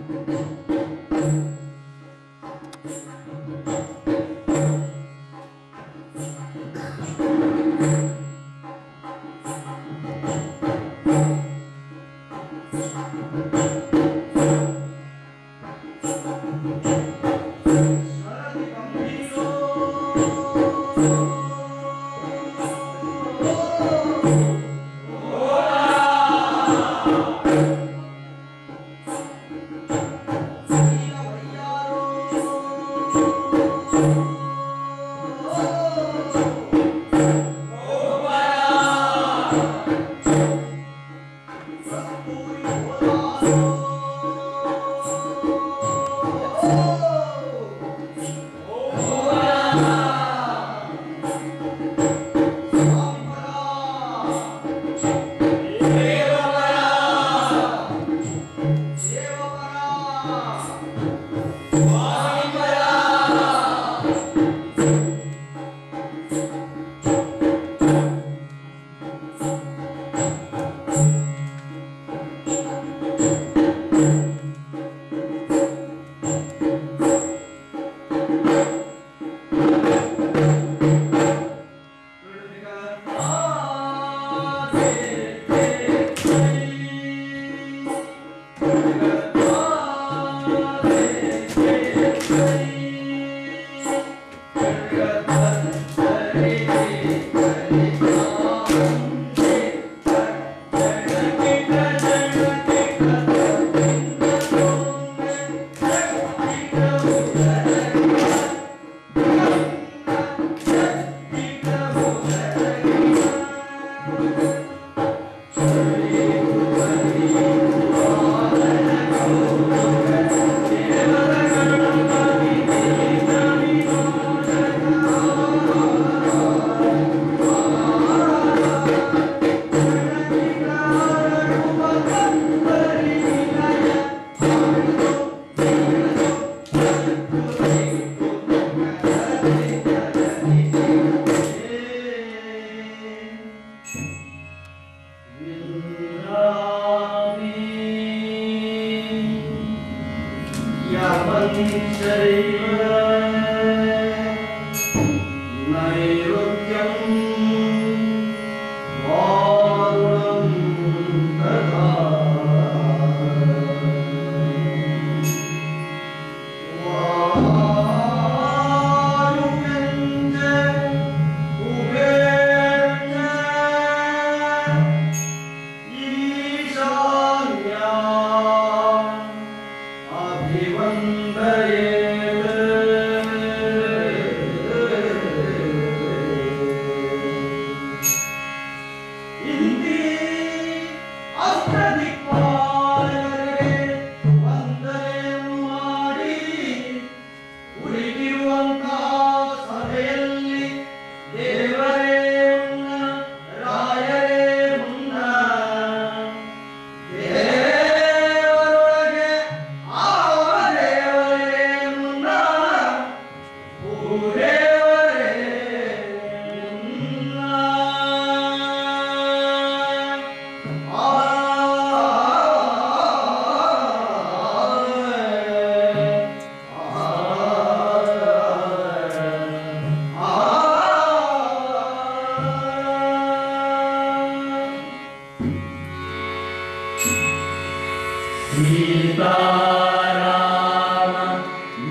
सीताराम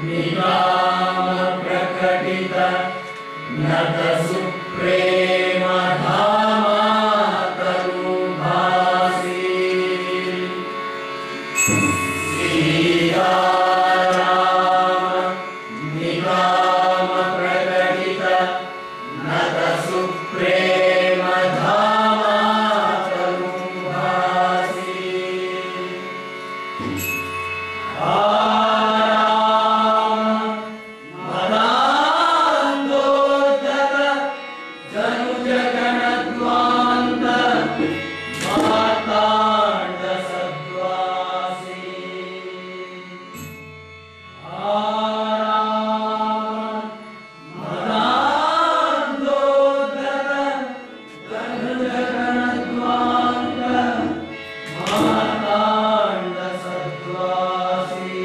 निगाम प्रकटित नत सुप्रेम धामा तनुभासि सीताराम निगाम प्रकटित नत सुप्रेम धामा तनुभासि ಮಾತಾಂಡ ಸದ್ವಾಸಿ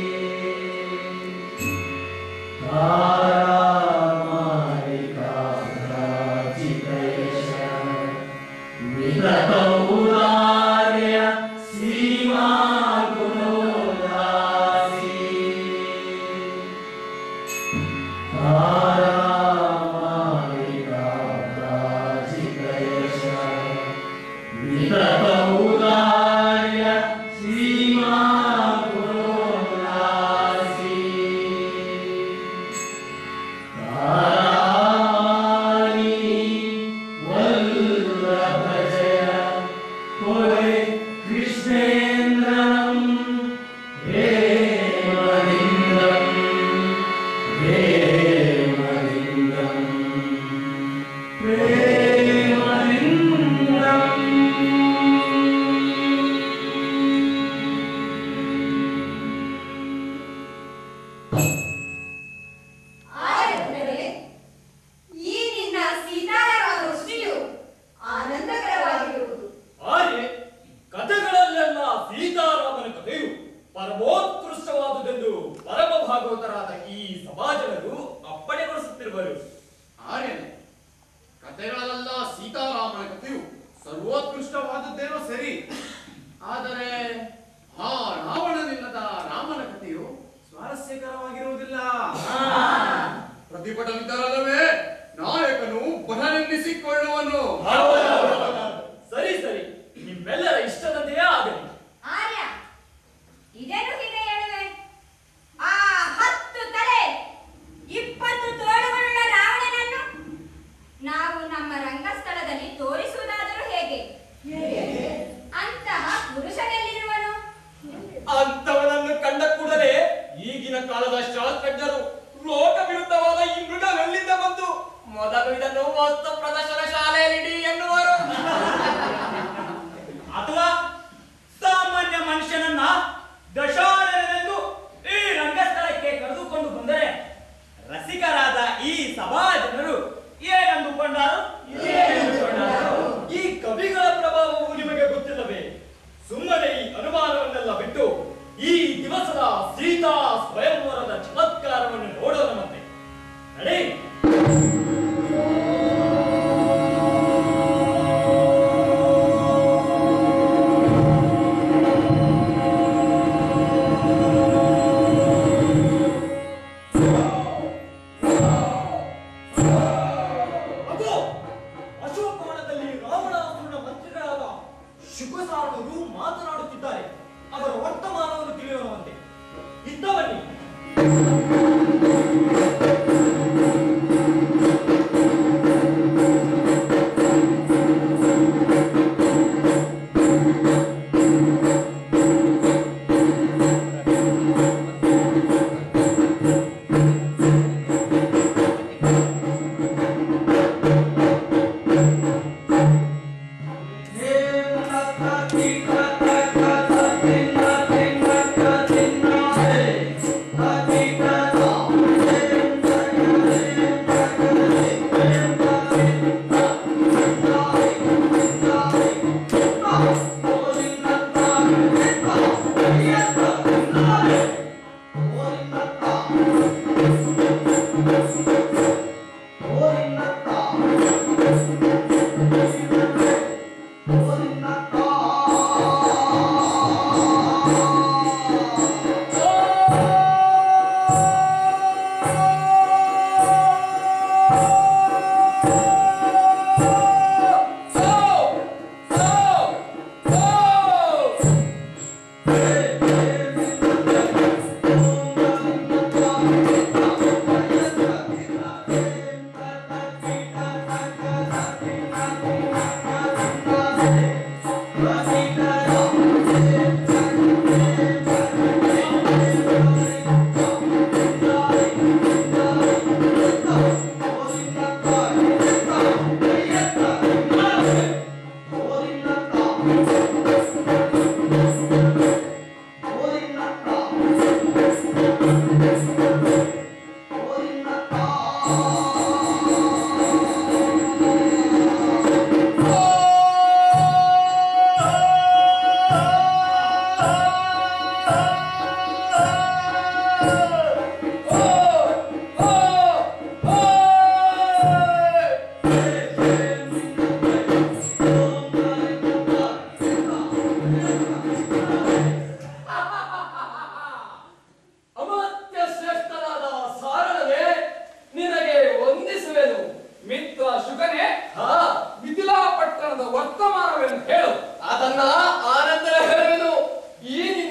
कृष्णेन्द्रम् हेमलिङ्गम् प्रेमलिङ्गम् ಆದರೆ ಈ ನಿನ್ನ ಸೀತಾರಾಮ ದೃಷ್ಟಿಯು ಆನಂದಕರವಾಗಿರುವುದು ಹಾಗೆ ಕಥೆಗಳಲ್ಲೆಲ್ಲ ಸೀತಾರಾಮನ ಕಥೆಯು ಪರಮೋತ್ಕೃಷ್ಟವಾದುದೆಂದು ಪರಮ ಭಾಗವತರಾದ ಈ ಸಮಾಜಗಳು ಅಪ್ಪಣೆಗೊಳಿಸುತ್ತಿರುವರು ಆರ್ಯನೆ ಕಥೆಗಳಲ್ಲೆಲ್ಲ ಸೀತಾರಾಮನ ಕಥೆಯು ಸರ್ವೋತ್ಕೃಷ್ಟವಾದದ್ದೇನೋ ಸರಿ ಆದರೆ ಆ ರಾವಣನಿಲ್ಲದ ರಾಮನ ಕಥೆಯು ಸ್ವಾರಸ್ಯಕರವಾಗಿರುವುದಿಲ್ಲ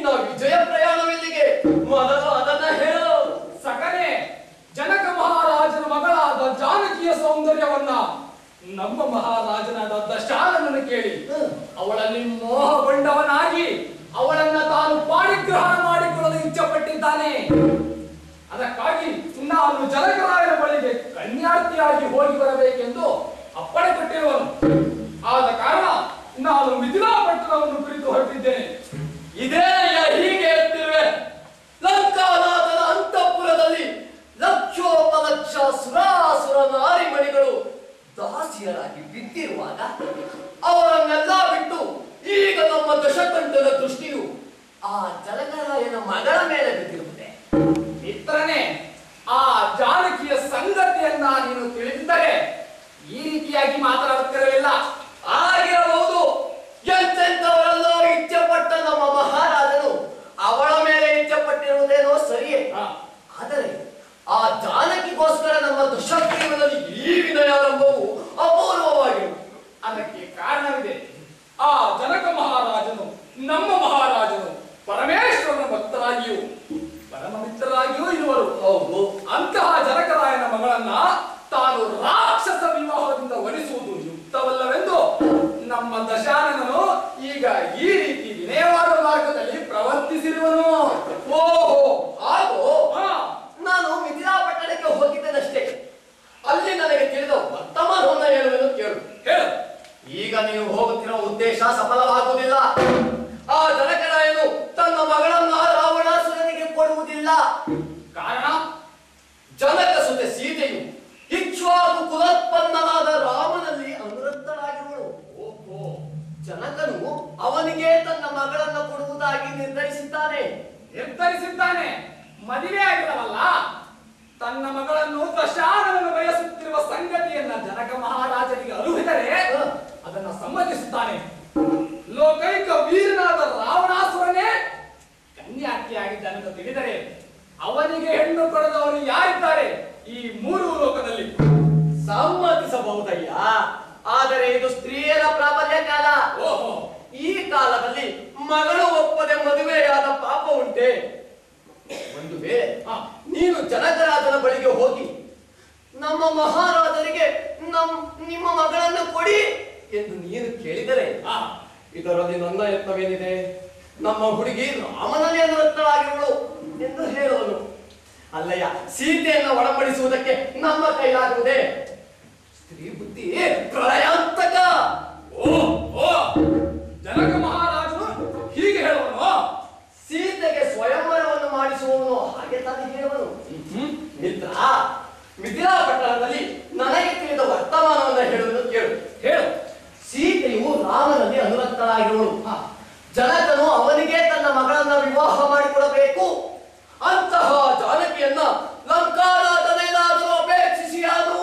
ನಿನ್ನ ವಿಜಯ ಪ್ರಯಾಣವೆಲ್ಲಿಗೆ ಮೊದಲು ಅದನ್ನ ಹೇಳು ಸಕನೆ ಜನಕ ಮಹಾರಾಜನ ಮಗಳಾದ ಜಾನಕಿಯ ಸೌಂದರ್ಯವನ್ನ ನಮ್ಮ ಮಹಾರಾಜನಾದ ದಶಾನನನ್ನು ಕೇಳಿ ಅವಳಲ್ಲಿ ಮೋಹಗೊಂಡವನಾಗಿ ಅವಳನ್ನ ತಾನು ಪಾಣಿಗ್ರಹಣ ಮಾಡಿಕೊಳ್ಳಲು ಇಚ್ಛಪಟ್ಟಿದ್ದಾನೆ ಅದಕ್ಕಾಗಿ ನಾನು ಜನಕರಾಯನ ಬಳಿಗೆ ಕನ್ಯಾರ್ಥಿಯಾಗಿ ಹೋಗಿ ಬರಬೇಕೆಂದು ಅಪ್ಪಣೆ ಕೊಟ್ಟಿರುವನು ಆದ ಕಾರಣ ನಾನು ಮಿಥಿಲಾಪಟ್ಟಣವನ್ನು ಕುರಿತು ಹೊರಟಿದ್ದೇನೆ ಇದೇನೆಯ ಹೀಗೆ ಎತ್ತಿರುವೆ ಲಂಕಾನಾಥನ ಅಂತಃಪುರದಲ್ಲಿ ಲಕ್ಷೋಪಲಕ್ಷ ಸುರಾಸುರ ನಾರಿಮಣಿಗಳು ದಾಸಿಯರಾಗಿ ಬಿದ್ದಿರುವಾಗ ಅವರನ್ನೆಲ್ಲ ಬಿಟ್ಟು ಈಗ ನಮ್ಮ ದಶಕಂಠನ ದೃಷ್ಟಿಯು ಆ ಜಲಕರಾಯನ ಮಗಳ ಮೇಲೆ ಬಿದ್ದಿರುತ್ತದೆ ಮಿತ್ರನೇ ಆ ಜಾನಕಿಯ ಸಂಗತಿಯನ್ನ ನೀನು ತಿಳಿದಿದ್ದರೆ ಈ ರೀತಿಯಾಗಿ ಮಾತನಾಡುತ್ತಿರಲಿಲ್ಲ ಆಗಿರಬಹುದು ಎಂತೆಂಥವರೆಲ್ಲೋ ಇಚ್ಛೆಪಟ್ಟ ನಮ್ಮ ಮಹಾರಾಜನು ಅವಳ ಮೇಲೆ ಇಚ್ಛೆಪಟ್ಟಿರುವುದೇನೋ ಸರಿಯೇ ಹಾ. ಆದರೆ ಆ ಜಾನಕಿಗೋಸ್ಕರ ನಮ್ಮ ದುಷ್ಟಕ್ರಿಯದಲ್ಲಿ ಈ ವಿನಯಾರಂಭವು ಅಪೂರ್ವವಾಗಿರುವುದು ಅದಕ್ಕೆ ಕಾರಣವಿದೆ ಆ ಜನಕ ಮಹಾರಾಜನು ನಮ್ಮ ಮಹಾರಾಜನು ಪರಮೇಶ್ವರನ ಭಕ್ತರಾಗಿಯೂ ಪರಮ ಮಿತ್ರರಾಗಿಯೂ ಇರುವರು ಹೌದು ಅಂತಹ ಜನಕರಾಯನ ಮಗಳನ್ನ ತಾನು ರಾಕ್ಷಸ ವಿವಾಹದಿಂದ ವರಿಸುವುದು ಯುಕ್ತವಲ್ಲವೆಂದು ನಮ್ಮ ದಶಾನನನು ಈಗ ಈ ರೀತಿ ವಿನಯವಾದ ಮಾರ್ಗದಲ್ಲಿ ಪ್ರವರ್ತಿಸಿರುವನು ಓಹೋ ಹಾಗೂ ಹಾ, ನಾನು ಮಿಥಿಲಾ ಪಟ್ಟಣಕ್ಕೆ ಹೋಗಿದ್ದೇನಷ್ಟೇ ಅಲ್ಲಿ ನನಗೆ ತಿಳಿದ ವರ್ತಮಾನವನ್ನ ಹೇಳುವೆನು ಕೇಳು ಹೇಳು ಈಗ ನೀವು ಹೋಗುತ್ತಿರುವ ಉದ್ದೇಶ ಸಫಲವಾಗುವುದಿಲ್ಲ ಆ ಜನಕರಾಯನು ತನ್ನ ಮಗಳನ್ನ ರಾವಣಾಸುರನಿಗೆ ಕೊಡುವುದಿಲ್ಲ ಕಾರಣ ಜನಕ ಸುತೆ ಸೀತೆಯು ಇಕ್ಷ್ವಾಕು ಕುಲೋತ್ಪನ್ನನಾದ ರಾಮನಲ್ಲಿ ಅನುರಕ್ತರಾಗಿರುವಳು ಓಹೋ ಜನಕನು ಅವನಿಗೆ ತನ್ನ ಮಗಳನ್ನ ಕೊಡುವುದಾಗಿ ನಿರ್ಧರಿಸಿದ್ದಾನೆ ನಿರ್ಧರಿಸಿದ್ದಾನೆ ಮದುವೆ ಆಗಿರವಲ್ಲ ತನ್ನ ಮಗಳನ್ನು ದಶಾನನನ್ನು ಬಯಸುತ್ತಿರುವ ಸಂಗತಿಯನ್ನ ಜನಕ ಮಹಾರಾಜನಿಗೆ ಅರುಹಿದರೆ ಅದನ್ನ ಸಮ್ಮತಿಸುತ್ತಾನೆ ಲೋಕೈಕ ವೀರನಾದ ರಾವಣಾಸುರನೇ ಕನ್ಯಾಕಿಯಾಗಿದ್ದಾನೆಂದು ತಿಳಿದರೆ ಅವನಿಗೆ ಹೆಣ್ಣು ಕೊಡದವರು ಯಾರಿದ್ದಾರೆ ಈ ಮೂರು ಲೋಕದಲ್ಲಿ ಸಮ್ಮತಿಸಬಹುದಯ್ಯ ಆದರೆ ಇದು ಸ್ತ್ರೀಯರ ಪ್ರಾಬಲ್ಯ ಕಾಲ ಓಹೋ ಈ ಕಾಲದಲ್ಲಿ ಮಗಳು ಒಪ್ಪದೆ ಮದುವೆಯಾದ ಪಾಪ ಉಂಟೆ ಒಂದು ವೇಳೆ ಹಾ. ನೀನು ಜನಕರಾಜನ ಬಳಿಗೆ ಹೋಗಿ ನಮ್ಮ ಮಹಾರಾಜರಿಗೆ ನಮ್ ನಿಮ್ಮ ಮಗಳನ್ನ ಕೊಡಿ ಎಂದು ನೀನು ಕೇಳಿದರೆ ಆ, ಇದರಲ್ಲಿ ನನ್ನ ಯತ್ನವೇನಿದೆ ನಮ್ಮ ಹುಡುಗಿ ರಾಮನಲ್ಲಿ ಅನುರಕ್ತಳಾಗಿರುವಳು ಎಂದು ಹೇಳುವನು ಅಲ್ಲಯ್ಯ ಸೀತೆಯನ್ನು ಒಡಂಬಡಿಸುವುದಕ್ಕೆ ನಮ್ಮ ಕೈಲಾಗುವುದೇ ಸ್ತ್ರೀ ಬುದ್ಧಿ ಪ್ರಳಯಾಂತಕ ಓ ಓ ಜನಕ ಮಹಾರಾಜನು ಹೀಗೆ ಹೇಳುವನು ಸೀತೆಗೆ ಸ್ವಯಂವರವನ್ನು ಮಾಡಿಸುವವನು ಹಾಗೆ ತಾನೇ ಹೇಳುವನು ಮಿತ್ರ ಮಿಥಿಲಾ ಪಟ್ಟಣದಲ್ಲಿ ನನಗೆ ತಿಳಿದ ವರ್ತಮಾನವನ್ನ ಹೇಳುವುದು ಕೇಳು ಹೇಳು ಸೀತೆಯು ರಾಮನಲ್ಲಿ ಅನುರಕ್ತಳಾಗಿರುವಳು ಜನಕನು ಅವನಿಗೆ ತನ್ನ ಮಗಳನ್ನ ವಿವಾಹ ಮಾಡಿಕೊಡಬೇಕು ಅಂತಹ ಜಾನಕಿಯನ್ನ ಲಂಕಾನಾಥನೇನಾದರೂ ಅಪೇಕ್ಷಿಸಿಯಾನು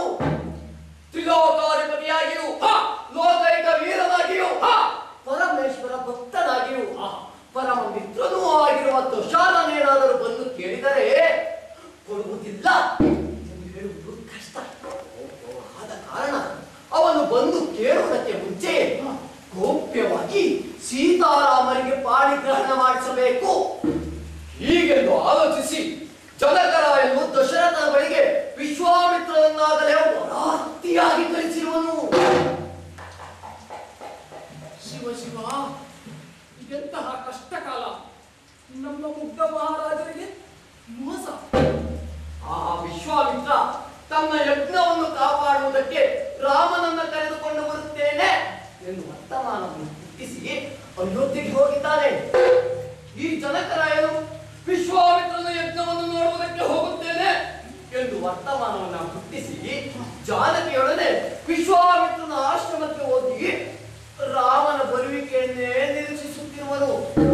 ತ್ರಿಲೋಕಾಧಿಪತಿಯಾಗಿಯೂ ಹ, ಲೋಕೈಕ ವೀರನಾಗಿಯೂ ಹ, ಪರಮೇಶ್ವರ ಭಕ್ತನಾಗಿಯೂ ಹ, ಪರಮ ಮಿತ್ರನೂ ಆಗಿರುವ ತುಷಾರನೇನಾದರೂ ಬಂದು ಕೇಳಿದರೆ ಕೊಡುವುದಿಲ್ಲ ಎಂದು ಹೇಳುವುದು ಕಷ್ಟ ಆದ ಕಾರಣ ಅವನು ಬಂದು ಕೇಳುವುದಕ್ಕೆ ಮುಂಚೆ ಗೌಪ್ಯವಾಗಿ ಸೀತಾರಾಮರಿಗೆ ಪಾಣಿಗ್ರಹಣ ಮಾಡಿಸಬೇಕು ಹೀಗೆಂದು ಆಲೋಚಿಸಿ ಜನಕರಾಯನು ದಶರಥನ ಬಳಿಗೆ ವಿಶ್ವಾಮಿತ್ರನನ್ನಾಗಲೇ ವರಾತಿಯಾಗಿ ಕಳಿಸಿರುವನು ಶಿವ ಶಿವ ಎಂತಹ ಕಷ್ಟ ಕಾಲ ನಮ್ಮ ಮುಗ್ಧ ಮಹಾರಾಜರಿಗೆ ಮೋಸ ಆ ವಿಶ್ವಾಮಿತ್ರ ತನ್ನ ಯಜ್ಞವನ್ನು ಕಾಪಾಡುವುದಕ್ಕೆ ರಾಮನನ್ನ ಕರೆದುಕೊಂಡು ಬರುತ್ತೇನೆ ಎಂದು ವರ್ತಮಾನವನ್ನು ಹುಟ್ಟಿಸಿ ಅಯೋಧ್ಯೆಗೆ ಹೋಗಿದ್ದಾನೆ ಈ ಜನಕರಾಯನು ವಿಶ್ವಾಮಿತ್ರನ ಯಜ್ಞವನ್ನು ನೋಡುವುದಕ್ಕೆ ಹೋಗುತ್ತೇನೆ ಎಂದು ವರ್ತಮಾನವನ್ನ ಹುಟ್ಟಿಸಿ ಜಾನಕಿಯೊಡನೆ ವಿಶ್ವಾಮಿತ್ರನ ಆಶ್ರಮಕ್ಕೆ ಹೋಗಿ ರಾಮನ ಬರುವಿಕೆಯನ್ನೇ ನಿರೀಕ್ಷಿಸುತ್ತಿರುವನು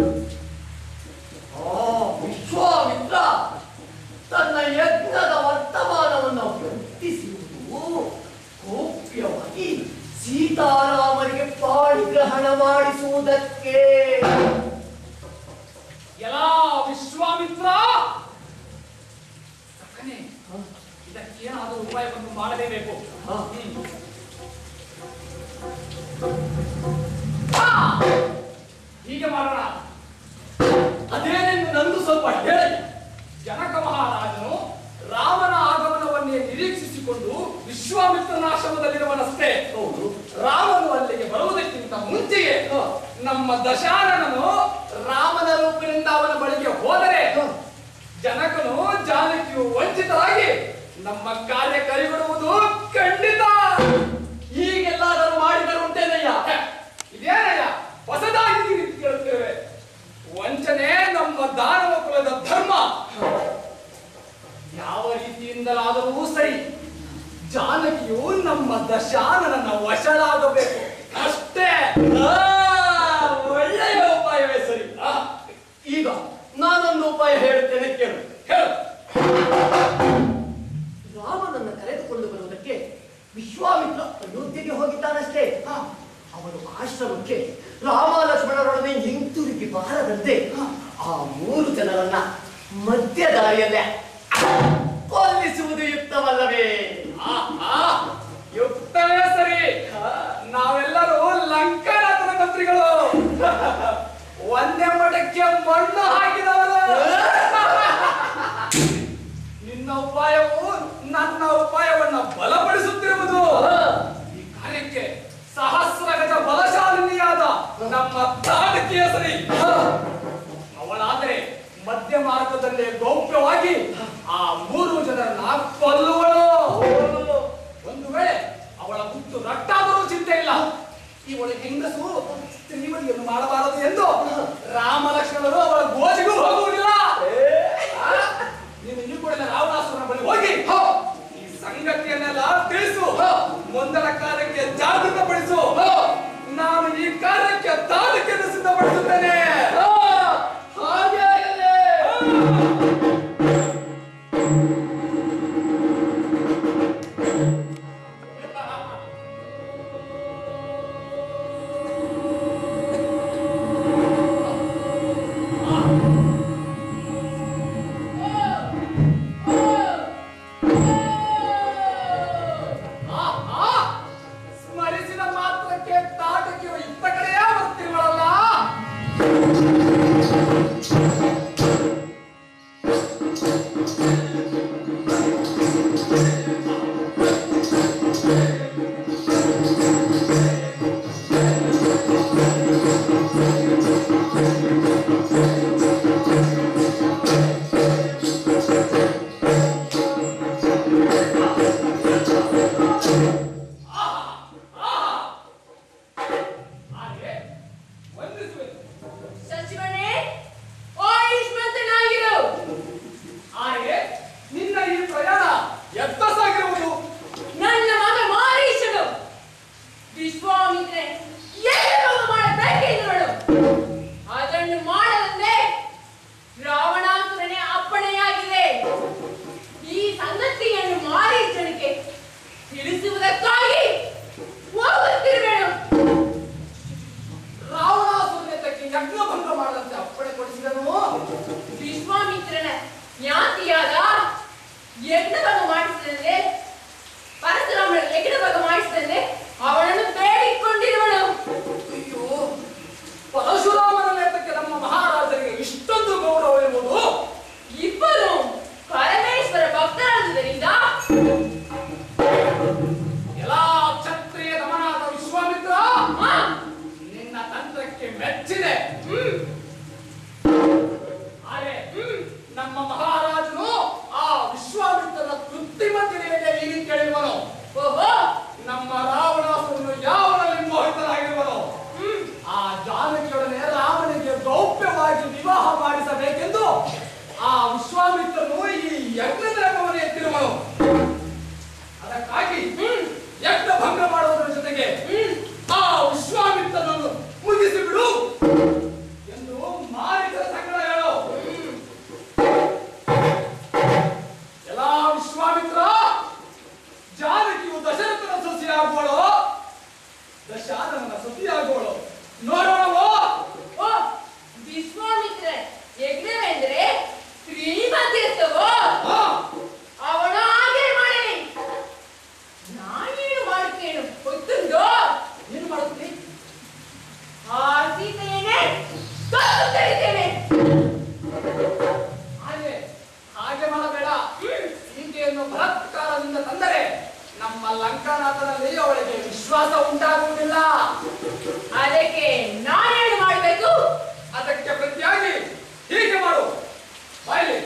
ಆ ವಿಶ್ವಾಮಿತ್ರ ತನ್ನ ಯಜ್ಞದ ವರ್ತಮಾನವನ್ನು ಹುಟ್ಟಿಸಿರುವುದು ಗೌಪ್ಯವಾಗಿ ಸೀತಾರಾಮರಿಗೆ ಪಾಣಿಗ್ರಹಣ ಮಾಡಿಸುವುದಕ್ಕೆ ಎಲ್ಲಾ ವಿಶ್ವಾಮಿತ್ರ ಸಖನೆ, ಇದಕ್ಕೇನಾದರೂ ಉಪಾಯವನ್ನು ಮಾಡಲೇಬೇಕು ಹಾ. ಹಾ! ಹೀಗೆ ಮಾಡೋಣ ಅದೇ ಸ್ವಲ್ಪ ಹೇಳಿ ಜನಕ ಮಹಾರಾಜನು ರಾಮನ ಆಗಮನವನ್ನೇ ನಿರೀಕ್ಷಿಸಿಕೊಂಡು ವಿಶ್ವಾಮಿತ್ರನ ಆಶ್ರಮದಲ್ಲಿರುವನಷ್ಟೇ ಹೌದು ರಾಮನು ಅಲ್ಲಿಗೆ ಬರುವುದಕ್ಕಿಂತ ಮುಂಚೆಯೇ ನಮ್ಮ ದಶಾನನನು ರಾಮನ ರೂಪಿನಿಂದ ಅವನ ಬಳಿಗೆ ಹೋದರೆ ಜನಕನು ಜಾನಕಿಯು ವಂಚಿತರಾಗಿ ನಮ್ಮ ಕಾರ್ಯ ಕೈಗೊಳ್ಳುವುದು ಖಂಡಿತ ಹೀಗೆಲ್ಲಾದರೂ ಮಾಡಿದರು ಉಂಟೇನಯ್ಯ ಹೆ, ಇದೇನಯ್ಯ ಹೊಸದಾಗಿ ಈ ರೀತಿ ಕೇಳುತ್ತೇವೆ ವಂಚನೆ ನಮ್ಮ ದಾನವ ಕುಲದ ಧರ್ಮ ಯಾವ ರೀತಿಯಿಂದಲಾದರೂ ಸರಿ ಜಾನಕಿಯು ನಮ್ಮ ದಶಾನನ ವಶಳಾಗಬೇಕು ಅಷ್ಟೇ ಆ, ಒಳ್ಳೆಯ ಉಪಾಯವೇ ಸರಿ ಆ, ಈಗ ನಾನೊಂದು ಉಪಾಯ ಹೇಳುತ್ತೇನೆ ಕೇಳು ಹೇಳು ರಾಮನನ್ನ ಕರೆದುಕೊಂಡು ಬರುವುದಕ್ಕೆ ವಿಶ್ವಾಮಿತ್ರ ಅಯೋಧ್ಯೆಗೆ ಹೋಗಿದ್ದಾನಷ್ಟೇ ಆ, ಅವನು ಆಶ್ರಮಕ್ಕೆ ರಾಮ ಲಕ್ಷ್ಮಣರೊಡನೆ ಹಿಂತಿರುಗಿ ಬಾರದಂತೆ ಆ ಮೂರು ಜನರನ್ನ ಮಧ್ಯ ದಾರಿಯಲ್ಲೇ ಕೊಲ್ಲಿಸುವುದು ಯುಕ್ತವಲ್ಲವೇ ಆಹಾ, ಯುಕ್ತವೇ ಸರಿ ನಾವೆಲ್ಲರೂ ಲಂಕಾನಾಥನ ಮಂತ್ರಿಗಳು ಒಂದೇ ಮಠಕ್ಕೆ ಮಣ್ಣು ಹಾಕಿದವರು ನಿನ್ನ ಉಪಾಯವು ನನ್ನ ಉಪಾಯವನ್ನ ಬಲಪಡಿಸುತ್ತಿರುವುದು ಈ ಕಾರ್ಯಕ್ಕೆ ಸಹಸ್ರ ಗಜ ಬಲಶಾಲಿನಿಯಾದ ನಮ್ಮ ತಾಟಕಿಯ ಸರಿ ಅವಳಾದರೆ ಮಧ್ಯ ಮಾರ್ಗದಲ್ಲೇ ಗೌಪ್ಯವಾಗಿ ಆ ಮೂರು ಜನರನ್ನ ಕೊಲ್ಲುವಳು ಒಂದು ವೇಳೆ ಅವಳ ಹುಟ್ಟು ರಟ್ಟಾದರೂ ಚಿಂತೆ ಇಲ್ಲ ಇವಳು ಹೆಂಗಸು ಸ್ತ್ರೀವಳಿಯನ್ನು ಮಾಡಬಾರದು ಎಂದು ರಾಮ ಲಕ್ಷ್ಮಣರು ಅವಳ ಗೋಜಿಗೂ ಹೋಗುವುದಿಲ್ಲ ಆ? ನೀನು ಈ ಕೂಡಲೇ ರಾವಣಾಸುರನ ಬಳಿ ಹೋಗಿ ಈ ಸಂಗತಿಯನ್ನೆಲ್ಲ ತಿಳಿಸು ಮುಂದರ ಕಾರ್ಯಕ್ಕೆ ಜಾಗೃತಪಡಿಸು ನಾನು ಈ ಕಾರ್ಯಕ್ಕೆ ತಾಲೂಕಿಯನ್ನು ಸಿದ್ಧಪಡಿಸುತ್ತೇನೆ ಹಾಗೆ ಆಗಲಿ. ಆಹಾ! ಸ್ಮರಿಸಿದ ಮಾತ್ರಕ್ಕೆ ತಾಟಕಿಯು ಇತ್ತ ಕಡೆಯೇ ಬರ್ತಿರುವಳಲ್ಲ ಹಾಗೆ ವಂದಿಸುವೆನು ಸಚಿವನೇ ಆಯುಷ್ಮಂತನಾಗಿರು ಹಾಗೆ ನಿನ್ನ ಈ ಪ್ರಯಾಣ ಎತ್ತ ಸಾಗಿರುವುದು ನನ್ನ ಮಗ ಮಾರೀಶನು ವಿಶ್ವಾಮಿತ್ರೆ ಎಲ್ಲವೂ ಮಾಡಬೇಕೆಂದವಳು ಅದನ್ನು ಮಾಡದಂತೆ ರಾವಣಾಸುರನೇ ಅಪ್ಪಣೆಯಾಗಿದೆ ಈ ಸಂಗತಿಯನ್ನು ಮಾರೀಚನಿಗೆ ತಿಳಿಸುವುದಕ್ಕಾಗಿ ಹೋಗುತ್ತಿರುವೆನು ರಾವಣಾಸುರನೆತಕ್ಕೆ ಯಜ್ಞಭಂಗ ಮಾಡದಂತೆ ಅಪ್ಪಣೆ ಕೊಡಿಸಿದನು ವಿಶ್ವಾಮಿತ್ರನ ಜ್ಞಾತಿಯಾದ ಯಜ್ಞಭಂಗ ಮಾಡಿಸಿದಂತೆ ಪರಶುರಾಮನ ಯಜ್ಞಭಂಗ ಮಾಡಿಸಿದಂತೆ ಅವಳನ್ನು ಬೇಡಿಕೊಂಡಿರುವಳು ಅಯ್ಯೋ ಪರಶುರಾಮನ ನೇತಕ್ಕೆ ನಮ್ಮ ಮಹಾರಾಜರಿಗೆ ಇಷ್ಟೊಂದು ಗೌರವವೆಂಬುದು ಇಬ್ಬರು ಪರಮೇಶ್ವರ ಭಕ್ತರಾದುದರಿಂದ ಎಲ್ಲಾ ಕ್ಷತ್ರಿಯ ದಮನಾದ ವಿಶ್ವಾಮಿತ್ರ ಆ, ನಿನ್ನ ತಂತ್ರಕ್ಕೆ ಮೆಚ್ಚಿದೆ ಹ್ಮ್, ಹಾಗೆ ನಮ್ಮ ಮಹಾರಾಜನು ಆ ವಿಶ್ವಾಮಿತ್ರನ ಕೃತ್ರಿಮತಿನಿಗೆ ಈ ರೀತಿ ಹೇಳಿರುವನು ಓಹೋ ನಮ್ಮ ರಾವಣಾಸುರನು ಯಾವನಲ್ಲಿ ಮೋಹಿತನಾಗಿರುವನು ಹ್ಮ್, ಆ ಜಾನಕಿಯೊಡನೆ ರಾಮನಿಗೆ ಗೌಪ್ಯವಾಗಿ ವಿವಾಹ ಮಾಡಿಸಬೇಕೆಂದು ಆ ವಿಶ್ವಾಮಿತ್ರನು ಈ ಯಜ್ಞದ ರಕವನ್ನು ಎತ್ತಿರುವನು ಅದಕ್ಕಾಗಿ ಯಜ್ಞ ಭಂಗ ಮಾಡುವುದರ ಜೊತೆಗೆ ಹ್ಮ್. ಆ ವಿಶ್ವಾಮಿತ್ರನನ್ನು ಮುಗಿಸಿ ಬಿಡು ಎಂದು ಮಾರಿದ ಸಂಗಡ ಹೇಳು ವಿಶ್ವಾಸ ಉಂಟಾಗುವುದಿಲ್ಲ ಅದಕ್ಕೆ ನಾನೇನು ಮಾಡಬೇಕು ಅದಕ್ಕೆ ಪ್ರತಿಯಾಗಿ ಹೀಗೆ ಮಾಡು ಬಾಯ್ಲಿ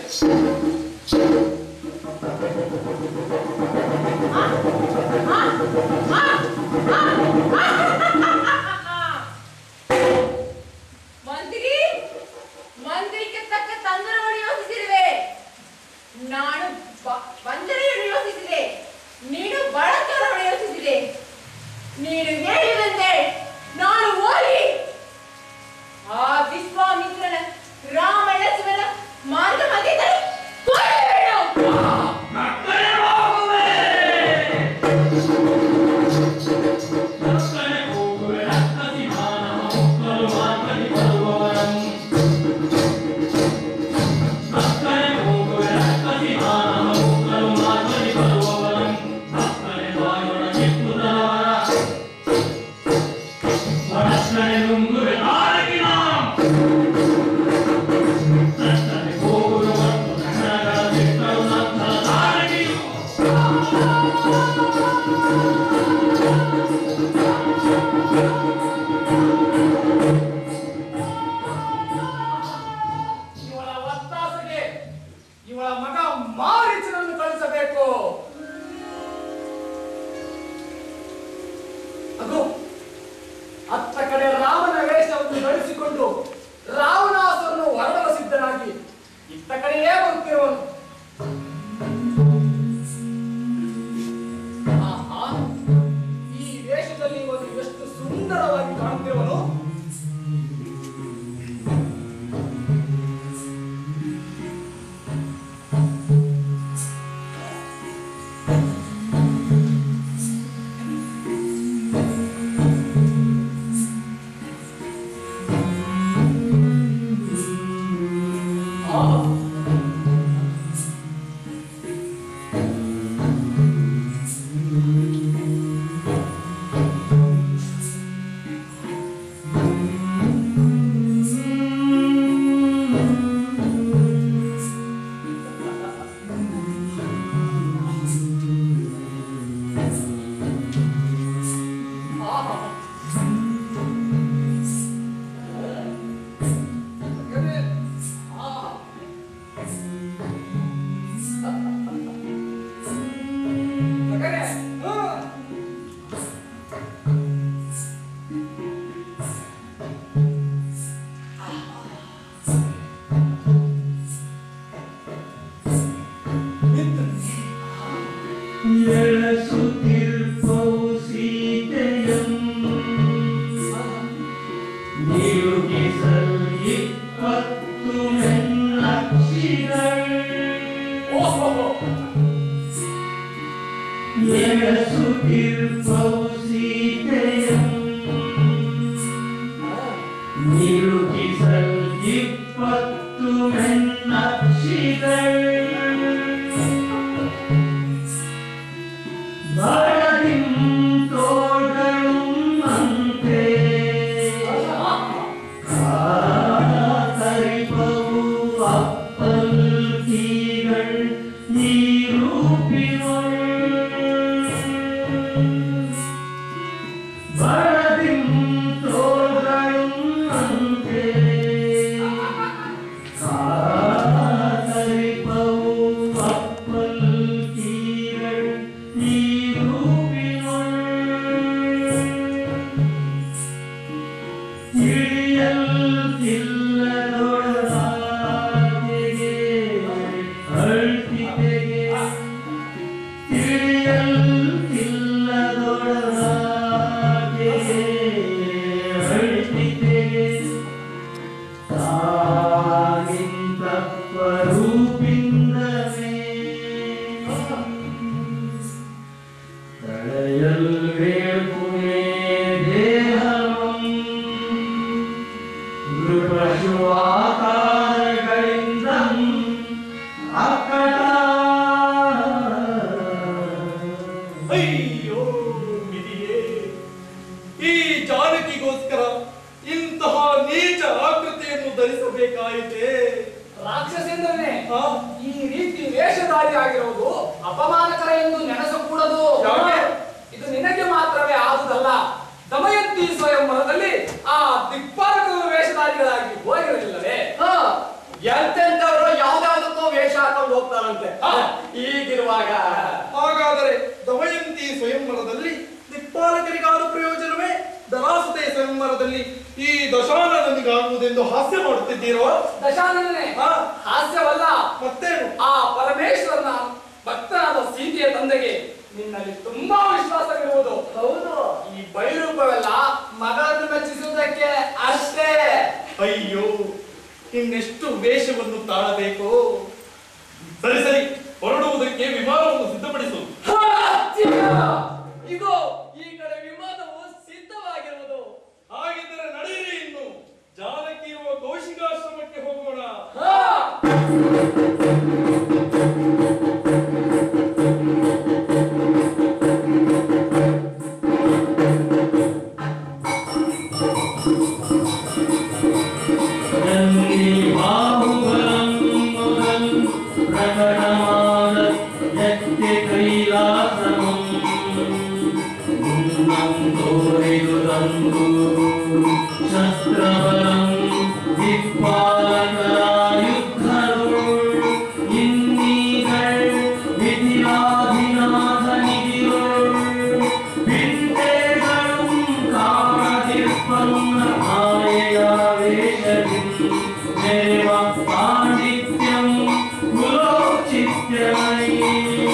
ಮಂತ್ರಿ ಮಂತ್ರಿಗೆ ತಕ್ಕ ತಂತ್ರವನ್ನು ಯೋಚಿಸಿರುವೆ ನಾನು ಬ- ವಂಚನೆಯನ್ನು ಯೋಚಿಸಿದೆ ನೀನು ಬಳಕೆಯನ್ನು ಯೋಚಿಸಿದೆ ನೀನು ಹೇಳಿದಂತೆ ನಾನು ಹೋಗಿ ಆ ವಿಶ್ವಾಮಿತ್ರನ ರಾಮ ಲಕ್ಷ್ಮಣ ಮಾರ್ಗ ಮಧ್ಯದಲ್ಲಿ ಕೊಲೆಬೇಡು. ಇವಳ ಒತ್ತಾಸೆಗೆ ಇವಳ ಮಗ ಮಾರೀಚನನ್ನು ಕಳಿಸಬೇಕು ಅದು ಅತ್ತ ಕಡೆ ರಾಮನ ವೇಷವನ್ನು ಧರಿಸಿಕೊಂಡು ರಾವಣಾಸುರನು ಹೊರಡಲು ಸಿದ್ಧನಾಗಿ ಇತ್ತ ಕಡೆಯೇ ಬರುತ್ತಿರುವನು ಆಹಾ, ಈ ವೇಷದಲ್ಲಿ ಇವನು ಎಷ್ಟು ಸುಂದರವಾಗಿ ಕಾಣುತ್ತಿರುವನು ಆಹಾ. ಆಹಾ. ಮಗನೇ, ಆಹಾ. ಮಗನೇ, ಹ್ಮ್. ಎಳಸುತ್ತಿರ್ಪವು ಸೀತೆಯಂ ನಿರುಗಿಸಲ್ ಇಪ್ಪತ್ತು ಮೆನ್ನಕ್ಷಿಗಳು ಓಹೋಹೋ. ಎಳಸುತ್ತಿರ್ಪವು ಸೀತೆಯಂ ನಿರುಗಿಸಲ್ ಇಪ್ಪತ್ತು ಮೆನ್ನಕ್ಷಿಗಳು ಬರದಿಂ ತೋಳ್களும் ಅಂತೆ ಕಾತರಿಪವು ಅಪ್ಪಲ್ ಕೀಗಳು ನೀರೂಪಿನೊಳ್ ಬರದಿಂ ತೋಳ್களும் ಅಂತೆ ಕಾತರಿಪವು ಅಪ್ಪಲ್ ಕೀಗಳು ನೀರೂಪಿನೊಳ್ ತಿಳಿಯಲ್ ತಿಲ್ಲದೊಳಗೆ ಅಳ್ತಿತೆಗೆ ತಿಳಿಯಲ್ ತಿಲ್ಲದೊಳಗೆ ಅಳ್ತಿತೆಗೆ ತಾಗಿಂತಪ್ಪ ರೂಪಿಂದವೇ ತಡೆಯಲ್ ವೇಳ್ಕುಮೇ ದೇಹಂ ನೃಪಶು ಆಕಾರಗಳಿಂದ ಅಕ್ಕಟ ಅಯ್ಯೋ ವಿಧಿಯೇ ಈ ಜಾನಕಿಗೋಸ್ಕರ ಇಂತಹ ನೀಚ ಆಕೃತಿಯನ್ನು ಧರಿಸಬೇಕಾಯಿತೆ ರಾಕ್ಷಸೇಂದ್ರನೇ ಹಾ? ಈ ರೀತಿ ವೇಷಧಾರಿ ಆಗಿರುವುದು ಅಪಮಾನಕರ ಎಂದು ನೆನೆಸಕೂಡದು ಯಾಕೆ? ಇದು ನಿನಗೆ ಮಾತ್ರವೇ ಆದುದಲ್ಲ ದಮಯಂತಿ ಸ್ವಯಂವರದಲ್ಲಿ ಆ ದಿಕ್ಪಾಲಕ ವೇಷಧಾರಿಗಳಾಗಿ ಹೋಗಿರಲಿಲ್ಲವೇ ಹಾ ಎಂತೆಂತವ್ರು ಯಾವ್ದಾವ್ದಕ್ಕೋ ವೇಷ ಹಾಕೊಂಡು ಹೋಗ್ತಾರಂತೆ ಹಾ. ಈಗಿರುವಾಗ ಹಾಗಾದರೆ ದಮಯಂತಿ ಸ್ವಯಂವರದಲ್ಲಿ ದಿಕ್ಪಾಲಕರಿಗಾದ ಪ್ರಯೋಜನವೇ ದರಾಸುತೆ ಸ್ವಯಂವರದಲ್ಲಿ ಈ ದಶಾನನಿಗಾಗುವುದೆಂದು ಹಾಸ್ಯ ಮಾಡುತ್ತಿದ್ದೀರೋ ದಶಾನನೇ ಹಾ ಹಾಸ್ಯವಲ್ಲ ಮತ್ತೇನು ಆ ಪರಮೇಶ್ವರನ ಭಕ್ತನಾದ ಸೀತೆಯ ತಂದೆಗೆ ನಿನ್ನಲ್ಲಿ ತುಂಬಾ ವಿಶ್ವಾಸವಿರುವುದು ಹೌದು ಈ ಬೈರೂಪವೆಲ್ಲ ಮಗಳನ್ನು ಮೆಚ್ಚಿಸುವುದಕ್ಕೆ ಅಷ್ಟೇ ಅಯ್ಯೋ ಇನ್ನೆಷ್ಟು ವೇಷವನ್ನು ತಾಳಬೇಕು ಸರಿ ಸರಿ ಹೊರಡುವುದಕ್ಕೆ ವಿಮಾನವನ್ನು ಸಿದ್ಧಪಡಿಸು ಹಾ, ಚಿಕ್ಕ! ಇಗೋ ಈ ಕಡೆ ವಿಮಾನವು ಸಿದ್ಧವಾಗಿರುವುದು ಹಾಗಿದ್ದರೆ ನಡೆಯಿರಿ ಇನ್ನು ಜಾನಕಿ ಇರುವ ಕೌಶಿಕಾಶ್ರಮಕ್ಕೆ ಹೋಗೋಣ ಹಾ! ಗಂಗೆ ಬಾಹುಬಲಂ ಮೊದಲ್ ಪ್ರಕಟವಾದ ಯಕ್ಕೆ ಕೈಲಾಸಮಂ ಉನ್ನಂ ತೋರಿದುದಂದು ಶಸ್ತ್ರಬಲಂ ದಿಕ್ಪಾಲಕರ ಯುದ್ಧರು ಇನ್ನೀಗಳ್ ವಿಧಿರಾಧಿನಾಥನಿಗಿರುಳ್ ಪಿಂಟೆಗಳು ಕಾದಿರ್ಪನ್ನ ಮಾಯಯಾವೇಶದಿಂ ಮೆರೆವ ಪಾಂಡಿತ್ಯಂ ಕುಲೋಚಿತ್ಯಮಯಿ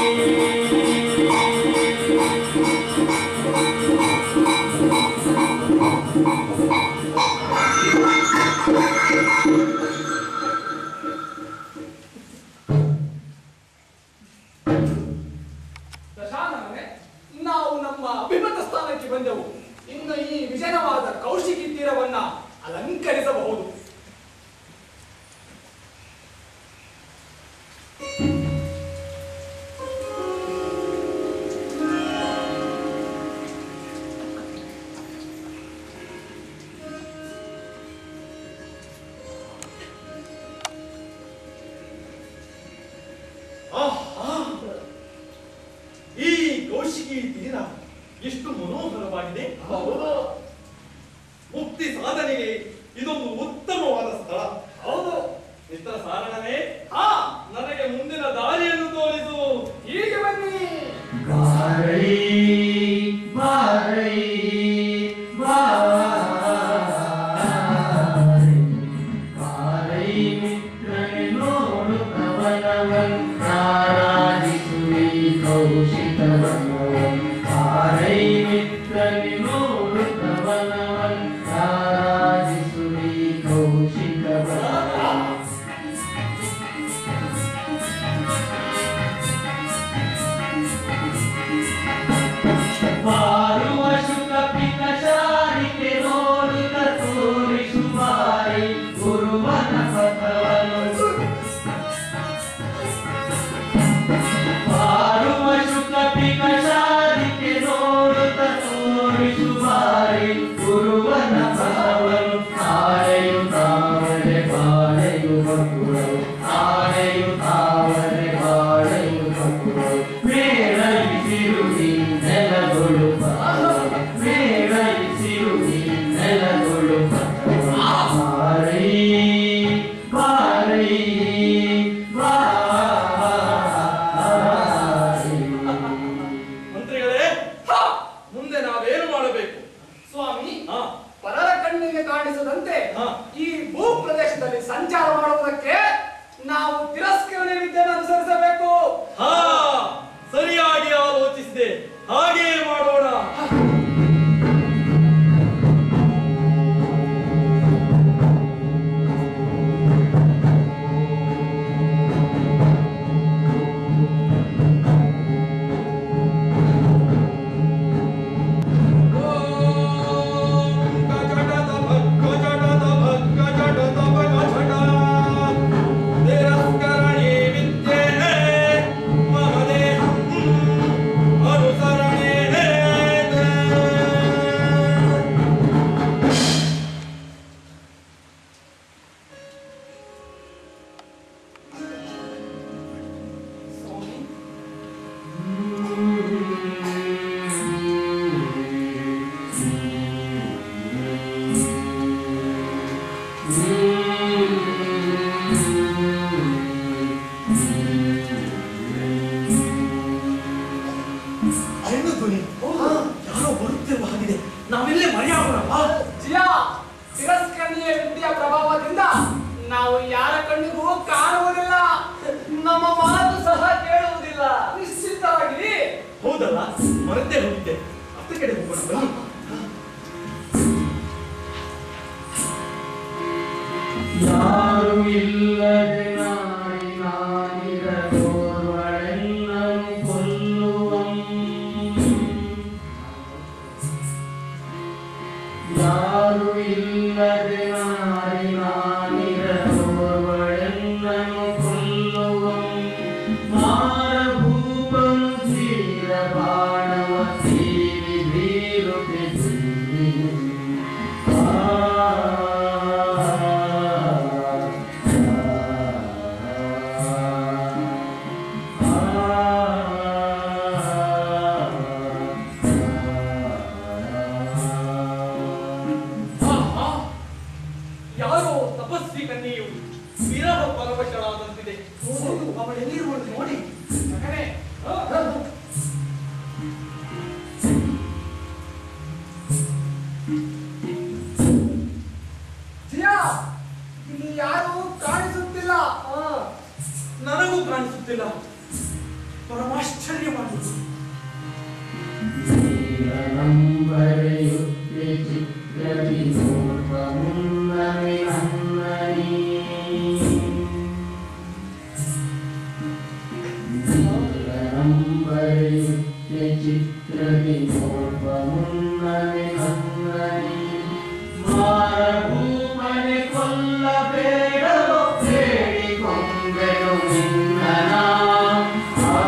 ದಶಾನನೇ ನಾವು ನಮ್ಮ ಅಭಿಮತ ಸ್ಥಾನಕ್ಕೆ ಬಂದೆವು ಇನ್ನು ಈ ವಿಜನವಾದ ಕೌಶಿಕಿ ತೀರವನ್ನ ಅಲಂಕರಿಸಬಹುದು ಆಹಾ! ಈ ಕೌಶಿಕಿ ತೀರ ಎಷ್ಟು ಮನೋಹರವಾಗಿದೆ ಹೌದು ಮುಕ್ತಿ ಸಾಧನೆಗೆ ಇದೊಂದು ಉತ್ತಮವಾದ ಸ್ಥಳ ಹೌದು ಮಿತ್ರ ಸಾರಣವೇ ಆ ನನಗೆ ಮುಂದಿನ ದಾರಿಯನ್ನು ತೋರಿಸು ಹೀಗೆ ಬನ್ನಿ ಬಾರೈ ಬಾರೈ ಬಾರೈ ಬಾರೈ ಮಿತ್ರನೆ ನೋಡು ಕವನವನ್ ಆರಾಧಿಸುವಿ ಕೌಶಿಕವನವನ್ ಬಾರೈ ಮಿತ್ರನೆ ನೋಡು ಕವನವನ್ ಆರಾಧಿಸುವಿ ಕೌಶಿಕವನವನ್ ಪಾರುವ ಶುಕ ಪಿತ ಶಾರಿಕೆ ನೋಡುತ್ತ ತೋರಿಸು ಬಾರಿ ಗುರುವನ ಪಥವನ್ನು ಪಾರುವ ಶುಕ ಪಿತ ಶಾರಿಕೆ ನೋಡುತ್ತ ತೋರಿಸು ಬಾರಿ ಗುರುವನ ಪಥವನ್ನು ಆರೆಯು ತಾವರೆ ಬಾಳೆಯು ಬಕುಳವು ಆರೆಯು ತಾವರೆ ಬಾಳೆಯು ಬಕುಳವು ಮೇಳೈಸಿರುವಿ ನೆಲಗೊಳು ಮೇಳೈಸಿರುವಿ ನೆಲಗೊಳು ಬಾರೈ ಬಾರೈ ಬಾರೈ ಮಂತ್ರಿಗಳೇ ಮುಂದೆ ನಾವೇನು ಮಾಡಬೇಕು ಸ್ವಾಮಿ ಹಾ ಪರರ ಕಣ್ಣಿಗೆ ಕಾಣಿಸದಂತೆ ಹಾ. ಈ ಭೂ ಪ್ರದೇಶದಲ್ಲಿ ಸಂಚಾರ ಮಾಡುವುದಕ್ಕೆ ನಾವು ತಿರಸ್ಕರಣೆ ವಿದ್ಯೆಯನ್ನು ಅನುಸರಿಸಬೇಕು ಕಣ್ಣಿಗೂ ಕಾಣುವುದಿಲ್ಲ ನಮ್ಮ ಮಾತು ಸಹ ಕೇಳುವುದಿಲ್ಲ ನಿಶ್ಚಿತವಾಗಿ ಹೌದಲ್ಲ ಮರೆತೇ ಹೋಗಿದ್ದೆ ಅತ್ತ ಕಡೆ ಹೋಗೋಣ ಬನ್ನಿ ಯಾರು ಇಲ್ಲದೆ ನಾಯಿ ನಾನಿರದೋರ್ವಳೆಲ್ಲನು ಕೊಲ್ಲುವಂ ಯಾರು ಇಲ್ಲದೆ ನಾಯಿ ನಾನಿರದೋರ್ವಳೆಲ್ಲನು ಕೊಲ್ಲುವಂ ಮಾರಭೂಪನು ಧೀರ ಬಾಣವ ತೀರಿ ಬೀರುತ್ತಿದ್ದಿ ಆಹಾ! ಯಾರೋ ತಪಸ್ವಿ ಕನ್ಯೆಯು ವಿರಹ ಪರವಶಳಾದಂತಿದೆ ಹೌದು ಅವಳೆಲ್ಲಿರುವುದು ನೋಡಿ ಮಗನೇ ಆ, ಆ. ಜಿಯಾ ಇಲ್ಲಿ ಯಾರು ಕಾಣಿಸುತ್ತಿಲ್ಲ ಆ, ನನಗೂ ಕಾಣಿಸುತ್ತಿಲ್ಲ ಪರಮಾಶ್ಚರ್ಯವಾಗಿದೆ ನೀಲನಂಬರೆಯುತ್ತೆ ಚಿತ್ರದಿ ನೋಡುವ ಮುನ್ನವೇ ನನ್ನನಿ. ನೀಲನಂಬರೆಯುತ್ತೆ ಚಿತ್ರದಿ ನೋಡುವ ಮುನ್ನವೇ ನನ್ನನಿ. ಮಾರಭೂಮನೆ ಕೊಲ್ಲಬೇಡವೋ ಬೇಡಿಕೊಂಬೆನು ನಿನ್ನನ. ಆ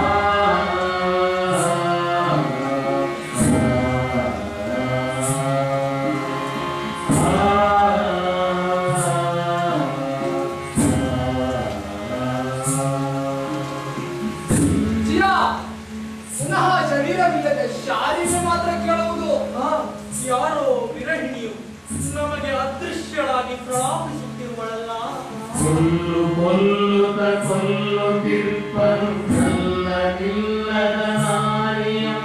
ಜಿಯಾ ಪುನಃ ಶರೀರವಿಲ್ಲದೆ ಶಾರೀರ ಮಾತ್ರ ಕೇಳುವುದು ಆ, ಯಾರೋ ವಿರಹಿಣಿಯು ನಮಗೆ ಅದೃಶ್ಯಳಾಗಿ ಪ್ರಲಾಪಿಸುತ್ತಿರುವಳಲ್ಲ ಕೊಲ್ಲು ಕೊಲ್ಲುತ್ತ ಕೊಲ್ಲುತ್ತಿರ್ಪನು ಕಲ್ಲವಿಲ್ಲದ ನಾರಿಯಂ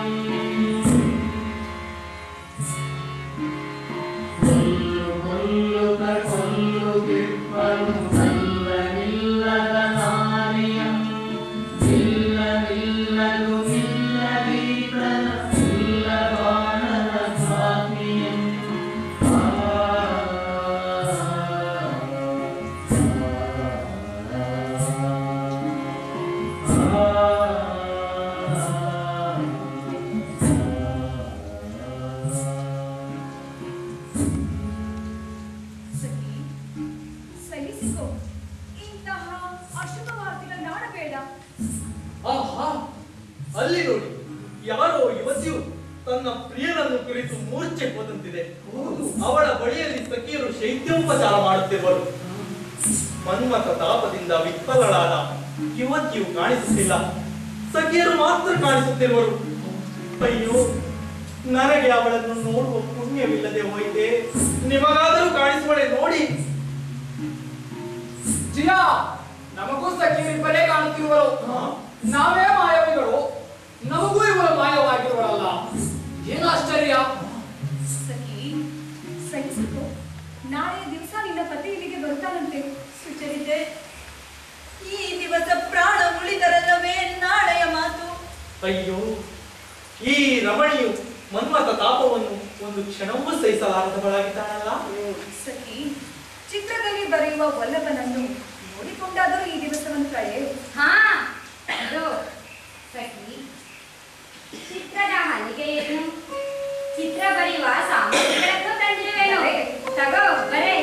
ಕೊಲ್ಲು ಕೊಲ್ಲುತ್ತ ಕೊಲ್ಲುತ್ತಿರ್ಪನು ಕಲ್ಲವಿಲ್ಲದ ನಾರಿಯಂ ಇಲ್ಲವಿಲ್ಲದು ಇಲ್ಲದೀತನ ಇಲ್ಲವಾಣನ ಸ್ವಾಮಿಯಂ ಸಖಿ ಸಹಿಸಿಕೋ ಇಂತಹ ಅಶುಭ ವಾರ್ತೆಗಳನ್ನಾಡಬೇಡ ಆಹಾ ಅಲ್ಲಿ ನೋಡಿ ಯಾರೋ ಯುವತಿಯು ತನ್ನ ಪ್ರಿಯನನ್ನು ಕುರಿತು ಮೂರ್ಛೆ ಹೋದಂತಿದೆ ಅವಳ ಬಳಿಯಲ್ಲಿ ಸಖಿಯರು ಶೈತ್ಯೋಪಚಾರ ಮಾಡುತ್ತಿರುವರು ಮನ್ಮಥ ತಾಪದಿಂದ ವಿಫಲಳಾದ ಯುವತಿಯು ಕಾಣಿಸುತ್ತಿಲ್ಲ ಸಖಿಯರು ಮಾತ್ರ ಕಾಣಿಸುತ್ತಿರುವರು ಅಯ್ಯೋ ನನಗೆ ಅವಳನ್ನು ನೋಡುವ ಪುಣ್ಯವಿಲ್ಲದೆ ಹೋಯಿತೆ ನಿಮಗಾದರೂ ಕಾಣಿಸುವಳೆ ನೋಡಿ ಜಿಯಾ ನಮಗೂ ಸಖಿಯರಿಬ್ಬರೇ ಕಾಣುತ್ತಿರುವರು ಹಾ? ನಾವೇ ಮಾಯವಿಗಳು ನಮಗೂ ಇವರು ಮಾಯವಾಗಿರುವರಲ್ಲ ಏನು ಆಶ್ಚರ್ಯ ಸಖಿ ಸಹಿಸಿಕೋ ನಾಳೆ ದಿವಸ ನಿನ್ನ ಪತಿ ಇಲ್ಲಿಗೆ ಬರ್ತಾನಂತೆ ಸುಚರಿತೆ ಈ ದಿವಸ ಪ್ರಾಣ ಉಳಿದರಲ್ಲವೇ ನಾಳೆಯ ಮಾತು ಅಯ್ಯೋ ಈ ರಮಣಿಯು ಮನ್ಮಥ ತಾಪವನ್ನು ಒಂದು ಕ್ಷಣವೂ ಸಹಿಸಲಾರದವಳಾಗಿದ್ದಾಳಲ್ಲ ಸಖಿ ಚಿತ್ರದಲ್ಲಿ ಬರೆಯುವ ವಲ್ಲಭನನ್ನು ನೋಡಿಕೊಂಡಾದರೂ ಈ ದಿವಸವನ್ನು ಕಳೆಯು ಹಾ ಅದು ಸಖಿ ಚಿತ್ರದ ಹಲಿಗೆ ಏನು ಚಿತ್ರ ಬರೆಯುವ ಸಾಮಗ್ರಿಗಳನ್ನು ತಂದಿರುವೆನು ತಗೋ ಬರೇ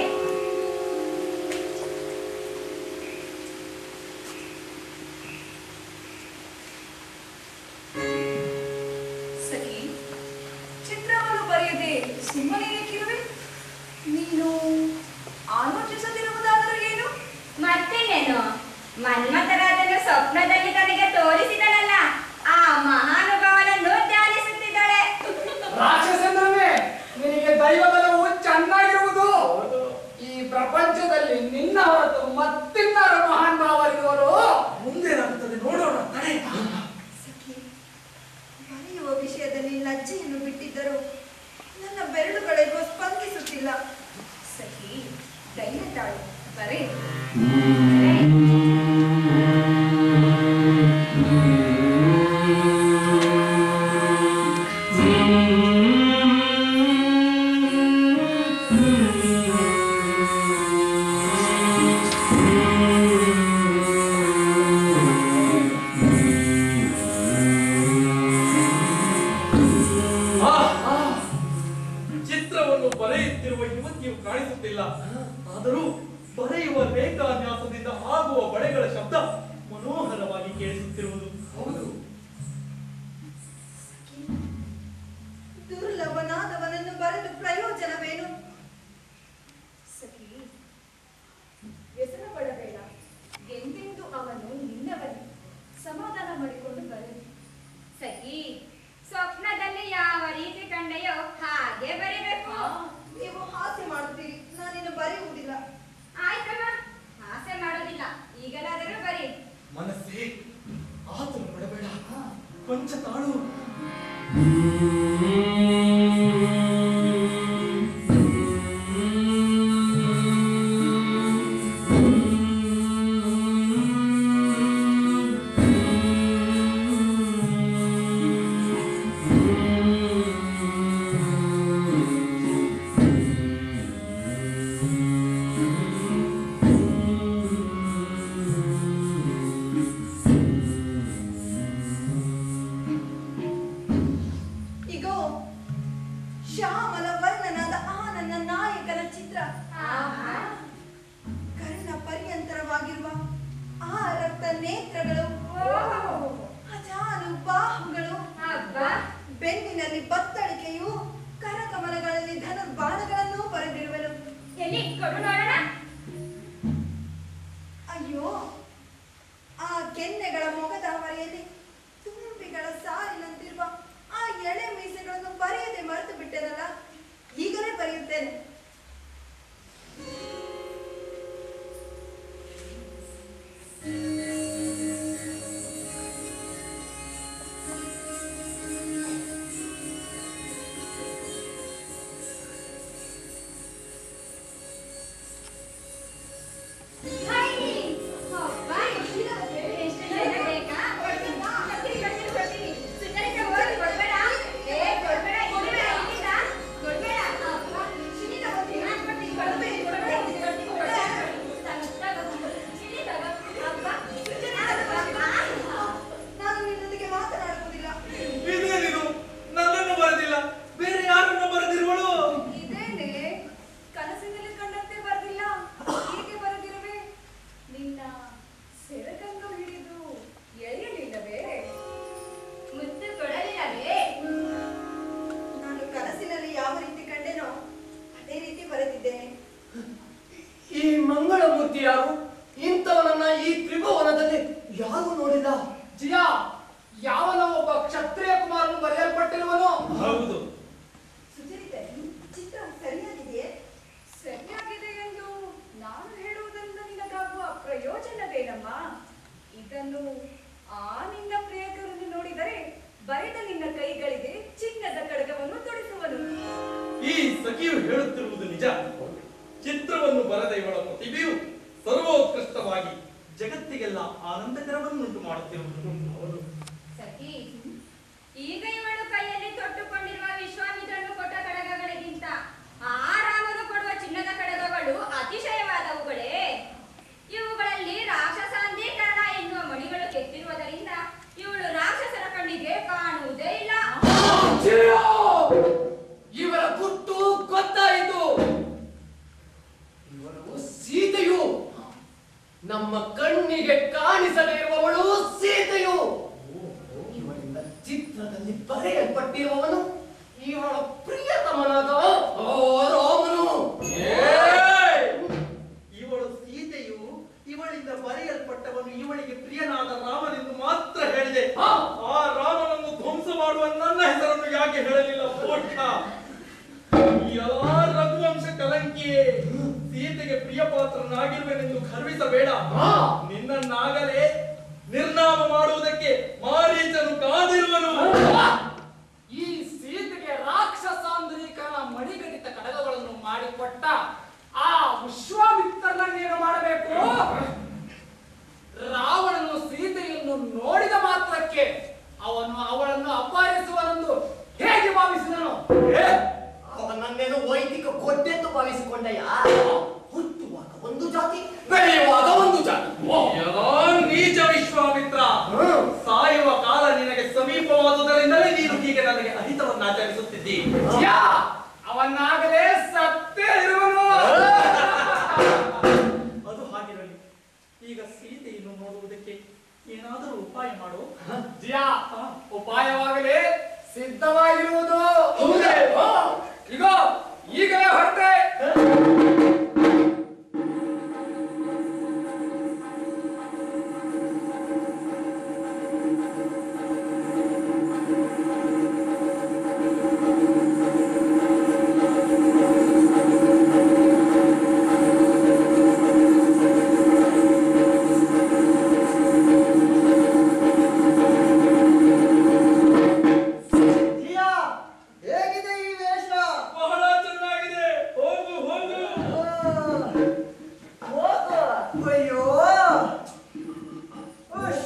ಸಖಿ ಚಿತ್ರವನ್ನು ಬರೆಯದೆ ಸುಮ್ಮನೆ ಏಕಿರುವೆ ನೀನು ಆಲೋಚಿಸದಿರುವುದಾದರೂ ಏನು ಮತ್ತೇನೇನು ಮನ್ಮಥರಾಜನು ಸ್ವಪ್ನದಲ್ಲಿ ತನಗೆ ತೋರಿಸಿದನಲ್ಲ ಆ ಮಹಾನುಭಾವನನ್ನು ಧ್ಯಾನಿಸುತ್ತಿದ್ದಾಳೆ ರಾಕ್ಷಸನವೇ ನಿನಗೆ ದೈವ ಬಲವು ಚೆನ್ನಾಗಿರುವುದು ಈ ಪ್ರಪಂಚದಲ್ಲಿ ನಿನ್ನ ಹೊರತು ಮತ್ತಿನ್ನಾರು ಮಹಾನ್ ಭಾವರಿರುವರು ಮುಂದೇನಾಗುತ್ತದೆ ನೋಡೋಣ ತಡೆ ಸಖಿ ಬರೆಯುವ ವಿಷಯದಲ್ಲಿ ಲಜ್ಜೆಯನ್ನು ಬಿಟ್ಟಿದ್ದರು ನನ್ನ ಬೆರಳುಗಳಿಗೂ ಸ್ಪಂದಿಸುತ್ತಿಲ್ಲ ಸಖಿ ಧೈರ್ಯ ತಾಳು ಬರೇ ಬರೇ. ಪದಗಳ ಶಬ್ದ ಮನೋಹರವಾಗಿ ಕೇಳಿಸುತ್ತಿರುವುದು ಹೌದು ದುರ್ಲಭನಾದವನನ್ನು ಬರೆದು ಪ್ರಯೋಜನವೇನು ಸಖಿ ವ್ಯಸನ ಪಡಬೇಡ ಎಂದೆಂದು ಅವನು ನಿನ್ನವನೇ ಸಮಾಧಾನ ಮಾಡಿಕೊಂಡು ಬರಲಿ ಸಖಿ ಸ್ವಪ್ನದಲ್ಲಿ ಯಾವ ರೀತಿ ಕಂಡೆಯೋ ಹಾಗೆ ಬರಿಬೇಕು ನೀವು ಹಾಸ್ಯ ಮಾಡುತ್ತೀರಿ ನಾನಿನ್ನು ಬರೆಯುವುದಿಲ್ಲ ಆಯ್ತಮ್ಮ ಆಸೆ ಮಾಡೋದಿಲ್ಲ ಈಗಲಾದರೂ ಬರಿ ಮನಸ್ಸೇ ಆತನು ಪಡಬೇಡ ಕೊಂಚ ತಾಳು ಇಗೋ ಶ್ಯಾಮಲ ವರ್ಣನಾದ ಆ ನನ್ನ ನಾಯಕನ ಚಿತ್ರ ಆಹಾ. ಕರ್ಣ ಪರ್ಯಂತರವಾಗಿರುವ ಆ ರಕ್ತ ನೇತ್ರಗಳು ಓಹೋ. ಅಜಾನು ಬಾಹುಗಳು ಅಬ್ಬಾ ಬೆನ್ನಿನಲ್ಲಿ ಬತ್ತಳಿಕೆಯು ಕರಕಮಲಗಳಲ್ಲಿ ಧನುರ್ಬಾಣಗಳನ್ನು ಬರೆದಿರುವನು ಎಲ್ಲಿ ಕೊಡು ನೋಡೋಣ ಅಯ್ಯೋ ಆ ಕೆನ್ನೆಗಳ ಮೊಗದ ಹೊರೆಯಲ್ಲಿ ತುಂಬಿಗಳ ಸಾಲಿನಂತಿರುವ ಆ ಎಳೆ ಮೀಸೆಗಳನ್ನು ಬರೆಯದೆ ಮರೆತು ಬಿಟ್ಟೆನಲ್ಲ ಈಗಲೇ ಬರೆಯುತ್ತೇನೆ ಹೈ! ಅಬ್ಬಾ, ಎಷ್ಟು ಜನ ಬೇಕಾ? ಕೊಡ್ತೀನಿ, ಕೊಡ್ತೀನಿ, ಕೊಡ್ತೀನಿ. ಸುಂದರಕ್ಕೆ ಹೋಗಿ ಕೊಡ್ಬೇಡ. ಏ, ಕೊಡ್ಬೇಡ, ಇಲ್ಲಿಲ್ಲ, ಇಲ್ಲಿಲ್ಲ. ಕೊಡ್ಬೇಡ. ಅಬ್ಬಾ, ಚಿನ್ನಿ ತಗೋತೀನಿ. ಹಾ, ಕೊಡ್ತೀನಿ, ಕೊಡ್ಬೇಡಿ, ಕೊಡ್ಬೇಡಿ, ಕೊಡ್ತೀನಿ, ಕೊಡ್ತೀನಿ. ತಗೋ, ತಗೋ. ಚಿನ್ನಿ ತಗೋ. ಅಬ್ಬಾ, ಅಬ್ಬಾ, ಆ. ನಾನು ನಿನ್ನೊಂದಿಗೆ ಮಾತನಾಡುವುದಿಲ್ಲ ಇದೇನಿದು ನನ್ನನ್ನು ಬರೆದಿಲ್ಲ ಬೇರೆ ಯಾರನ್ನು ಬರೆದಿರುವಳು ಇದೇನೆ ಕನಸಿನಲ್ಲಿ ಕಂಡಂತೆ ಬರೆದಿಲ್ಲ ಹೀಗೆ ಬರೆದಿರುವೆ ನಿನ್ನ ಸೆರಗನ್ನು ಹಿಡಿದು ಎಳೆಯಲಿಲ್ಲವೇ ಮುತ್ತು ಕೊಡಲಿಲ್ಲವೇ ನಾನು ಕನಸಿನಲ್ಲಿ ಯಾವ ರೀತಿ ಕಂಡೆನೋ ಅದೇ ರೀತಿ ಬರೆದಿದ್ದೇನೆ ಈ ಮಂಗಳಮೂರ್ತಿ ಯಾರು ಇಂಥವನನ್ನ ಈ ತ್ರಿಭುವನದಲ್ಲಿ ಯಾರು ನೋಡಿಲ್ಲ ಜಿಯ ಯಾವನ ಒಬ್ಬ ಕ್ಷತ್ರಿಯ ಕುಮಾರನು ಬರೆಯಲ್ಪಟ್ಟಿರುವನು ಹೌದು ಸುಚರಿತೆ ಚಿತ್ರ ಸರಿಯಾಗಿದೆಯೇ ಸರಿಯಾಗಿದೆ ಎಂದು ನಾನು ಹೇಳುವುದರಿಂದ ನಿನಗಾಗುವ ಪ್ರಯೋಜನವೇನಮ್ಮ ಇದನ್ನು ಆ ನಿನ್ನ ಪ್ರಿಯಕರನ್ನು ನೋಡಿದರೆ ಬರೆದ ನಿನ್ನ ಕೈಗಳಿಗೆ ಚಿನ್ನದ ಕಡಗವನ್ನು ತೊಡಿಸುವನು ಈ ಸಖಿಯು ಹೇಳುತ್ತಿರುವುದು ನಿಜ ಚಿತ್ರವನ್ನು ಬರೆದ ಇವಳ ಪ್ರತಿಭೆಯು ಸರ್ವೋತ್ಕೃಷ್ಟವಾಗಿ ಜಗತ್ತಿಗೆಲ್ಲ ಆನಂದಕರವನ್ನುಂಟು ಮಾಡುತ್ತಿರುವುದು ಸಖಿ ಈಗ ಇವಳು ಕೈಯಲ್ಲಿ ತೊಟ್ಟುಕೊಂಡಿರುವ ವಿಶ್ವಾಮಿತ್ರನು ಕೊಟ್ಟ ಕಡಗಗಳಿಗಿಂತ ಆ ರಾಮನು ಕೊಡುವ ಚಿನ್ನದ ಕಡಗಗಳು ಅತಿಶಯವಾದವುಗಳೇ ಇವುಗಳಲ್ಲಿ ರಾಕ್ಷಸಾಂಧೀಕರಣ ಎನ್ನುವ ಮಣಿಗಳು ಕೆತ್ತಿರುವುದರಿಂದ ಇವಳು ರಾಕ್ಷಸರ ಕಣ್ಣಿಗೆ ಕಾಣುವುದೇ ಇಲ್ಲ ಜಿಯ! ಇವರ ಗುಟ್ಟು ಗೊತ್ತಾಯಿತು ಇವಳು ಸೀತೆಯು ನಮ್ಮ ಕಣ್ಣಿಗೆ ಕಾಣಿಸದೇ ಇರುವವಳು ಸೀತೆಯು ಇವಳಿಂದ ಚಿತ್ರದಲ್ಲಿ ಬರೆಯಲ್ಪಟ್ಟಿರುವವನು ಇವಳ ಪ್ರಿಯತಮನಾದ ಆ ರಾಮನು ಏಯ್! ಇವಳು ಸೀತೆಯು ಇವಳಿಂದ ಬರೆಯಲ್ಪಟ್ಟವನು ಇವಳಿಗೆ ಪ್ರಿಯನಾದ ರಾಮನೆಂದು ಮಾತ್ರ ಹೇಳಿದೆ ಹಾ. ಆ ರಾಮನನ್ನು ಧ್ವಂಸ ಮಾಡುವ ನನ್ನ ಹೆಸರನ್ನು ಯಾಕೆ ಹೇಳಲಿಲ್ಲ ಪೋಷ ಈ ಎಲ್ಲಾ ರಘುವಂಶ ಕಲಂಕಿಯೇ ಸೀತೆಗೆ ಪ್ರಿಯ ಪಾತ್ರನಾಗಿರುವೆನೆಂದು ಗರ್ವಿಸಬೇಡ ಹಾ. ನಿನ್ನನ್ನಾಗಲೇ ನಿರ್ನಾಮ ಮಾಡುವುದಕ್ಕೆ ಮಾರೀಚನು ಕಾದಿರುವನು ಈ ಸೀತೆಗೆ ರಾಕ್ಷಸಾಂದ್ರೀಕರಣ ಮಣಿಗಣಿತ ಕಡಗಗಳನ್ನು ಮಾಡಿಕೊಟ್ಟ ಆ ವಿಶ್ವಾಮಿತ್ರನನ್ನೇನು ಮಾಡಬೇಕು ರಾವಣನು ಸೀತೆಯನ್ನು ನೋಡಿದ ಮಾತ್ರಕ್ಕೆ ಅವನು ಅವಳನ್ನು ಅಪಹರಿಸುವನೆಂದು ಹೇಗೆ ಭಾವಿಸಿದನು ಏ, ಅವನನ್ನೇನು ವೈದಿಕ ಕೊಟ್ಟೆಂದು ಭಾವಿಸಿಕೊಂಡಯ್ಯ ಹುಟ್ಟುವಾಗ ಒಂದು ಜಾತಿ ಬೆಳೆಯುವಾಗ ಒಂದು ಜಾತಿ ಓ, ಎಲ್ಲಾ ನೀಚ ವಿಶ್ವಾಮಿತ್ರ ಹ್ಮ್. ಸಾಯುವ ಕಾಲ ನಿನಗೆ ಸಮೀಪವಾದುದರಿಂದಲೇ ನೀನು ಹೀಗೆ ನನಗೆ ಅಹಿತವನ್ನು ಆಚರಿಸುತ್ತಿದ್ದಿ ಯಾ, ಅವನಾಗಲೇ ಸತ್ತೇ ಇರುವನು ಅದು ಹಾಗಿರಲಿ ಈಗ ಸೀತೆಯನ್ನು ಸೀತೆಯನ್ನು ನೋಡುವುದಕ್ಕೆ ಏನಾದರೂ ಉಪಾಯ ಮಾಡು ಜಿಯಾ ಉಪಾಯವಾಗಲಿ ಸಿದ್ಧವಾಗಿರುವುದು ಹೌದೇ? ಹಾ, ಈಗ ಈಗಲೇ ಹೊರಟೆ ಜಿಯಾ, ಹೇಗಿದೆ ಈ ವೇಷ ಬಹಳ ಚೆನ್ನಾಗಿದೆ ಹೋಗು ಹೋಗು ಹೋಗು. ಅಯ್ಯೋ ಉಶ್.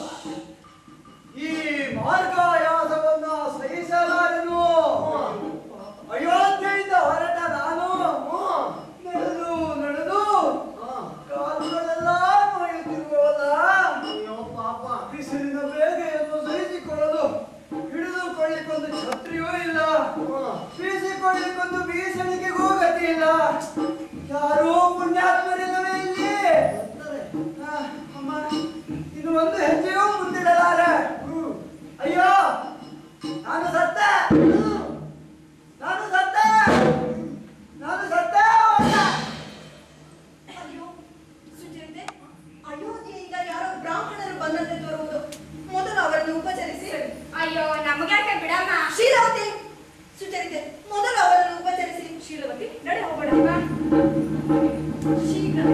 ಈ ಮಾರ್ಗಾಯಾಸವನ್ನ ಸಹಿಸಲಾರೆನು ಅಯೋಧ್ಯೆಯಿಂದ ಹೊರಟ ನಾನು ನಡೆದು ನಡೆದು ಕಾಲುಗಳೆಲ್ಲ ನೋಯುತ್ತಿರುವಲ್ಲ ಅಯ್ಯೋ ಪಾಪ ಬಿಸಿಲಿನ ಬೇಗೆಯನ್ನು ಸಹಿಸಿಕೊಳ್ಳಲು ಹಿಡಿದುಕೊಳ್ಳಿಕ್ಕೊಂದು ಛತ್ರಿಯೂ ಇಲ್ಲ ಬೀಸಿಕೊಳ್ಳಿಕ್ಕೊಂದು ಬೀಸಣಿಗೆಗೂ ಗತಿ ಇಲ್ಲ ಯಾರೂ ಪುಣ್ಯಾತ್ಮರಿಲ್ಲವೇ ಇಲ್ಲಿ ಆ, ಅಮ್ಮ ಇನ್ನು ಒಂದು ಹೆಜ್ಜೆಯೂ ಮುಂದಿಡಲಾರೆ ಅಯ್ಯೋ ನಾನು ಸತ್ತೆ ನಾನು ಸತ್ತೆ ನಾನು ಸತ್ತೆ ಹೋದೆ. ಅಯ್ಯೋ ಸುಚರಿತೆ ಅಯೋಧ್ಯೆಯಿಂದ ಯಾರೋ ಬ್ರಾಹ್ಮಣರು ಬಂದಂತೆ ತೋರುವುದು ಮೊದಲು ಅವರನ್ನು ಉಪಚರಿಸಿ ಅಯ್ಯೋ ನಮಗ್ಯಾಕೆ ಬಿಡಮ್ಮ ಶೀಲವತಿ ಸುಚರಿತೆ ಮೊದಲು ಅವರನ್ನು ಉಪಚರಿಸಿ ಶೀಲವತಿ ನಡೆ ಹೋಗೋಣ ಶೀಘ್ರ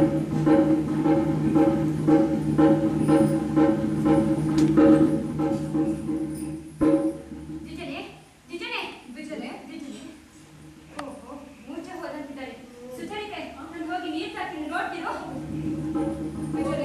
ಜಿಜನೆ ಜಿಜನೆ ಜಿಜನೆ ಜಿಜನೆ ಓಹೋ ಮೂರ್ಛೆ ಹೋದಂತಿದ್ದಾಳೆ ಸುಚರಿತೆ ನಾನು ಹೋಗಿ ನೀರು ತಾಕ್ತೀನಿ ನೋಡ್ತಿರೋ ಜಿಜನೆ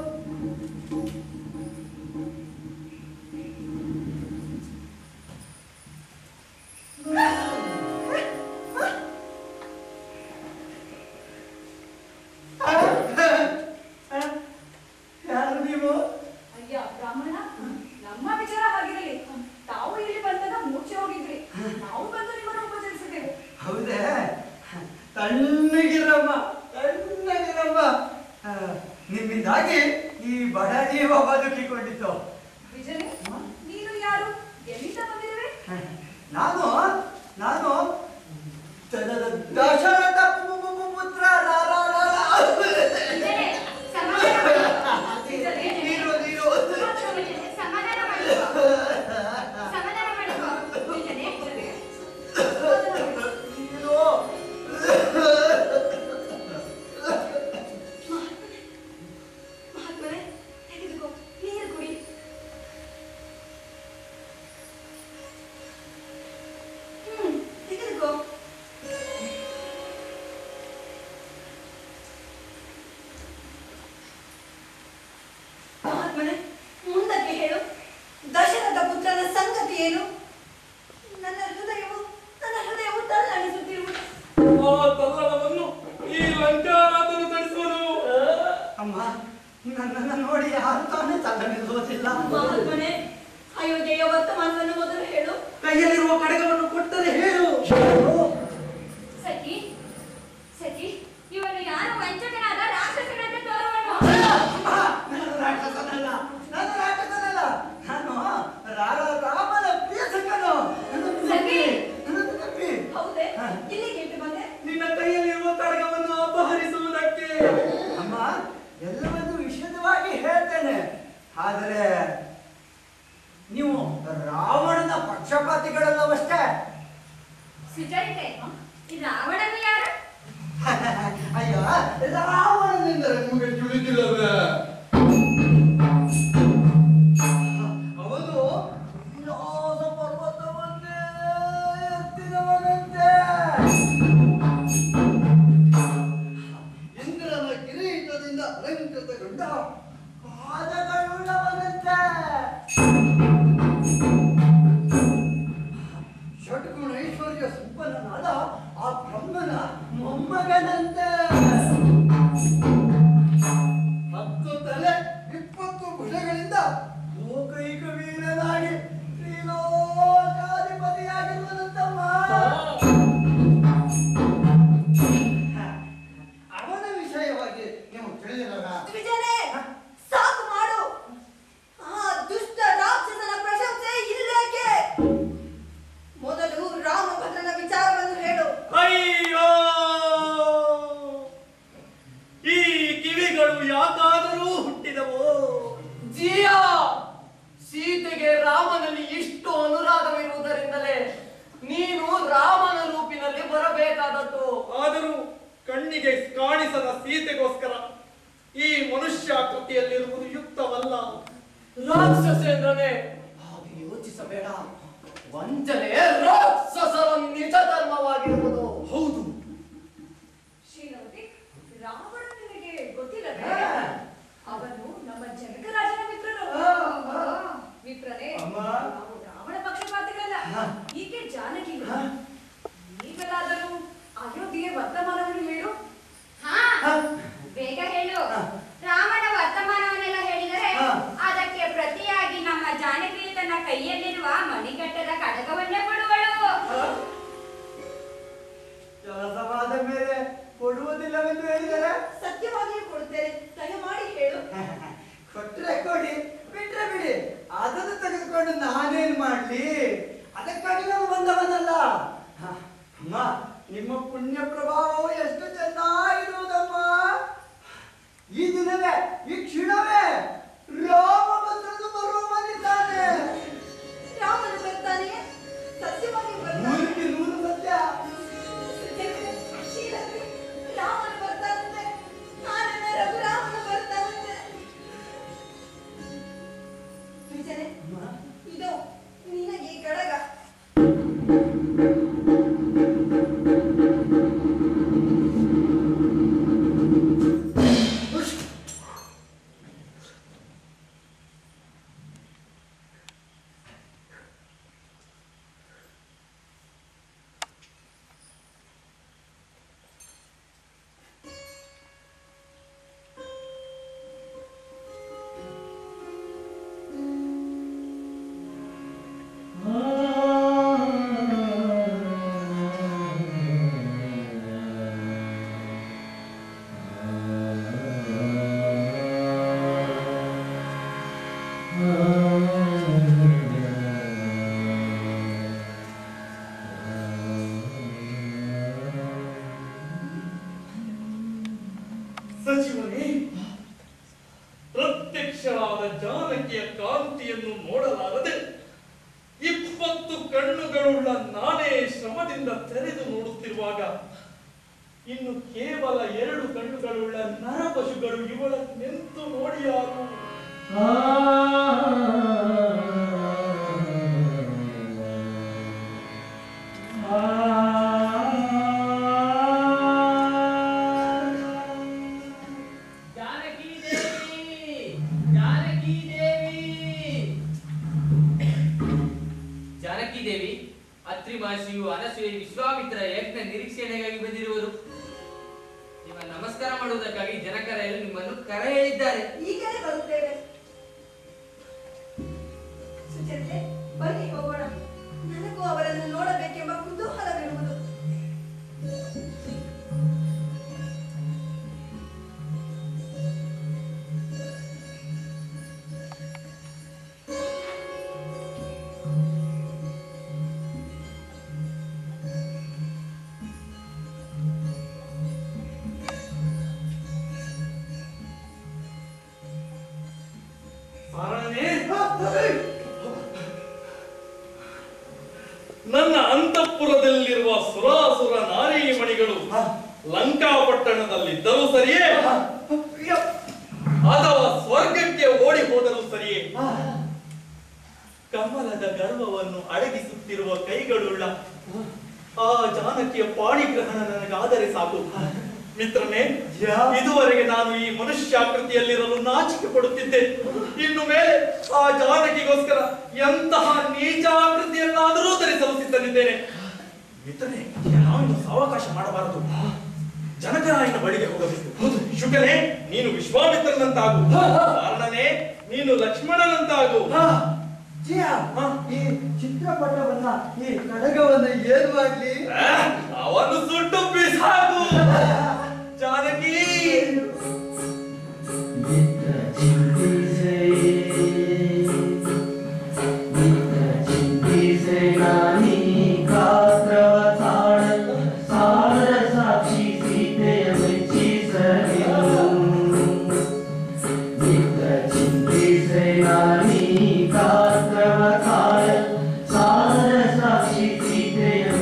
ಯಾರು ನೀವು ಅಯ್ಯ ಬ್ರಾಹ್ಮಣ ನಮ್ಮ ವಿಚಾರ ಹಾಗಿರಲಿ ತಾವು ಇಲ್ಲಿ ಬಂದಾಗ ಮೂರ್ಛೆ ಹೋಗಿದ್ರಿ ನಾವು ಬಂದು ನಿಮ್ಮನ್ನು ಉಪಚರಿಸಿದ್ದೇವೆ ಹೌದೇ ತಣ್ಣಗಿರಮ್ಮ ತಣ್ಣಗಿರಮ್ಮ ಆ, ನಿಮ್ಮಿಂದಾಗಿ ಈ ಬಡ ಜೀವ ಬದುಕಿಕೊಂಡಿತ್ತು ವಿಜಯ್ ನೀನು ಯಾರು ಎಲ್ಲಿಂದ ಬಂದಿರುವೆ ನಾನು ನಾನು ದ- ದಶರಥ ಪು- ಪು- ಪು- ಪುತ್ರ ರಾ- ರಾ- ರಾ- ರಾ- ಜಿಜನೆ ಸಮಾಧಾನ ಮಾಡಿಕೋ ನೀರು ನೀರು ಸಮಾಧಾನ ಮಾಡಿಕೋ ಸಮಾಧಾನ ಮಾಡಿಕೋ ಜಿಜನೆ ನೀರು ಮಹಾತ್ಮರೇ ತೆಗೆದುಕೋ ನೀರು ಕುಡಿ ಹ್ಮ್ ತೆಗೆದುಕೋ ಮಹಾತ್ಮನೇ ಮುಂದಕ್ಕೆ ಹೇಳು ದಶರಥ ಪುತ್ರನ ಸಂಗತಿ ಏನು ನನ್ನ ಹೃದಯವು ನನ್ನ ಹೃದಯವು ತಲ್ಲಣಿಸುತ್ತಿರುವುದು ಆ ತಲ್ಲಣವನ್ನು ಈ ಲಂಕಾನಾಥನು ತಡಿಸುವನು ಅಮ್ಮ ನನ್ನನ್ನು ನೋಡಿ ಯಾರು ತಾನೇ ತಲ್ಲಣಿಸುವುದಿಲ್ಲ ಮಹಾತ್ಮನೇ ಅಯೋಧ್ಯೆಯ ವರ್ತಮಾನವನ್ನು ಮೊದಲು ಹೇಳು ಕೈಯಲ್ಲಿರುವ ಕಡಗವನ್ನು ಕೊಟ್ಟರೆ ಹೇಳು ಸಖಿ ಸಖಿ ಇವನು ಯಾರು ವಂಚಕನಾದ ರಾಕ್ಷಸನಂತೆ ತೋರುವನು ಅಮ್ಮ, ನಾನು ರಾಕ್ಷಸನಲ್ಲ ನಾನು ರಾಕ್ಷಸನಲ್ಲ ನಾನು ರಾ- ರಾಮನ ಪ್ರಿಯಸಕನು ನನ್ನನ್ನು ನಂಬಿ, ನನ್ನನ್ನು ನಂಬಿ. ಹೌದೇ ಹ. ಇಲ್ಲಿಗೆ ಇಟ್ಟು ಬಂದೆ ನಿನ್ನ ಕೈಯಲ್ಲಿರುವ ಕಡಗವನ್ನು ಅಪಹರಿಸುವುದಕ್ಕೆ ಅಮ್ಮ ಎಲ್ಲವನ್ನು ವಿಶದವಾಗಿ ಹೇಳ್ತೇನೆ ಆದರೆ ನೀವು ರಾವಣನ ಪಕ್ಷಪಾತಿಗಳಲ್ಲವಷ್ಟೇ ಸುಚರಿತೆ ಈ ರಾವಣನು ಯಾರು ಅಯ್ಯೋ ರಾವಣನೆಂದರೆ ನಿಮಗೆ ತಿಳಿದಿಲ್ಲವೇ ಅವನು ವಿಲಾಸ ಪರ್ವತವನ್ನೇ ಎತ್ತಿದವನಂತೆ ಇಂದ್ರನ ಕಿರೀಟದಿಂದ ಅಲಂಕೃತಗೊಂಡ ಪಾದಗಳುಳ್ಳವನಂತೆ ಷಡ್ಗುಣ ಐಶ್ವರ್ಯ ಸಂಪನ್ನನಾದ ಆ ಬ್ರಹ್ಮನ ಮೊಮ್ಮಗನಂತೆ ಹತ್ತು ರಾಕ್ಷಸೇಂದ್ರನೇ ಹಾಗೆ ಯೋಚಿಸಬೇಡ ವಂಚನೆ ರಾಕ್ಷಸರ ನಿಜ ಧರ್ಮವಾಗಿರುವುದು ಹೌದು ಶೀಲವತಿ ರಾವಣ ನಿನಗೆ ಗೊತ್ತಿಲ್ಲವೇ ಅವನು ನಮ್ಮ ಜನಕರಾಜನ ಮಿತ್ರನು ಮಿತ್ರನೇ ಅಮ್ಮ. ನಾವು ರಾವಣ ಪಕ್ಷಪಾತಿಗಳಲ್ಲ ಈಕೆ ಜಾನಕಿ ನೀವೆಲ್ಲಾದರೂ ಅಯೋಧ್ಯೆಯ ವರ್ತಮಾನವನ್ನು ಹೇಳು ಹಾ ಬೇಗ ಹೇಳು ರಾಮನ ವರ್ತಮಾನವನ್ನೆಲ್ಲ ಹೇಳಿದರೆ ಹಾ. ಅದಕ್ಕೆ ಪ್ರತಿಯಾಗಿ ನಮ್ಮ ಜಾನಕಿ ತನ್ನ ಕೈಯಲ್ಲಿರುವ ಮಣಿಕಟ್ಟದ ಕಡಗವನ್ನೇ ಕೊಡುವಳು ಕೆಲಸವಾದ ಮೇಲೆ ಕೊಡುವುದಿಲ್ಲವೆಂದು ಹೇಳಿದರೆ ಸತ್ಯವಾಗಿಯೂ ಕೊಡುತ್ತೇನೆ ದಯಮಾಡಿ ಹೇಳು ಕೊಟ್ರೆ ಕೊಡಿ ಬಿಟ್ರೆ ಬಿಡಿ ಅದನ್ನು ತೆಗೆದುಕೊಂಡು ನಾನೇನ್ ಮಾಡ್ಲಿ ಅದಕ್ಕಾಗಿ ನಾವು ಬಂದವನಲ್ಲ ಹ, ಅಮ್ಮ ನಿಮ್ಮ ಪುಣ್ಯ ಪ್ರಭಾವವು ಎಷ್ಟು ಚೆನ್ನಾಗಿರುವುದಮ್ಮ ಈ ದಿನವೇ ಈ ಕ್ಷಣವೇ ರಾಮಭದ್ರನು ಬರುವನಿದ್ದಾನೆ ರಾಮನು ಬರ್ತಾನೆ ಸತ್ಯವಾಗಿ ಬರ್ತಾನೆ ನೂರಕ್ಕೆ ನೂರು ಸತ್ಯ ಶೀಲವತಿ ರಾಮನು ಬರ್ತಾನಂತೆ ನಾನೆಲ್ಲ ರಘುರಾಮನು ಬರ್ತಾನಂತೆ ವಿಜಯನೇ ಇದು ನಿನಗೆ ಈ ಕಡಗ ಸಚಿವನೇ ಪ್ರತ್ಯಕ್ಷರಾದ ಜಾನಕಿಯ ಕಾಂತಿಯನ್ನು ನೋಡಲಾರದೆ ಇಪ್ಪತ್ತು ಕಣ್ಣುಗಳುಳ್ಳ ನಾನೇ ಶ್ರಮದಿಂದ ತೆರೆದು ನೋಡುತ್ತಿರುವಾಗ ಇನ್ನು ಕೇವಲ ಎರಡು ಕಣ್ಣುಗಳುಳ್ಳ ನರ ಪಶುಗಳು ಇವಳ ನಿಂತು ನೋಡಿಯಾರು ಜಾನಕಿ ದೇವಿ ಜಾನಕಿ ದೇವಿ ಜಾನಕಿ ದೇವಿ ಅತ್ರಿ ಮಹರ್ಷಿಯು ಅನಸೂಯೆ ವಿಶ್ವಾಮಿತ್ರ ಯಜ್ಞ ನಿರೀಕ್ಷಣೆಗಾಗಿ ಬಂದಿರುವರು ನಿಮ್ಮ ನಮಸ್ಕಾರ ಮಾಡುವುದಕ್ಕಾಗಿ ಜನಕರೆಯಲು ನಿಮ್ಮನ್ನು ಕರೆ ಹೇಳಿದ್ದಾರೆ ಈಗಲೇ ಬರುತ್ತೇವೆ ಸುಚರಿತೆ ಬನ್ನಿ ಹೋಗೋಣ ನನಗೂ ಅವರನ್ನು ನೋಡಬೇಕೆಂಬ ಕುತೂಹಲವಿರುವುದು ಕಾರಣನೇ ನನ್ನ ಅಂತಃಪುರದಲ್ಲಿರುವ ಸುರಾಸುರ ನಾರೀಮಣಿಗಳು ಲಂಕಾಪಟ್ಟಣದಲ್ಲಿದ್ದರೂ ಸರಿಯೇ ಅಥವಾ ಸ್ವರ್ಗಕ್ಕೆ ಓಡಿ ಹೋದರೂ ಸರಿಯೇ ಕಮಲದ ಗರ್ವವನ್ನು ಅಡಗಿಸುತ್ತಿರುವ ಕೈಗಳುಳ್ಳ ಆ ಜಾನಕಿಯ ಪಾಣಿಗ್ರಹಣ ನನಗಾದರೆ ಸಾಕು ಮಿತ್ರನೇ ಇದುವರೆಗೆ ನಾನು ಈ ಮನುಷ್ಯಾಕೃತಿಯಲ್ಲಿರಲು ನಾಚಿಕೆ ಪಡುತ್ತಿದ್ದೆ ಇನ್ನು ಮೇಲೆ ಆ ಜಾನಕಿಗೋಸ್ಕರ ಎಂತಹ ನೀಚಾಕೃತಿಯನ್ನಾದರೂ ಧರಿಸಲು ಸಿದ್ಧನಿದ್ದೇನೆ ಮಿತ್ರನೇ ನಾವಿನ್ನು ಸಾವಕಾಶ ಮಾಡಬಾರದು ಜನಕರಾಯನ ಬಳಿಗೆ ಹೋಗಬೇಕು ಶುಕನೇ ನೀನು ವಿಶ್ವಾಮಿತ್ರನಂತಾಗು ಕಾರಣನೇ ನೀನು ಲಕ್ಷ್ಮಣನಂತಾಗು ಜಿಯ, ಈ ಚಿತ್ರಪಟವನ್ನ ಈ ಕಡಗವನ್ನ ಏನು ಮಾಡ್ಲಿ ಆ, ಅವನು ಸುಟ್ಟು ಬಿಸಾಕು ಜಾನಕಿ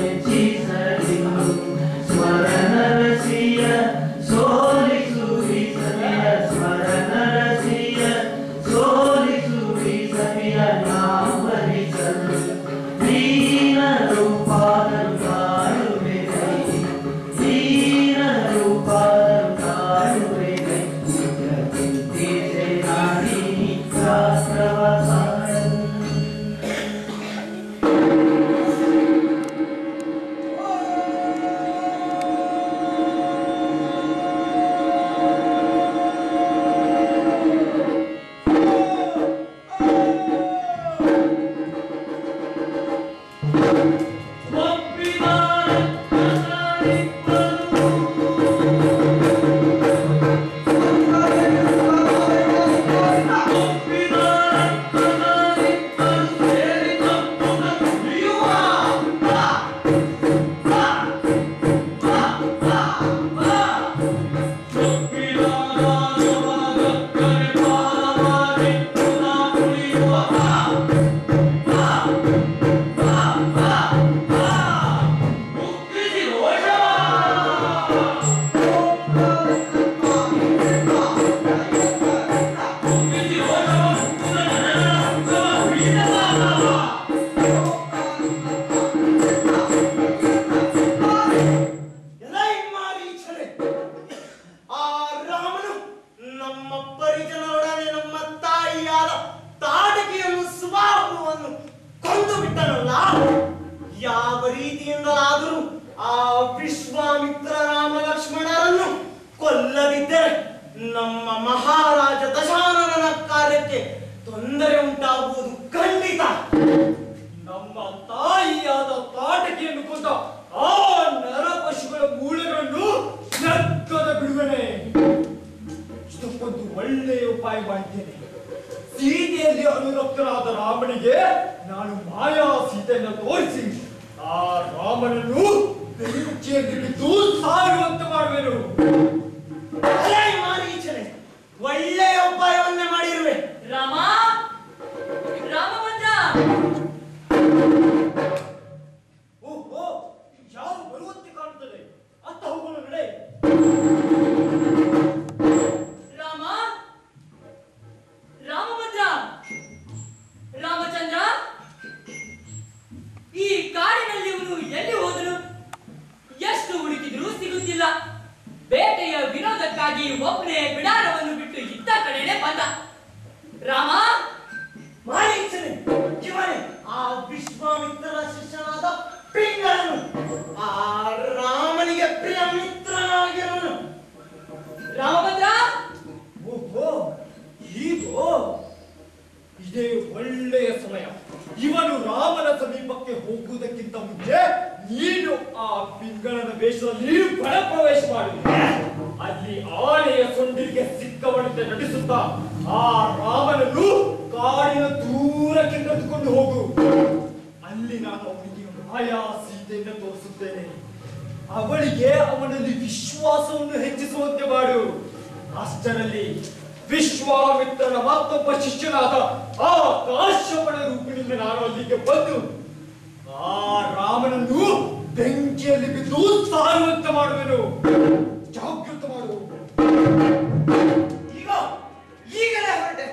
ಸ್ಮರಣ ರಸಿಯ ಸೋಲಿಸುವಿಸ ಬಿಟ್ಟನಲ್ಲ ಯಾವ ರೀತಿಯಿಂದಲಾದರೂ ಆ ವಿಶ್ವಾಮಿತ್ರ ರಾಮ ಲಕ್ಷ್ಮಣರನ್ನು ಕೊಲ್ಲದಿದ್ದರೆ ನಮ್ಮ ಮಹಾರಾಜ ದಶಾನನ ಕಾರ್ಯಕ್ಕೆ ತೊಂದರೆ ಉಂಟಾಗುವುದು ಖಂಡಿತ ನಮ್ಮ ತಾಯಿಯಾದ ತಾಟಕಿಯನ್ನು ಕೊಂದ ಆ ನರಪಶುಗಳ ಮೂಳೆಗಳನ್ನು ನಕ್ಕದ ಬಿಡುಗಡೆ ಇದಕ್ಕೊಂದು ಒಳ್ಳೆಯ ಉಪಾಯ ಮಾಡಿದ್ದೇನೆ ಸೀತೆಯಲ್ಲಿ ಅನುರಕ್ತನಾದ ರಾಮನಿಗೆ ನಾನು ಮಾಯಾ ಸೀತೆಯನ್ನು ತೋರಿಸಿ ಆ ರಾಮನನ್ನು ಬೆಂಕಿಯಲ್ಲಿ ಬಿದ್ದು ಸಾಯುವಂತೆ ಮಾಡುವೆನು ಅಲೇ ಮಾರೀಚನೆ ಒಳ್ಳೆಯ ಉಪಾಯವನ್ನೇ ಮಾಡಿರುವೆ ರಾಮ ರಾಮಭದ್ರ ಓಹೋ ಯಾರು ಬರುವಂತೆ ಕಾಣುತ್ತದೆ ಅತ್ತ ಹೋಗೋಣ ನಡೆ ರಾಮ ರಾಮಭದ್ರ ರಾಮಚಂದ್ರ ಈ ಕಾಡಿನಲ್ಲಿ ಇವನು ಎಲ್ಲಿ ಹೋದನು ಎಷ್ಟು ಹುಡುಕಿದ್ರೂ ಸಿಗುತ್ತಿಲ್ಲ ಬೇಟೆಯ ವಿನೋದಕ್ಕಾಗಿ ಒಬ್ಬನೇ ಬಿಡಾರವನ್ನು ಬಿಟ್ಟು ಇತ್ತ ಕಡೆನೆ ಬಂದ ರಾಮ ಮಾರೀಚನೆ ಇವನೇ ಆ ವಿಶ್ವಾಮಿತ್ರನ ಶಿಷ್ಯನಾದ ಪಿಂಗಳನು ಆ ರಾಮನಿಗೆ ಪ್ರಿಯ ಮಿತ್ರನಾಗಿರುವನು ರಾಮಭದ್ರ ಓಹೋ ಹೀಗೋ ಇದೇ ಒಳ್ಳೆಯ ಸಮಯ ಇವನು ರಾಮನ ಸಮೀಪಕ್ಕೆ ಹೋಗುವುದಕ್ಕಿಂತ ಮುಂಚೆ ನೀನು ಆ ಪಿಂಗಳನ ವೇಷದಲ್ಲಿ ಬಡ ಪ್ರವೇಶ ಮಾಡು ಅಲ್ಲಿ ಆನೆಯ ಸೊಂಡಿಗೆ ಸಿಕ್ಕವನಂತೆ ನಟಿಸುತ್ತಾ ಆ ರಾಮನನ್ನು ಕಾಡಿನ ದೂರಕ್ಕೆ ಕರೆದುಕೊಂಡು ಹೋಗು ಅಲ್ಲಿ ನಾನು ಅವನಿಗೆ ಮಾಯಾ ಸೀತೆಯನ್ನು ತೋರಿಸುತ್ತೇನೆ ಅವಳಿಗೆ ಅವನಲ್ಲಿ ವಿಶ್ವಾಸವನ್ನು ಹೆಚ್ಚಿಸುವಂತೆ ಮಾಡು ಅಷ್ಟರಲ್ಲಿ ವಿಶ್ವಾಮಿತ್ರನ ಮತ್ತೊಬ್ಬ ಶಿಷ್ಯನಾದ ಆ ಕಾಶ್ಯಪನ ರೂಪಿನಿಂದ ನಾನು ಅಲ್ಲಿಗೆ ಬಂದು ಆ ರಾಮನನ್ನು ಬೆಂಕಿಯಲ್ಲಿ ಬಿದ್ದು ಸಾರುವಂತೆ ಮಾಡುವೆನು ಜಾಗೃತ ಮಾಡು ಈಗ ಈಗಲೇ ಹೊರಟೆ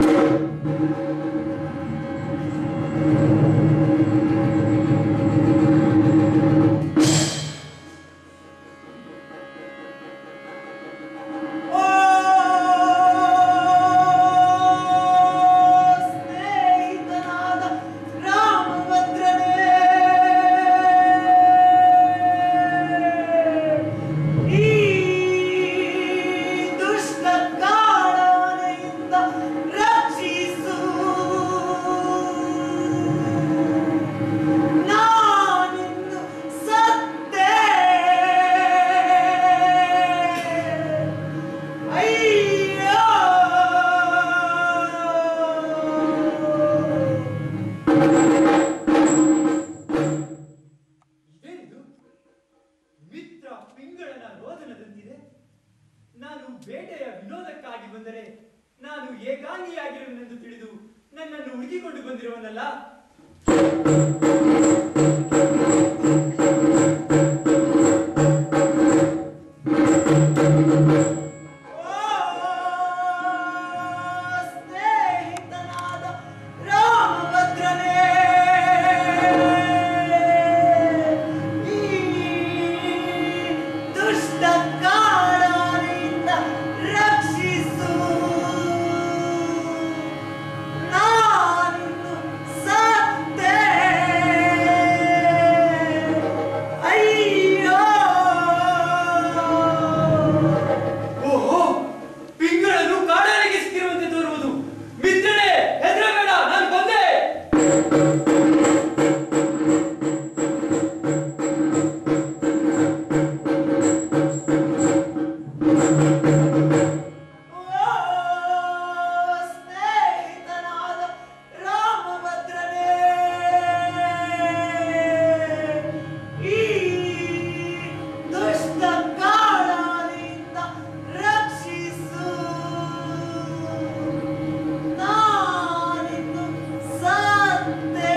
ಓ ಸ್ನೇಹಿತನಾದ ರಾಮಭದ್ರನೇ ಈ ದುಷ್ಟ ಕಾಡಾನೆಯಿಂದ ರಕ್ಷಿಸು ನಾನಿನ್ನು ಸತ್ತೇ ಅಯ್ಯೋ ಇದೇನಿದು ಮಿತ್ರ ಪಿಂಗಳನ ರೋದನದಂತಿದೆ ನಾನು ಬೇಟೆಯ ವಿನೋದಕ್ಕಾಗಿ ಬಂದರೆ ನಾನು ಏಕಾಂಗಿಯಾಗಿರುವೆನೆಂದು ತಿಳಿದು ನನ್ನನ್ನು ಹುಡುಕಿಕೊಂಡು ಬಂದಿರುವನಲ್ಲ ಸ್ನೇಹಿತನಾದ ರಾಮಭದ್ರನೇ ಈ ದುಷ್ಟ ಕಾಡಾನೆಯಿಂದ ರಕ್ಷಿಸು ನಾನಿನ್ನು ಸತ್ತೇ ಅಯ್ಯೋ ಓಹೋ ಪಿಂಗಳನು ಕಾಡಾನೆಗೆ ಸಿಕ್ಕಿರುವಂತೆ ತೋರುವುದು ಮಿತ್ರನೇ ಹೆದರಬೇಡ ನಾನು ಬಂದೆ ಸ್ನೇಹಿತನಾದ ರಾಮಭದ್ರನೇ ಈ ದುಷ್ಟ ಕಾಡಾನೆಯಿಂದ ರಕ್ಷಿಸು ನಾನಿನ್ನು ಸತ್ತೇ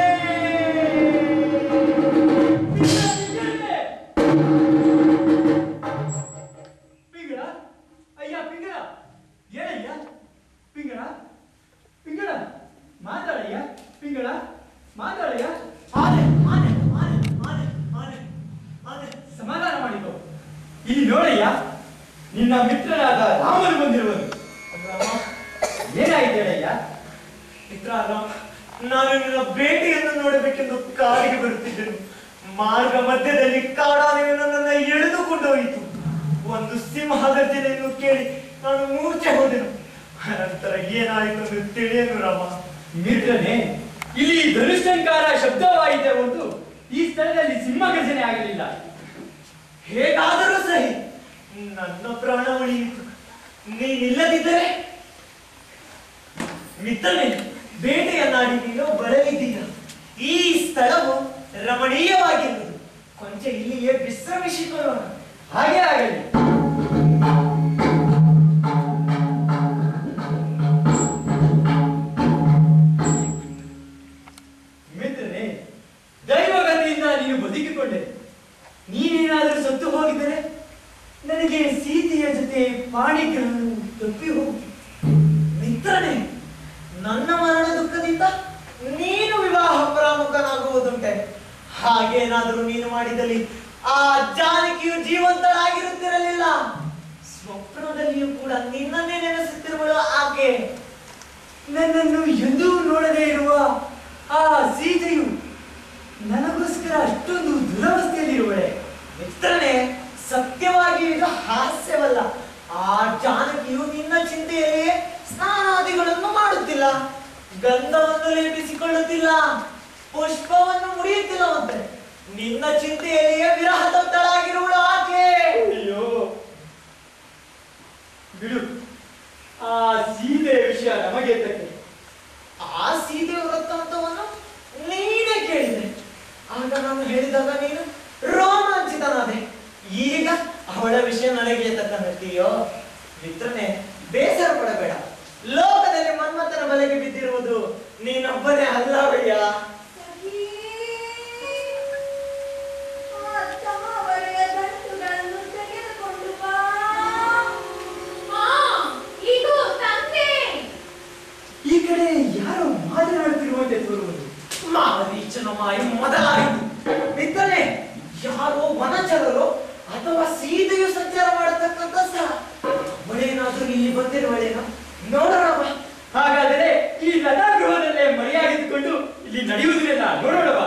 ಪಿಂಗಳ ಅಯ್ಯ ಪಿಂಗಳ ಏನಯ್ಯ ಪಿಂಗಳ ಪಿಂಗಳ ಮಾತಾಡಯ್ಯ ಪಿಂಗಳ ಮಾತಾಡಯ್ಯ ಆನೆ ಆನೆ ಆನೆ ಆನೆ ಆನೆ ಆನೆ ಸಮಾಧಾನ ಮಾಡಿಕೊ ಇಲ್ಲಿ ನೋಡಯ್ಯ ನಿನ್ನ ಮಿತ್ರನಾದ ರಾಮನು ಬಂದಿರುವನು ರಾಮ ಏನಾಯ್ತು ಹೇಳಯ್ಯ ಮಿತ್ರ ರಾಮ ನಾನು ನಿನ್ನ ಭೇಟಿಯನ್ನು ನೋಡಬೇಕೆಂದು ಕಾಡಿಗೆ ಬರುತ್ತಿದ್ದೆನು ಮಾರ್ಗ ಮಧ್ಯದಲ್ಲಿ ಕಾಡಾನೆಯು ನನ್ನನ್ನು ಎಳೆದುಕೊಂಡು ಹೋಯಿತು ಒಂದು ಸಿಂಹ ಗರ್ಜನೆಯನ್ನು ಕೇಳಿ ನಾನು ಮೂರ್ಛೆ ಹೋದೆನು ಅನಂತರ ಏನಾಯಿತು ಎಂದು ತಿಳಿಯನು ರಾಮ ಮಿತ್ರನೇ ಇಲ್ಲಿ ಧನುಷ್ಠಂಕಾರ ಶಬ್ದವಾಯಿತೆ ಹೊರತು ಈ ಸ್ಥಳದಲ್ಲಿ ಸಿಂಹಗರ್ಜನೆ ಆಗಲಿಲ್ಲ ಹೇಗಾದರೂ ಸಹಿ ನನ್ನ ಪ್ರಾಣ ಉಳಿಯಿತು ನೀನಿಲ್ಲದಿದ್ದರೆ ಮಿತ್ರನೇ ಬೇಟೆಯನ್ನಾಡಿ ನೀನು ಬರಲಿದ್ದೀಯ ಈ ಸ್ಥಳವು ರಮಣೀಯವಾಗಿರುವುದು ಕೊಂಚ ಇಲ್ಲಿಯೇ ವಿಶ್ರಮಿಸಿಕೊಳ್ಳೋಣ ಹಾಗೆ ಆಗಲಿ ಮಿತ್ರನೇ ದೈವಗತಿಯಿಂದ ನೀನು ಬದುಕಿಕೊಂಡೆ ನೀನೇನಾದರೂ ಸತ್ತು ಹೋಗಿದ್ದರೆ ನನಗೆ ಸೀತೆಯ ಜೊತೆ ಪಾಣಿಗ್ರಹಣವು ತಪ್ಪಿ ಹೋಗು ಮಿತ್ರನೇ ನನ್ನ ಮರಣ ದುಃಖದಿಂದ ನೀನು ವಿವಾಹ ಪ್ರಾಮುಖನಾಗುವುದುಂಟೆ ಹಾಗೇನಾದರೂ ನೀನು ಮಾಡಿದಲ್ಲಿ ಆ ಜಾನಕಿಯು ಜೀವಂತಳಾಗಿರುತ್ತಿರಲಿಲ್ಲ ಸ್ವಪ್ನದಲ್ಲಿಯೂ ಕೂಡ ನಿನ್ನನ್ನೇ ನೆನೆಸುತ್ತಿರುವಳು ಆಕೆ ನನ್ನನ್ನು ಎಂದೂ ನೋಡದೇ ಇರುವ ಆ ಸೀತೆಯು ನನಗೋಸ್ಕರ ಅಷ್ಟೊಂದು ದುರವಸ್ಥೆಯಲ್ಲಿರುವಳೆ ಮಿತ್ರನೇ ಸತ್ಯವಾಗಿ ಇದು ಹಾಸ್ಯವಲ್ಲ ಆ ಜಾನಕಿಯು ನಿನ್ನ ಚಿಂತೆಯಲ್ಲಿಯೇ ಸ್ನಾನಾದಿಗಳನ್ನು ಮಾಡುತ್ತಿಲ್ಲ ಗಂಧವನ್ನು ಲೇಪಿಸಿಕೊಳ್ಳುತ್ತಿಲ್ಲ ಪುಷ್ಪವನ್ನು ಮುಡಿಯುತ್ತಿಲ್ಲ ಮತ್ತೆ ನಿನ್ನ ಚಿಂತೆಯಲ್ಲಿಯೇ ವಿರಹದತ್ತಳಾಗಿರುವಳು ಆಕೆ ಅಯ್ಯೋ ಬಿಡು ಆ ಸೀತೆಯ ವಿಷಯ ನಮಗೆ ತಕ್ಕೆ ಆ ಸೀತೆಯ ವೃತ್ತಾಂತವನ್ನು ನೀನೇ ಕೇಳಿದೆ ಆಗ ನಾನು ಹೇಳಿದಾಗ ನೀನು ರೋಮಾಂಚಿತನಾದೆ ಈಗ ಅವಳ ವಿಷಯ ನನಗೆ ತಕ್ಕಂತೀಯೋ ಮಿತ್ರನೇ ಬೇಸರ ಪಡಬೇಡ ಲೋಕದಲ್ಲಿ ಮನ್ಮಥನ ಬಲೆಗೆ ಬಿದ್ದಿರುವುದು ನೀನೊಬ್ಬನೇ ಅಲ್ಲವಯ್ಯ ಸಖಿ, ಆ ತಮ್ಮವರೆಯ ದಂಟುಗಳನ್ನು ತೆಗೆದುಕೊಂಡು ಬಾ. ಇದು ತಂದೆ ಈ ಕಡೆ ಯಾರೋ ಮಾತನಾಡುತ್ತಿರುವಂತೆ ತೋರುವುದು ಮಾರೀಚನ ಮಾಯಿ ಮೊದಲಾಯಿತು ಮಿತ್ರನೇ ಯಾರೋ ವನಚರರು ಅಥವಾ ಸೀತೆಯು ಸಂಚಾರ ಮಾಡತಕ್ಕಂತ ಸ್ಥಳ ಅವಳೇನಾದ್ರೂ ಇಲ್ಲಿ ಬಂದಿರುವಳೇನೋ ನೋಡೋಣ ಬಾ. ಹಾಗಾದರೆ ಈ ಲತಾ ಗೃಹದಲ್ಲೇ ಮರೆಯಾಗಿದ್ದುಕೊಂಡು ಇಲ್ಲಿ ನಡೆಯುವುದಿಲ್ಲ ನೋಡೋಣ ಬಾ.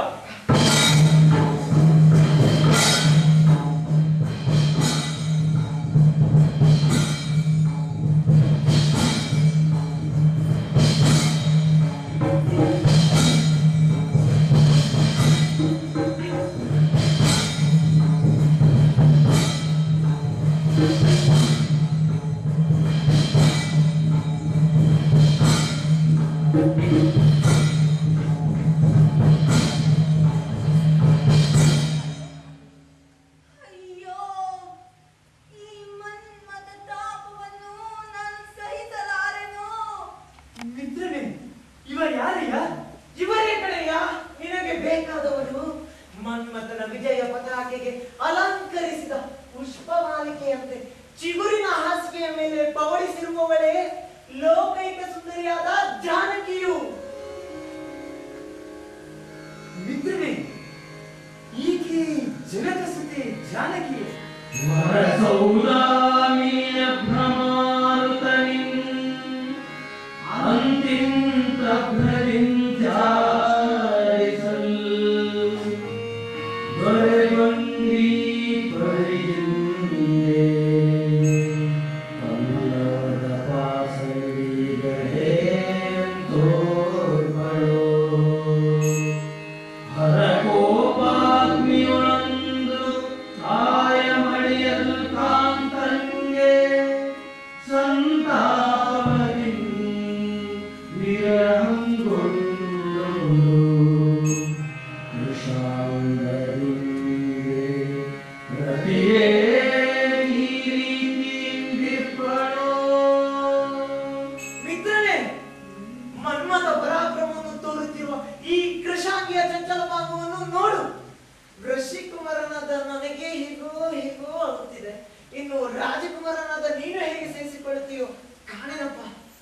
ಅಯ್ಯೋ ಈ ಮನ್ಮಥ ತಾಪವನ್ನು ನಾನು ಸಹಿಸಲಾರೆನು ಮಿತ್ರನೇ ಇವ ಯಾರಯ್ಯ ಇವರೇ ಕಡೆಯ ನಿನಗೆ ಬೇಕಾದವನು ಮನ್ಮಥನ ವಿಜಯ ಪತಾಕೆಗೆ ಅಲಂಕರಿಸಿದ ಪುಷ್ಪಮಾಲಿಕೆಯಂತೆ ಚಿಗುರಿನ ಹಾಸಿಗೆಯ ಮೇಲೆ ಪವಳಿಸಿರುವವಳೇ ಲೋಕೈಕ ಸುಂದರಿಯಾದ ಜಾನಕಿಯು ಮಿತ್ರನೇ ಈಕೆ ಜನಕಸುತೆ ಜಾನಕಿ ಹರಕೋಪಾಗ್ನಿಯೊಳಂದು ಆಯ ಮಳೆಯಲ್ ಕಾಂತಂಗೆ ಸಂತಾಪದಿ ವಿರಹಂಗೊಂಡು ಕೃಷಾಂಗರಿಂಗೆ ರತಿಯೇ ಈ ರೀತಿಯಿಂದಿಪ್ಪಳೋ ಮಿತ್ರನೇ ಮನ್ಮಥ ಪರಾಕ್ರಮವನ್ನು ತೋರುತ್ತಿರುವ ಈ ಕೃಷಾಂಗಿಯ ಚಂಚಲ ಭಾಗವನ್ನು ನೋಡು ಋಷಿಕುಮಾರನಾದ ನನಗೆ ಹೀಗೋ ಹೀಗೋ ಆಗುತ್ತಿದೆ ಇನ್ನು ರಾಜಕುಮಾರನಾದ ನೀನು ಹೇಗೆ ಸೇರಿಸಿಕೊಳ್ಳುತ್ತೀಯೋ ಕಾಣೆನಪ್ಪ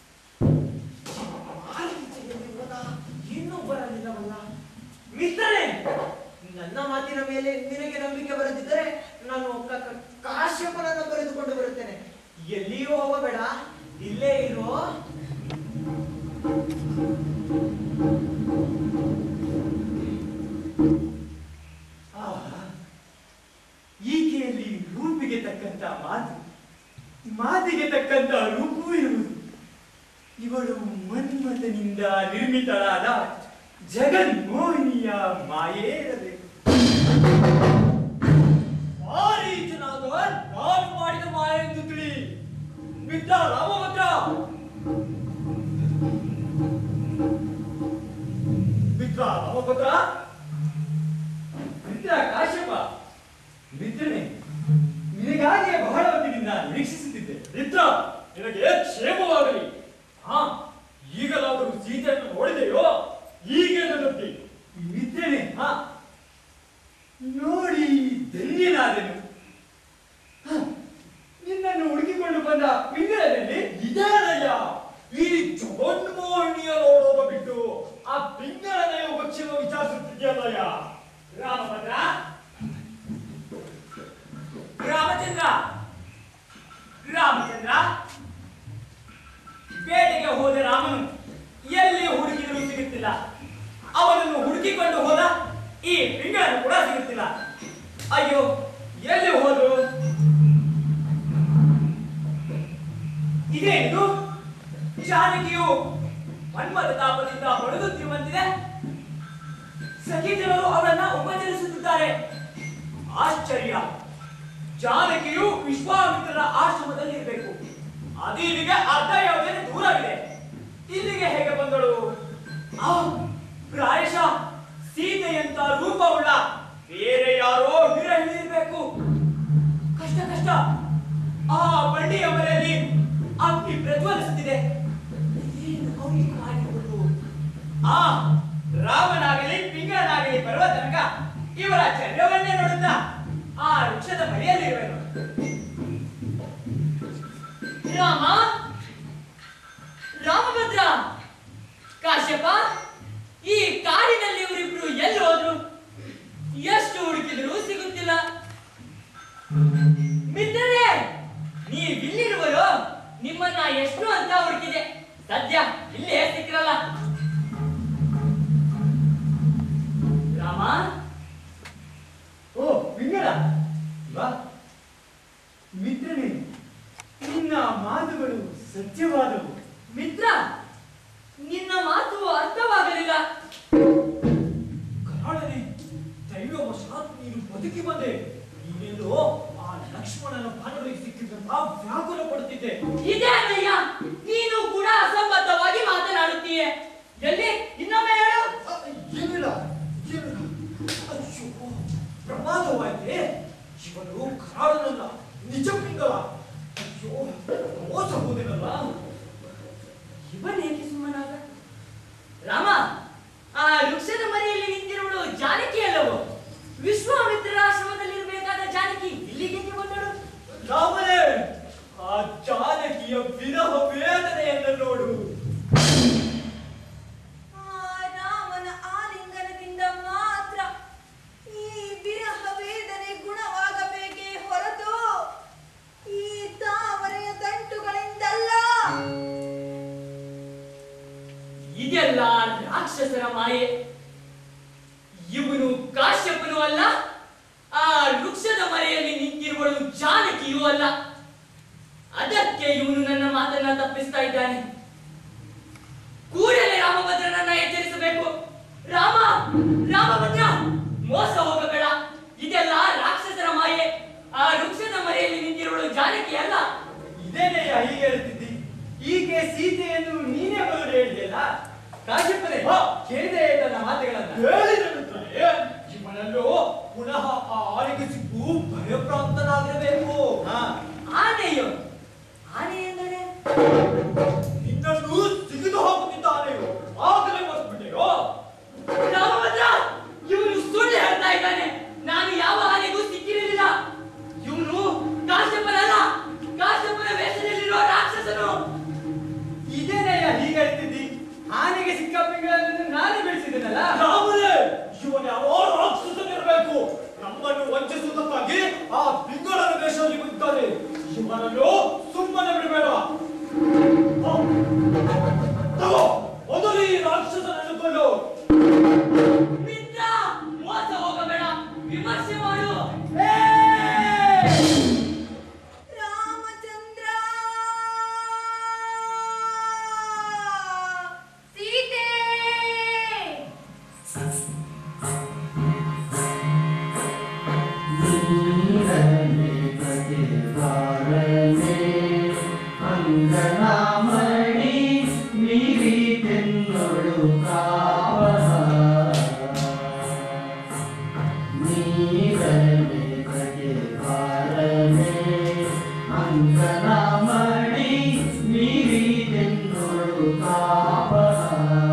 ಮಾರೀಚೆಯಲ್ಲಿರುವದ ಇನ್ನೂ ಬರಲಿಲ್ಲವಲ್ಲ ಮಿತ್ರನೇ ನನ್ನ ಮಾತಿನ ಮೇಲೆ ನಿನಗೆ ನಂಬಿಕೆ ಬರದಿದ್ದರೆ ನಾನು ಕ- ಕ- ಕಾಶ್ಯಪನನ್ನು ಕರೆದುಕೊಂಡು ಬರುತ್ತೇನೆ ಎಲ್ಲಿಯೂ ಹೋಗಬೇಡ ಇಲ್ಲೇ ಇರೋ ಆಹಾ, ಈಕೆಯಲ್ಲಿ ರೂಪಿಗೆ ತಕ್ಕಂತ ಮಾತು ಮಾತಿಗೆ ತಕ್ಕಂತ ರೂಪವೂ ಇರುವುದು ಇವಳು ಮನ್ಮಥನಿಂದ ನಿರ್ಮಿತಳಾದ ಜಗನ್ಮೋಹಿನಿಯ ಮಾಯೇ ಇರಬೇಕು ಮಾರೀಚನಾದ ನಾನು ಮಾಡಿದ ಮಾಯ ಎಂದು ತಿಳಿ ಮಿತ್ರ ರಾಮಭದ್ರ ಮಿತ್ರ ರಾಮಭದ್ರ ಮಿತ್ರ ಕಾಶ್ಯಪ ಮಿತ್ರನೇ ನಿನಗಾಗಿಯೇ ಬಹಳ ಹೊತ್ತಿನಿಂದ ನಿರೀಕ್ಷಿಸುತ್ತಿದ್ದೆ ಮಿತ್ರ ನಿನಗೆ ಕ್ಷೇಮವಾಗಲಿ ಹಾ ಈಗಲಾದರೂ ಸೀತೆಯನ್ನು ನೋಡಿದೆಯೋ ಹೀಗೆ ನನ್ನುತ್ತಿ ಮಿತ್ರನೇ ಹಾ ನೋಡಿ ಧನ್ಯನಾದೆನು ಹ, ನಿನ್ನನ್ನು ಹುಡುಕಿಕೊಂಡು ಬಂದ ಪಿಂಗಳದಲ್ಲಿ ಇದೇನಯ್ಯ ಈ ಜಗನ್ಮೋಹಿನಿಯ ನೋಡೋದು ಬಿಟ್ಟು ಆ ಪಿಂಗಳನೆಯ ಪಕ್ಷಿನ ವಿಚಾರಿಸುತ್ತಿದೆಯಲ್ಲಯ್ಯ ರಾಮಭದ್ರ ರಾಮಚಂದ್ರ ರಾಮಚಂದ್ರ ಬೇಟೆಗೆ ಹೋದ ರಾಮನು ಎಲ್ಲಿ ಹುಡುಕಿದರೂ ಸಿಗುತ್ತಿಲ್ಲ ಅವನನ್ನು ಹುಡುಕಿಕೊಂಡು ಹೋದ ಈ ಪಿಂಗಳನ್ನು ಕೂಡ ಸಿಗುತ್ತಿಲ್ಲ ಅಯ್ಯೋ ಎಲ್ಲಿ ಹೋದ್ರು ಇದೇನಿದು ಜಾನಕಿಯು ಮನ್ಮಥ ತಾಪದಿಂದ ಹೊಡೆದುತ್ತಿರುವಂತಿದೆ ಸಖಿಜನರು ಅವಳನ್ನ ಉಪಚರಿಸುತ್ತಿದ್ದಾರೆ ಆಶ್ಚರ್ಯ ಜಾನಕಿಯು ವಿಶ್ವಾಮಿತ್ರರ ಆಶ್ರಮದಲ್ಲಿ ಇರಬೇಕು ಅದು ಇಲ್ಲಿಗೆ ಅರ್ಧ ಯೋಜನೆ ದೂರವಿದೆ ಇಲ್ಲಿಗೆ ಹೇಗೆ ಬಂದಳು ಆ, ಪ್ರಾಯಶಃ ಸೀತೆಯಂತ ರೂಪವುಳ್ಳ ಬೇರೆ ಯಾರೋ ವಿರಹಿಣಿ ಇರಬೇಕು ಕಷ್ಟ ಕಷ್ಟ ಆ ಬಂಡಿಯ ಮನೆಯಲ್ಲಿ ಅಗ್ನಿ ಪ್ರಜ್ವಲಿಸುತ್ತಿದೆ ಏನು ಕೌತುಕ ಆಗಿರುವುದು? ಆ ರಾಮನಾಗಲಿ ಪಿಂಗಳನಾಗಲಿ ಬರುವ ತನಕ ಇವರ ಚರ್ಯವನ್ನೇ ನೋಡುತ್ತಾ ಆ ವೃಕ್ಷದ ಮರೆಯಲ್ಲಿರುವೆನು ರಾಮ ರಾಮಭದ್ರ ಕಾಶ್ಯಪ ಈ ಕಾಡಿನಲ್ಲಿ ಇವರಿಬ್ರು ಎಲ್ಲಿ ಹೋದ್ರು ಎಷ್ಟು ಹುಡುಕಿದ್ರು ಸಿಗುತ್ತಿಲ್ಲ ಮಿತ್ರರೇ ನೀವಿಲ್ಲಿರುವರು ನಿಮ್ಮನ್ನ ಎಷ್ಟು ಅಂತ ಹುಡುಕಿದೆ ಸದ್ಯ ಇಲ್ಲೇ ಸಿಕ್ಕಿರಲ್ಲ ರಾಮ ಓ ಪಿಂಗಳ ಬಾ ಮಿತ್ರನೇ ನಿನ್ನ ಮಾತುಗಳು ಸತ್ಯವಾದವು ಮಿತ್ರ ನಿನ್ನ ಮಾತು ಅರ್ಥವಾಗಲಿಲ್ಲ ಕಾರಣನೇ ದೈವವಶಾತ್ ನೀನು ಬದುಕಿ ಬಂದೆ ನೀನೆಲ್ಲೋ ಆ ಲಕ್ಷ್ಮಣನ ಬಾಣಗಳಿಗೆ ಸಿಕ್ಕಿದಂತ ವ್ಯಾಕುಲ ಪಡುತ್ತಿದ್ದೆ ಇದೇ ಅಣ್ಣಯ್ಯ ನೀನು ಕೂಡ ಅಸಂಬದ್ಧವಾಗಿ ಮಾತನಾಡುತ್ತೀಯೆ ಎಲ್ಲಿ ಇನ್ನೊಮ್ಮೆ ಹೇಳು ಏನಿಲ್ಲ ಏನಿಲ್ಲ ಅಯ್ಯೋ ಪ್ರಮಾದವಾಯ್ತೆ ಇವನು ಕಾರಣನಲ್ಲ ನಿಜ ಪಿಂಗಲ ಅಯ್ಯೋ ಮೋಸ ಹೋದೆನಲ್ಲ ಇವನೇಕೆ ಸುಮ್ಮನಾದ ರಾಮ ಆ ವೃಕ್ಷದ ಮರೆಯಲ್ಲಿ ನಿಂತಿರುವಳು ಜಾನಕಿ ಅಲ್ಲವೋ ವಿಶ್ವಾಮಿತ್ರರ ಆಶ್ರಮದಲ್ಲಿರಬೇಕಾದ ಜಾನಕಿ ಇಲ್ಲಿಗೆ ಬಂದಳು ರಾಮನೇ ಆ ಜಾನಕಿಯ ವಿರಹ ವೇದನೆಯನ್ನು ನೋಡು ಆ ರಾಮನ ಆಲಿಂಗನದಿಂದ ಮಾತ್ರ ಈ ವಿರಹ ವೇದನೆ ಗುಣವಾಗಬೇಕೇ ಹೊರತು ಈ ತಾವರೆಯ ದಂಟುಗಳಿಂದಲ್ಲ ಇದೆಲ್ಲ ರಾಕ್ಷಸರ ಮಾಯೆ ಇವನು ಕಾಶ್ಯಪನು ಅಲ್ಲ ಆ ವೃಕ್ಷದ ಮರೆಯಲ್ಲಿ ನಿಂತಿರುವಳು ಜಾನಕಿಯೂ ಅಲ್ಲ ಅದಕ್ಕೆ ಇವನು ನನ್ನ ಮಾತನ್ನ ತಪ್ಪಿಸ್ತಾ ಇದ್ದಾನೆ ಕೂಡಲೇ ರಾಮಭದ್ರನನ್ನ ಎಚ್ಚರಿಸಬೇಕು ರಾಮ ರಾಮಭದ್ರ ಮೋಸ ಹೋಗಬೇಡ ಇದೆಲ್ಲ ರಾಕ್ಷಸರ ಮಾಯೆ ಆ ವೃಕ್ಷದ ಮರೆಯಲ್ಲಿ ನಿಂತಿರುವಳು ಜಾನಕಿ ಅಲ್ಲ ಇದೇನೇ ಹೀಗೆ ಹೇಳ್ತಿದ್ದಿ ಈಕೆ ಸೀತೆಯನ್ನು ನೀನೇ ಮೊದಲು ಹೇಳಿದೆಯಲ್ಲ ಕಾಶ್ಯಪನೇ ಹಾ. ಕೇಳಿದೆ ನನ್ನ ಮಾತುಗಳನ್ನ ಹೇಳಿದ ಮಿತ್ರನೇ ಇವನಲ್ಲೋ ಪುನಃ ಆ ಆನೆಗೆ ಸಿಕ್ಕು ಭಯಪ್ರಾಂತನಾಗಿರಬೇಕು ಹಾ ಆನೆಯೋ ಆನೆ ಎಂದರೆ ನಿನ್ನನ್ನು ಸಿಗಿದು ಹೋಗುತ್ತಿದ್ದಾನೆಯೋ ಆಗಲೇ ಮರೆತುಬಿಟ್ಟೆಯೋ ರಾಮಭದ್ರ ಇವನು ಸುಳ್ಳು ಹೇಳ್ತಾ ರಾಕ್ಷಸನನ್ನು ಕೊಲ್ಲು ಮಿತ್ರ ಮೋಸ ಹೋಗಬೇಡ ವಿಮರ್ಶೆ ಮಾಡು ರಾಮಚಂದ್ರ ಸೀತೆ ಅಂಗನಾಮಣಿ ಮೀರಿ ತೆನ್ನೊಳು ಕಾವಹ ನೀರನೆ ಕಗೆ ಬಾರನೆ ಅಂಗನಾಮಣಿ ಮೀರಿ ತೆನ್ನೊಳು ಕಾವಹ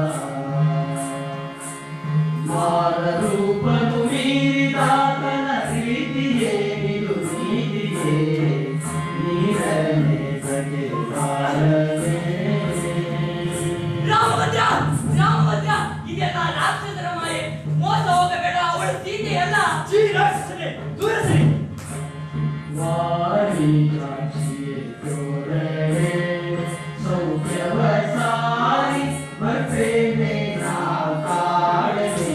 ಮಾರರೂಪನು ಮೀರಿದಾತನ ರೀತಿಯೇ ಇದು ನೀತಿಯೇ ನೀರನೆ ಬಗೆ ಬಾರನೆ ರಾಮಭದ್ರ ರಾಮಭದ್ರ ಇದೆಲ್ಲ ರಾಕ್ಷಸರ ಮಾಯೆ ಮೋಸ ಹೋಗಬೇಡ ಅವಳು ಸೀತೆ ಅಲ್ಲ ಛೀ, ರಾಕ್ಷಸನೇ, ದೂರ ಸರಿ ವಾರಿ ದ್ರಾಕ್ಷಿಯೇ ತೋರಳೆ ಸೌಖ್ಯವ ಸಾರಿ ಬರ್ತೇನೆ ನಾ ಕಾಡನೆ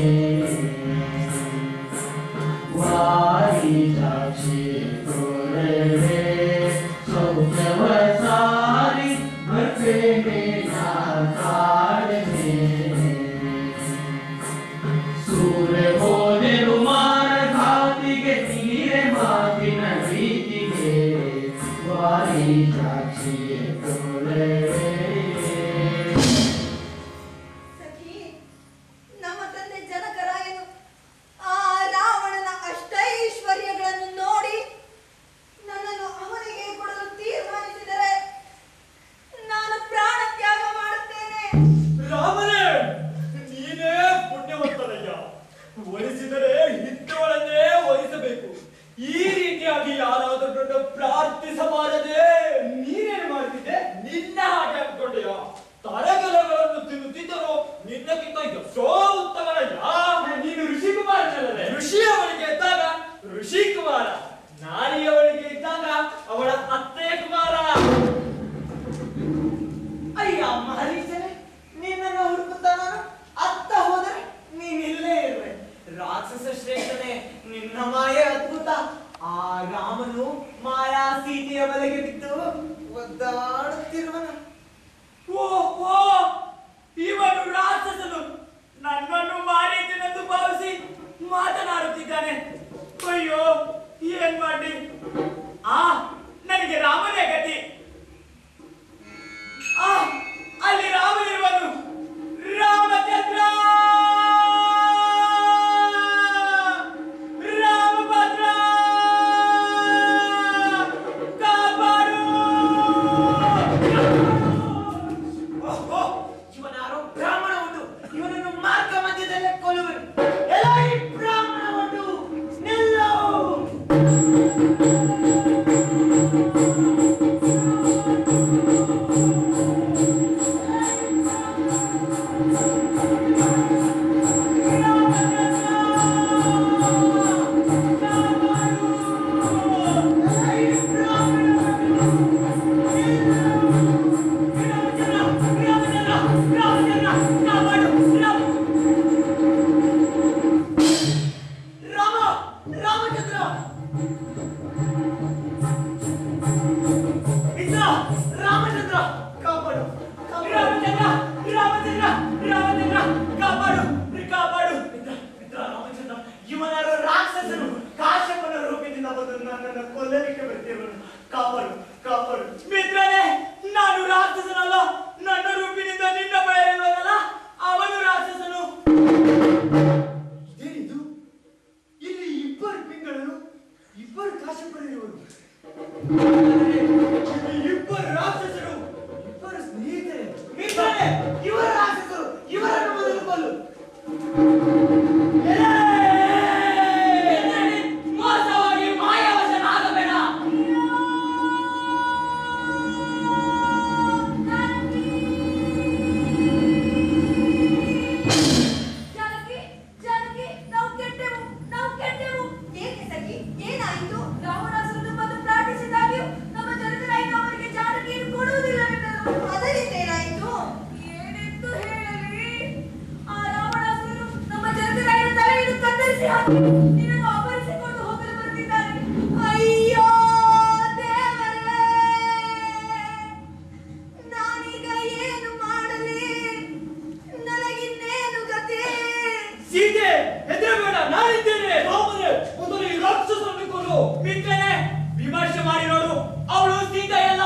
ವಾರಿ ದ್ರಾಕ್ಷಿಯೇ ತೋರಳೆ ಸೌಖ್ಯವ ಸಾರಿ ಬರ್ತೇನೆ ನಾ ಕಾಡನೆ ಸೂರ್ಯ ಹೋದೆನು ಮಾರಘಾತಿಗೆ ನೀರೆ ಮಾತಿನ ರೀತಿಗೆ ವಾರಿ ಸಾಕ್ಷಿಯೇ ತೋಳೆ ಸಖಿ ನಮ್ಮ ತಂದೆ ಜನಕರಾಯನು ಆ ರಾವಣನ ಅಷ್ಟೈಶ್ವರ್ಯಗಳನ್ನು ನೋಡಿ ನನ್ನನ್ನು ಅವನಿಗೆ ಕೊಡಲು ತೀರ್ಮಾನಿಸಿದರೆ ನಾನು ಪ್ರಾಣ ತ್ಯಾಗ ಮಾಡುತ್ತೇನೆ ರಾಮನೇ ನೀನೇ ಪುಣ್ಯವಂತನಯ್ಯ ಒಲಿಸಿದರೆ ಹಿತ್ತವಳನ್ನೇ ಒಲಿಸಬೇಕು ಈ ರೀತಿಯಾಗಿ ಯಾರಾದರೂ ಪ್ರಾರ್ಥಿಸಬಾರದೆ ನೀನೇನು ಮಾಡ್ತಿದ್ದೆ ನಿನ್ನ ಹಾಗೆ ಅನ್ಕೊಂಡೆಯ ತರಗಲಗಳನ್ನು ತಿನ್ನುತ್ತಿದ್ದರು ನಿನ್ನಕ್ಕಿಂತ ಎಷ್ಟೋ ಉತ್ತಮನಯ್ಯ ನೀನು ಋಷಿಕುಮಾರನಲ್ಲದೆ ಋಷಿಯವಳಿಗೆ ಇದ್ದಾಗ ಋಷಿಕುಮಾರ ನಾರಿಯವಳಿಗೆ ಇದ್ದಾಗ ಅವಳ ಅತ್ತೆ ಕುಮಾರ ಅಯ್ಯ ಮಹರೀಶನೇ ನಿನ್ನನ್ನು ಹುಡುಕುತ್ತಾ ನಾನು ಅತ್ತ ಹೋದರೆ ನೀನ್ ಇಲ್ಲೇ ಇರುವೆ ರಾಕ್ಷಸ ಶ್ರೇಷ್ಠನೇ ನಿನ್ನ ಮಾಯೆ ಅದ್ಭುತ ಆ ರಾಮನು ಮಾಯಾ ಸೀತೆಯ ಬಲೆಗೆ ಬಿದ್ದು ಒದ್ದಾಡುತ್ತಿರುವನು ಓ ಓ ಇವನು ರಾಕ್ಷಸನು ನನ್ನನ್ನು ಮಾರೀತಿನೆಂದು ಭಾವಿಸಿ ಮಾತನಾಡುತ್ತಿದ್ದಾನೆ ಅಯ್ಯೋ ಏನ್ ಮಾಡಿ ಆ ನನಗೆ ರಾಮನೇ ಗತಿ ಆ, ಅಲ್ಲಿ ರಾಮನಿರುವನು ರಾಮಚಂದ್ರ ರಾಮಭದ್ರ ಕಾಪಾಡು ಓಹೋ, ಇವನಾರೋ ಬ್ರಾಹ್ಮಣ ಉಂಟು ಇವನನ್ನು ಮಾರ್ಗ ಮಧ್ಯದಲ್ಲೇ ಕೊಲ್ಲುವರು ಎಲ್ಲ ಈ ಬ್ರಾಹ್ಮಣ ಉಂಟು ನಿಲ್ಲು ರಾಮಚಂದ್ರ ರಾಮಚಂದ್ರ ರಾಮಚಂದ್ರ ಕಾಪಾಡು ರಾಮ ಕ್ರೂರವಾಗಿ ನಿನ್ನನ್ನು ಅಪಹರಿಸಿಕೊಂಡು ಹೋಗಲು ಬರುತ್ತಿದ್ದಾರೆ ಅಯ್ಯೋ ದೇವರೇ ನಾನೀಗ ಏನು ಮಾಡಲಿ ನನಗಿನ್ನೇನು ಗತಿ ಸೀತೆ ಹೆದರಬೇಡ ನಾನಿದ್ದೇನೆ ರಾಮನೇ ಮೊದಲು ಈ ರಾಕ್ಷಸನ್ನು ಕೊಡು ಮಿತ್ರನೇ ವಿಮರ್ಶೆ ಮಾಡಿ ನೋಡು ಅವಳು ಸೀತೆ ಅಲ್ಲ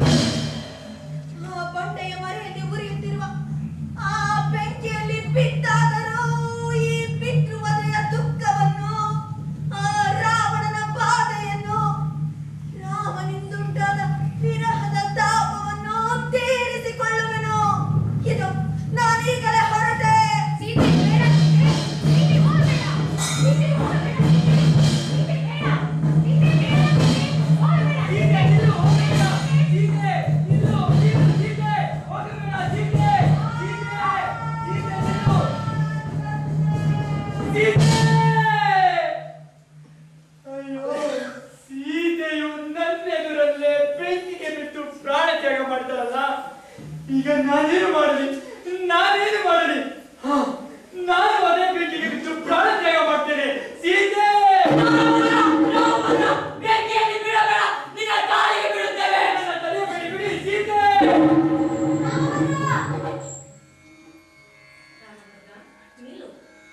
ಆ ಬಂಡೆಯ ಮರೆಯಲ್ಲಿ ಉರಿಯುತ್ತಿರುವ ಆ ಬೆಂಕಿಯಲ್ಲಿ ಬಿದ್ದಾದರೂ ಈ ಪಿತೃವಧೆಯ ದುಃಖವನ್ನು ಆ ರಾವಣನ ಬಾಧೆಯನ್ನು ರಾಮನಿಂದುಂಟಾದ ವಿರಹದ ತಾಪವನ್ನು ತೀರಿಸಿಕೊಳ್ಳುವೆನು ಇದು ನಾನೀಗಲೇ ಹೊರಟೆ ಸೀತೆ ಬೇಡ ಸೀತೆ ಹೋಗಬೇಡ ಸೀತೆ ಹೋಗಬೇಡ ಸೀತೆ ಬೇಡ ಸೀತೆ ಬೇಡ ಹೋಗಬೇಡ ಸೀತೆ ನಿಲ್ಲು ಹೋಗಬೇಡ ಸೀತೆ ನಿಲ್ಲು ನಿಲ್ಲು ಸೀತೆ ಹೋಗಬೇಡ ಸೀತೆ ಸೀತೆ ಸೀತೆ ನಿಲ್ಲು ಸೀತೆ ಅಯ್ಯೋ ಸೀತೆಯು ನನ್ನೆದುರಲ್ಲೇ ಬೆಂಕಿಗೆ ಬಿಟ್ಟು ಪ್ರಾಣ ತ್ಯಾಗ ಮಾಡ್ತಾರಲ್ಲ ಈಗ ನಾನೇನು ಮಾಡಲಿ ನಾನೇನು ಮಾಡಲಿ ಹಾ, ನಾನು ಅದೇ ಬೆಂಕಿಗೆ ಬಿಟ್ಟು ಪ್ರಾಣ ತ್ಯಾಗ ಮಾಡ್ತೇನೆ ಸೀತೆ ಬೆಂಕಿಯಲ್ಲಿ ಬೀಳಬೇಡ ನಿನ್ನ ಕಾಲಿಗೆ ಬೀಳುತ್ತೇವೆ ನನ್ನ ತಲೆ ಬಿಡಿ ಬಿಡಿ ಸೀತೆ ನಿಲ್ಲು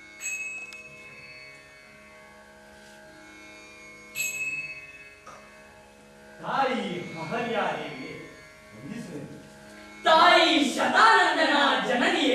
ತಾಯಿ ಮಹರ್ಯಾದೇವಿಗೆ ವಂದಿಸುವೆನು ತಾಯಿ ಶತಾನಂದನ ಜನನಿಯೇ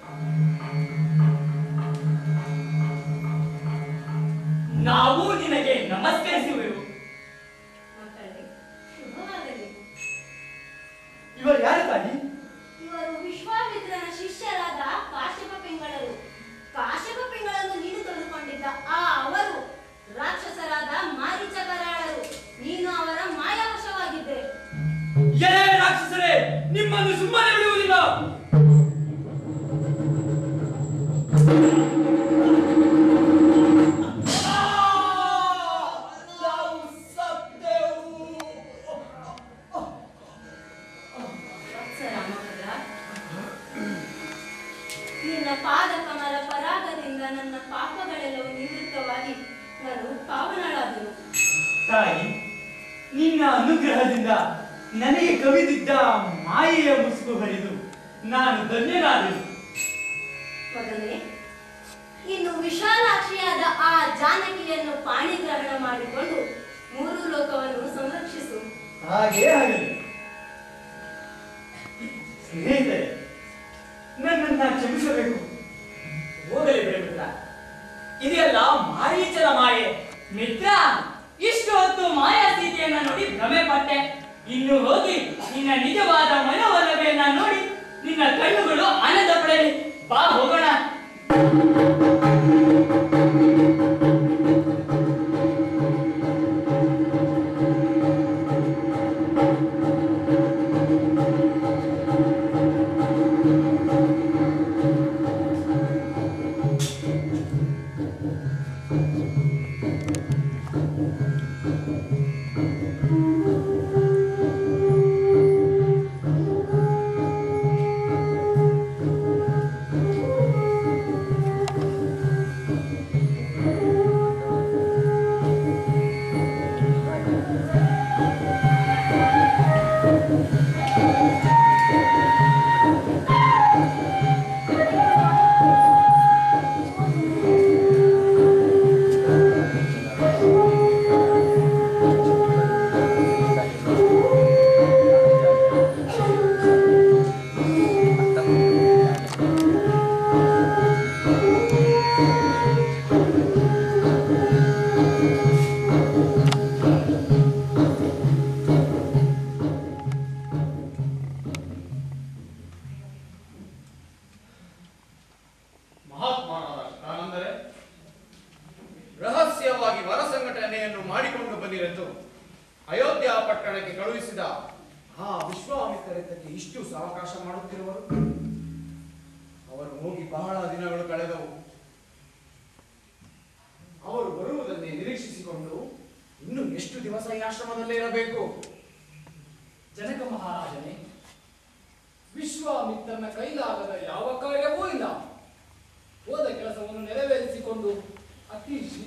ನಾವು ನಿನಗೆ ನಮಸ್ಕರಿಸುವೆವು ಮಕ್ಕಳೇ ಶುಭವಾಗಲಿ ಇವರು ಯಾರು ತಾಯಿ ಇವರು ವಿಶ್ವಾಮಿತ್ರನ ಶಿಷ್ಯರಾದ ಕಾಶ್ಯಪ ಪಿಂಗಳರು ಕಾಶ್ಯಪ ಪಿಂಗಳನ್ನು ನೀನು ತೆಗೆದುಕೊಂಡಿದ್ದ ಆ ಅವರು ರಾಕ್ಷಸರಾದ ಮಾರೀಚ ಕರಾಳರು ನೀನು ಅವರ ಮಾಯಾವಶವಾಗಿದ್ದೆ ಎಲೆ ರಾಕ್ಷಸರೇ ನಿಮ್ಮನ್ನು ಸುಮ್ಮನೆ ಬಿಡುವುದಿಲ್ಲ ನಾವು ಸತ್ತೆವು ವತ್ಸ ರಾಮಭದ್ರ ನಿನ್ನ ಪಾದ ಕಮಲ ಪರಾಗದಿಂದ ನನ್ನ ಪಾಪಗಳೆಲ್ಲವೂ ನಿವೃತ್ತವಾಗಿ ನಾನು ಪಾವನಳಾದನು ತಾಯಿ ನಿನ್ನ ಅನುಗ್ರಹದಿಂದ ನನಗೆ ಕವಿದಿದ್ದ ಮಾಯೆಯ ಮುಸುಕು ಹರಿದು ನಾನು ಧನ್ಯನಾದೆನು ಮಗನೇ ಇನ್ನು ವಿಶಾಲಾಕ್ಷಿಯಾದ ಆ ಜಾನಕಿಯನ್ನು ಪಾಣಿಗ್ರಹಣ ಮಾಡಿಕೊಂಡು ಮೂರು ಲೋಕವನ್ನು ಸಂರಕ್ಷಿಸು ಹಾಗೇ ಆಗಲಿ ಸ್ನೇಹಿತರೆ ನನ್ನನ್ನ ಕ್ಷಮಿಸಬೇಕು ಹೋಗಲಿ ಬಿಡು ಮಿತ್ರ ಇದೆಲ್ಲ ಮಾರೀಚನ ಮಾಯೆ ಮಿತ್ರ ಇಷ್ಟು ಹೊತ್ತು ಮಾಯಾ ಸ್ಥಿತಿಯನ್ನ ನೋಡಿ ಭ್ರಮೆ ಪಟ್ಟೆ ಇನ್ನು ಹೋಗಿ ನಿನ್ನ ನಿಜವಾದ ಮನೋವಲ್ಲವೆಯನ್ನ ನೋಡಿ ನಿನ್ನ ಕಣ್ಣುಗಳು ಆನಂದ ಪಡೆಯಲಿ ಬಾ ಹೋಗೋಣ ಮಹಾತ್ಮನಾದ ಶತಾನಂದರೆ ರಹಸ್ಯವಾಗಿ ವರ ಸಂಘಟನೆಯನ್ನು ಮಾಡಿಕೊಂಡು ಬಂದಿರೆಂದು ಅಯೋಧ್ಯ ಪಟ್ಟಣಕ್ಕೆ ಕಳುಹಿಸಿದ ಆ ವಿಶ್ವಾಮಿತ್ರರಿಗೆ ಇಷ್ಟು ಸಾವಕಾಶ ಮಾಡುತ್ತಿರುವರು ಅವರು ಹೋಗಿ ಬಹಳ ದಿನಗಳು ಕಳೆದವು ಅವರು ಬರುವುದನ್ನೇ ನಿರೀಕ್ಷಿಸಿಕೊಂಡು ಇನ್ನು ಎಷ್ಟು ದಿವಸ ಈ ಆಶ್ರಮದಲ್ಲೇ ಇರಬೇಕು ಜನಕ ಮಹಾರಾಜನೇ ವಿಶ್ವಾಮಿತ್ರನ ಕೈಲಾಗದ ಯಾವ ಕಾರ್ಯವೂ ಇಲ್ಲ ಹೋದ ಕೆಲಸವನ್ನು ನೆರವೇರಿಸಿಕೊಂಡು ಅತಿ ಶೀಘ್ರ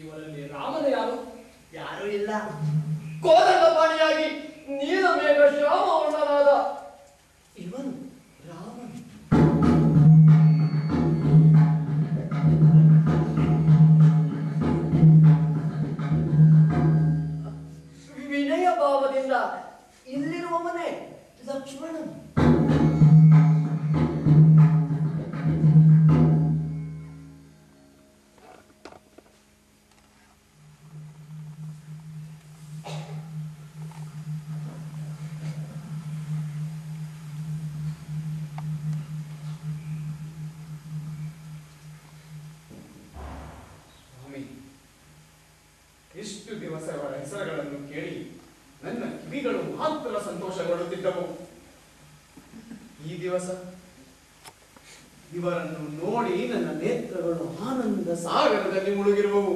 ಇವರಲ್ಲಿ ರಾಮನ ಯಾರು ಯಾರೂ ಇಲ್ಲ ಕೋದಂಡಪಾಣಿಯಾಗಿ ನೀಲಮೇಘ ಶ್ಯಾಮವರ್ಣನಾದ ಇವನು ರಾಮನು ವಿನಯ ಭಾವದಿಂದ ಇಲ್ಲಿರುವವನೇ ಲಕ್ಷ್ಮಣನು ಸ್ವಾಮಿ ಇಷ್ಟು ದಿವಸಗಳ ಹೆಸರುಗಳನ್ನು ಕೇಳಿ ನನ್ನ ಕಿವಿಗಳು ಮಾತ್ರ ಸಂತೋಷಗೊಳ್ಳುತ್ತಿದ್ದವು ಈ ದಿವಸ ಇವರನ್ನು ನೋಡಿ ನನ್ನ ನೇತ್ರಗಳು ಆನಂದ ಸಾಗರದಲ್ಲಿ ಮುಳುಗಿರುವವು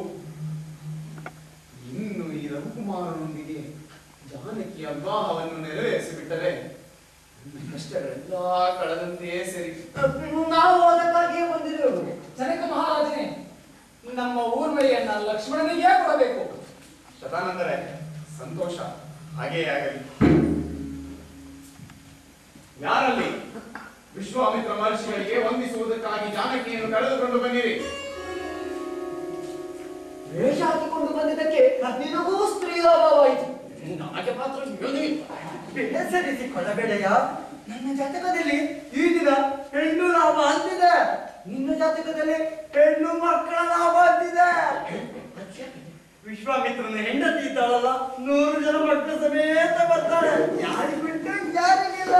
ಇನ್ನು ಈ ರಘುಕುಮಾರನೊಂದಿಗೆ ಜಾನಕಿಯ ವಿವಾಹವನ್ನು ನೆರವೇರಿಸಿಬಿಟ್ಟರೆ ನನ್ನ ಕಷ್ಟಗಳೆಲ್ಲ ಕಳೆದಂತೆಯೇ ಸರಿ ನಾವು ಅದಕ್ಕಾಗಿಯೇ ಬಂದಿದ್ದೆವು ಜನಕ ಮಹಾರಾಜನೇ ನಮ್ಮ ಊರ್ಮೆಯನ್ನ ಲಕ್ಷ್ಮಣನಿಗೆ ಕೊಡಬೇಕು ಶತಾನಂದರೆ ಸಂತೋಷ ಹಾಗೇ ಆಗಲಿ ಯಾರಲ್ಲಿ ವಿಶ್ವಾಮಿತ್ರ ಮಹರ್ಷಿಗಳಿಗೆ ವಂದಿಸುವುದಕ್ಕಾಗಿ ಜಾನಕಿಯನ್ನು ಕಳೆದುಕೊಂಡು ಬನ್ನಿರಿ ವೇಷ ಹಾಕಿಕೊಂಡು ಬಂದಿದ್ದಕ್ಕೆ ನಿನಗೂ ಸ್ತ್ರೀಲಾಭವಾಯಿತು ನನಗೆ ಮಾತ್ರ ಏನೂ ಇಲ್ಲ. ಬೇಸರಿಸಿಕೊಳ್ಳಬೇಡಯ್ಯ ನನ್ನ ಜಾತಕದಲ್ಲಿ ಈ ದಿನ ಹೆಣ್ಣು ಲಾಭ ಅಂತಿದೆ ನಿನ್ನ ಜಾತಕದಲ್ಲಿ ಹೆಣ್ಣು ಮಕ್ಕಳ ಲಾಭ ಅಂತಿದೆ ವಿಶ್ವಾಮಿತ್ರನ ಹೆಂಡತಿ ಇದ್ದಾಳಲ್ಲ ನೂರು ಜನ ಮಕ್ಕಳ ಸಮೇತ ಬರ್ತಾಳೆ ಯಾರಿಗೆ ಬಿಟ್ಟು ಯಾರಿಗಿಲ್ಲ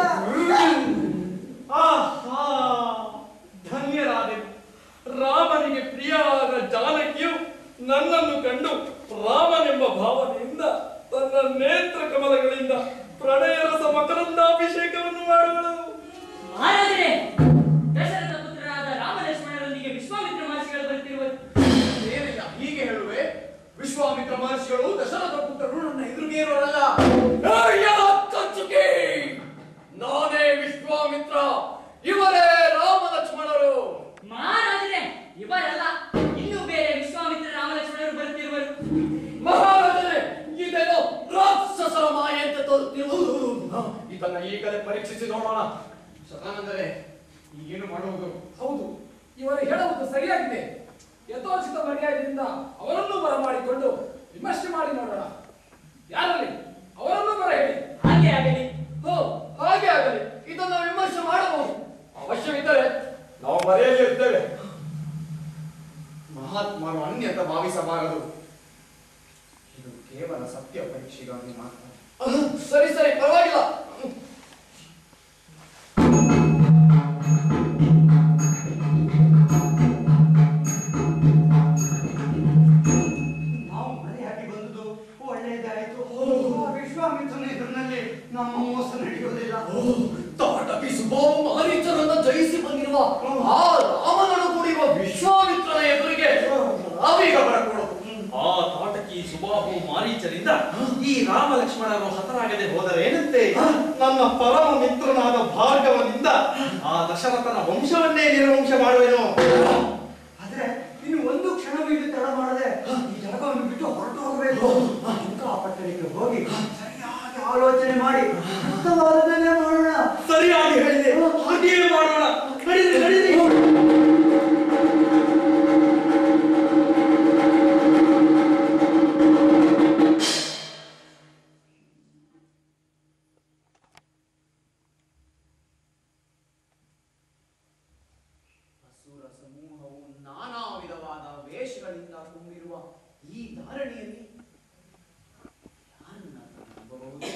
ಆಹಾ ಧನ್ಯರಾದೆನು ರಾಮನಿಗೆ ಪ್ರಿಯವಾದ ಜಾನಕಿಯು ನನ್ನನ್ನು ಕಂಡು ರಾಮನೆಂಬ ಭಾವನೆಯಿಂದ ತನ್ನ ನೇತ್ರ ಕಮಲಗಳಿಂದ ಪ್ರಣಯ ರಸ ಮಕರಂದಾಭಿಷೇಕವನ್ನು ಮಾಡುವಳು ಮಹಾರಾಜರೇ ದಶರಥ ಪುತ್ರರಾದ ರಾಮ ಲಕ್ಷ್ಮಣರೊಂದಿಗೆ ವಿಶ್ವಾಮಿತ್ರ ಮಹರ್ಷಿಗಳು ಬರ್ತಿರುವರು ಏನಿಲ್ಲ ಹೀಗೆ ಹೇಳುವೆ ವಿಶ್ವಾಮಿತ್ರ ಮಹರ್ಷಿಗಳು ದಶರಥ ಪುತ್ರರು ನನ್ನ ಎದುರಿಗೆ ಇರೋರಲ್ಲ ಅಯ್ಯ ಕಚ್ಚುಕಿ ನಾನೇ ವಿಶ್ವಾಮಿತ್ರ ಇವರೇ ರಾಮ ಲಕ್ಷ್ಮಣರು ಮಹಾರಾಜರೇ ಇವರಲ್ಲ ಇನ್ನೂ ಬೇರೆ ವಿಶ್ವಾಮಿತ್ರ ರಾಮ ಲಕ್ಷ್ಮಣರು ಬರ್ತಿರುವರು ಮಹಾರಾಜರೇ ಇದೇನೋ ರಾಕ್ಷಸರ ಮಾಯೆ ಅಂತ ತೋರುತ್ತಿರುವುದು ಹ, ಇದನ್ನ ಈಗಲೇ ಪರೀಕ್ಷಿಸಿ ನೋಡೋಣ ಶತಾನಂದರೆ ಈಗೇನು ಮಾಡುವುದು ಹೌದು ಇವರು ಹೇಳುವುದು ಸರಿಯಾಗಿದೆ ಯಥೋಚಿತ ಮರ್ಯಾದೆಯಿಂದ ಅವರನ್ನು ಬರಮಾಡಿಕೊಂಡು ವಿಮರ್ಶೆ ಮಾಡಿ ನೋಡೋಣ ಯಾರಲ್ಲಿ ಅವರನ್ನು ಬರ ಹೇಳಿ ಹಾಗೆ ಆಗಲಿ ಹೋ ಹಾಗೆ ಆಗಲಿ ಇದನ್ನು ವಿಮರ್ಶೆ ಮಾಡಬಹುದು ಅವಶ್ಯವಿದ್ದರೆ ನಾವು ಮರೆಯಲ್ಲೇ ಇರ್ತೇವೆ ಮಹಾತ್ಮರು ಅನ್ಯತ ಭಾವಿಸಬಾರದು ಇದು ಕೇವಲ ಸತ್ಯ ಪರೀಕ್ಷೆಗಾಗಿ ಮಾತ್ರ ಅಹ್, ಸರಿ ಸರಿ ಪರವಾಗಿಲ್ಲ ನಾವು ಮನೆ ಹಾಕಿ ಬಂದುದು ಒಳ್ಳೆಯದಾಯಿತು ಆ ವಿಶ್ವಾಮಿತ್ರನ ಎದುರಿನಲ್ಲಿ ನಮ್ಮ ಮೋಸ ನಡೆಯುವುದಿಲ್ಲ ತಾಟಕಿ ಸುಬಾಹು ಮಾರೀಚರನ್ನ ಜಯಿಸಿ ಬಂದಿರುವ ಆ ರಾಮನನ್ನು ಕೂಡಿರುವ ವಿಶ್ವಾಮಿತ್ರನ ಎದುರಿಗೆ ನಾವೀಗ ಬರಕೊಡು ಆ ತಾಟಕಿ ಸುಬಾಹು ಮಾರೀಚರಿಂದ ಈ ರಾಮ ಲಕ್ಷ್ಮಣರು ಹತರಾಗದೆ ಹೋದರೇನಂತೆ ನನ್ನ ಪರಮ ಮಿತ್ರನಾದ ಭಾರ್ಗವನಿಂದ ಆ ದಶರಥನ ವಂಶವನ್ನೇ ನಿರ್ವಂಶ ಮಾಡುವೆನು ಆದ್ರೆ ಇನ್ನು ಒಂದು ಕ್ಷಣವೂ ಇಲ್ಲಿ ತಡ ಮಾಡದೆ ಈ ಜಾಗವನ್ನು ಬಿಟ್ಟು ಹೊರಟು ಹೋಗಬೇಕು ಪಟ್ಟಣಕ್ಕೆ ಹೋಗಿ ಸರಿಯಾಗಿ ಆಲೋಚನೆ ಮಾಡಿ ಸೂಕ್ತವಾದದನ್ನೇ ಮಾಡೋಣ ಸರಿಯಾಗಿ ಹೇಳಿದೆ ಹಾಗೆಯೇ ಮಾಡೋಣ ನಡೀರಿ ನಡೀರಿ ಅಸುರ ಸಮೂಹವು ನಾನಾ ವಿಧವಾದ ವೇಷಗಳಿಂದ ತುಂಬಿರುವ ಈ ಧಾರಣಿಯಲ್ಲಿ ಯಾರನ್ನ ನಂಬಬಹುದು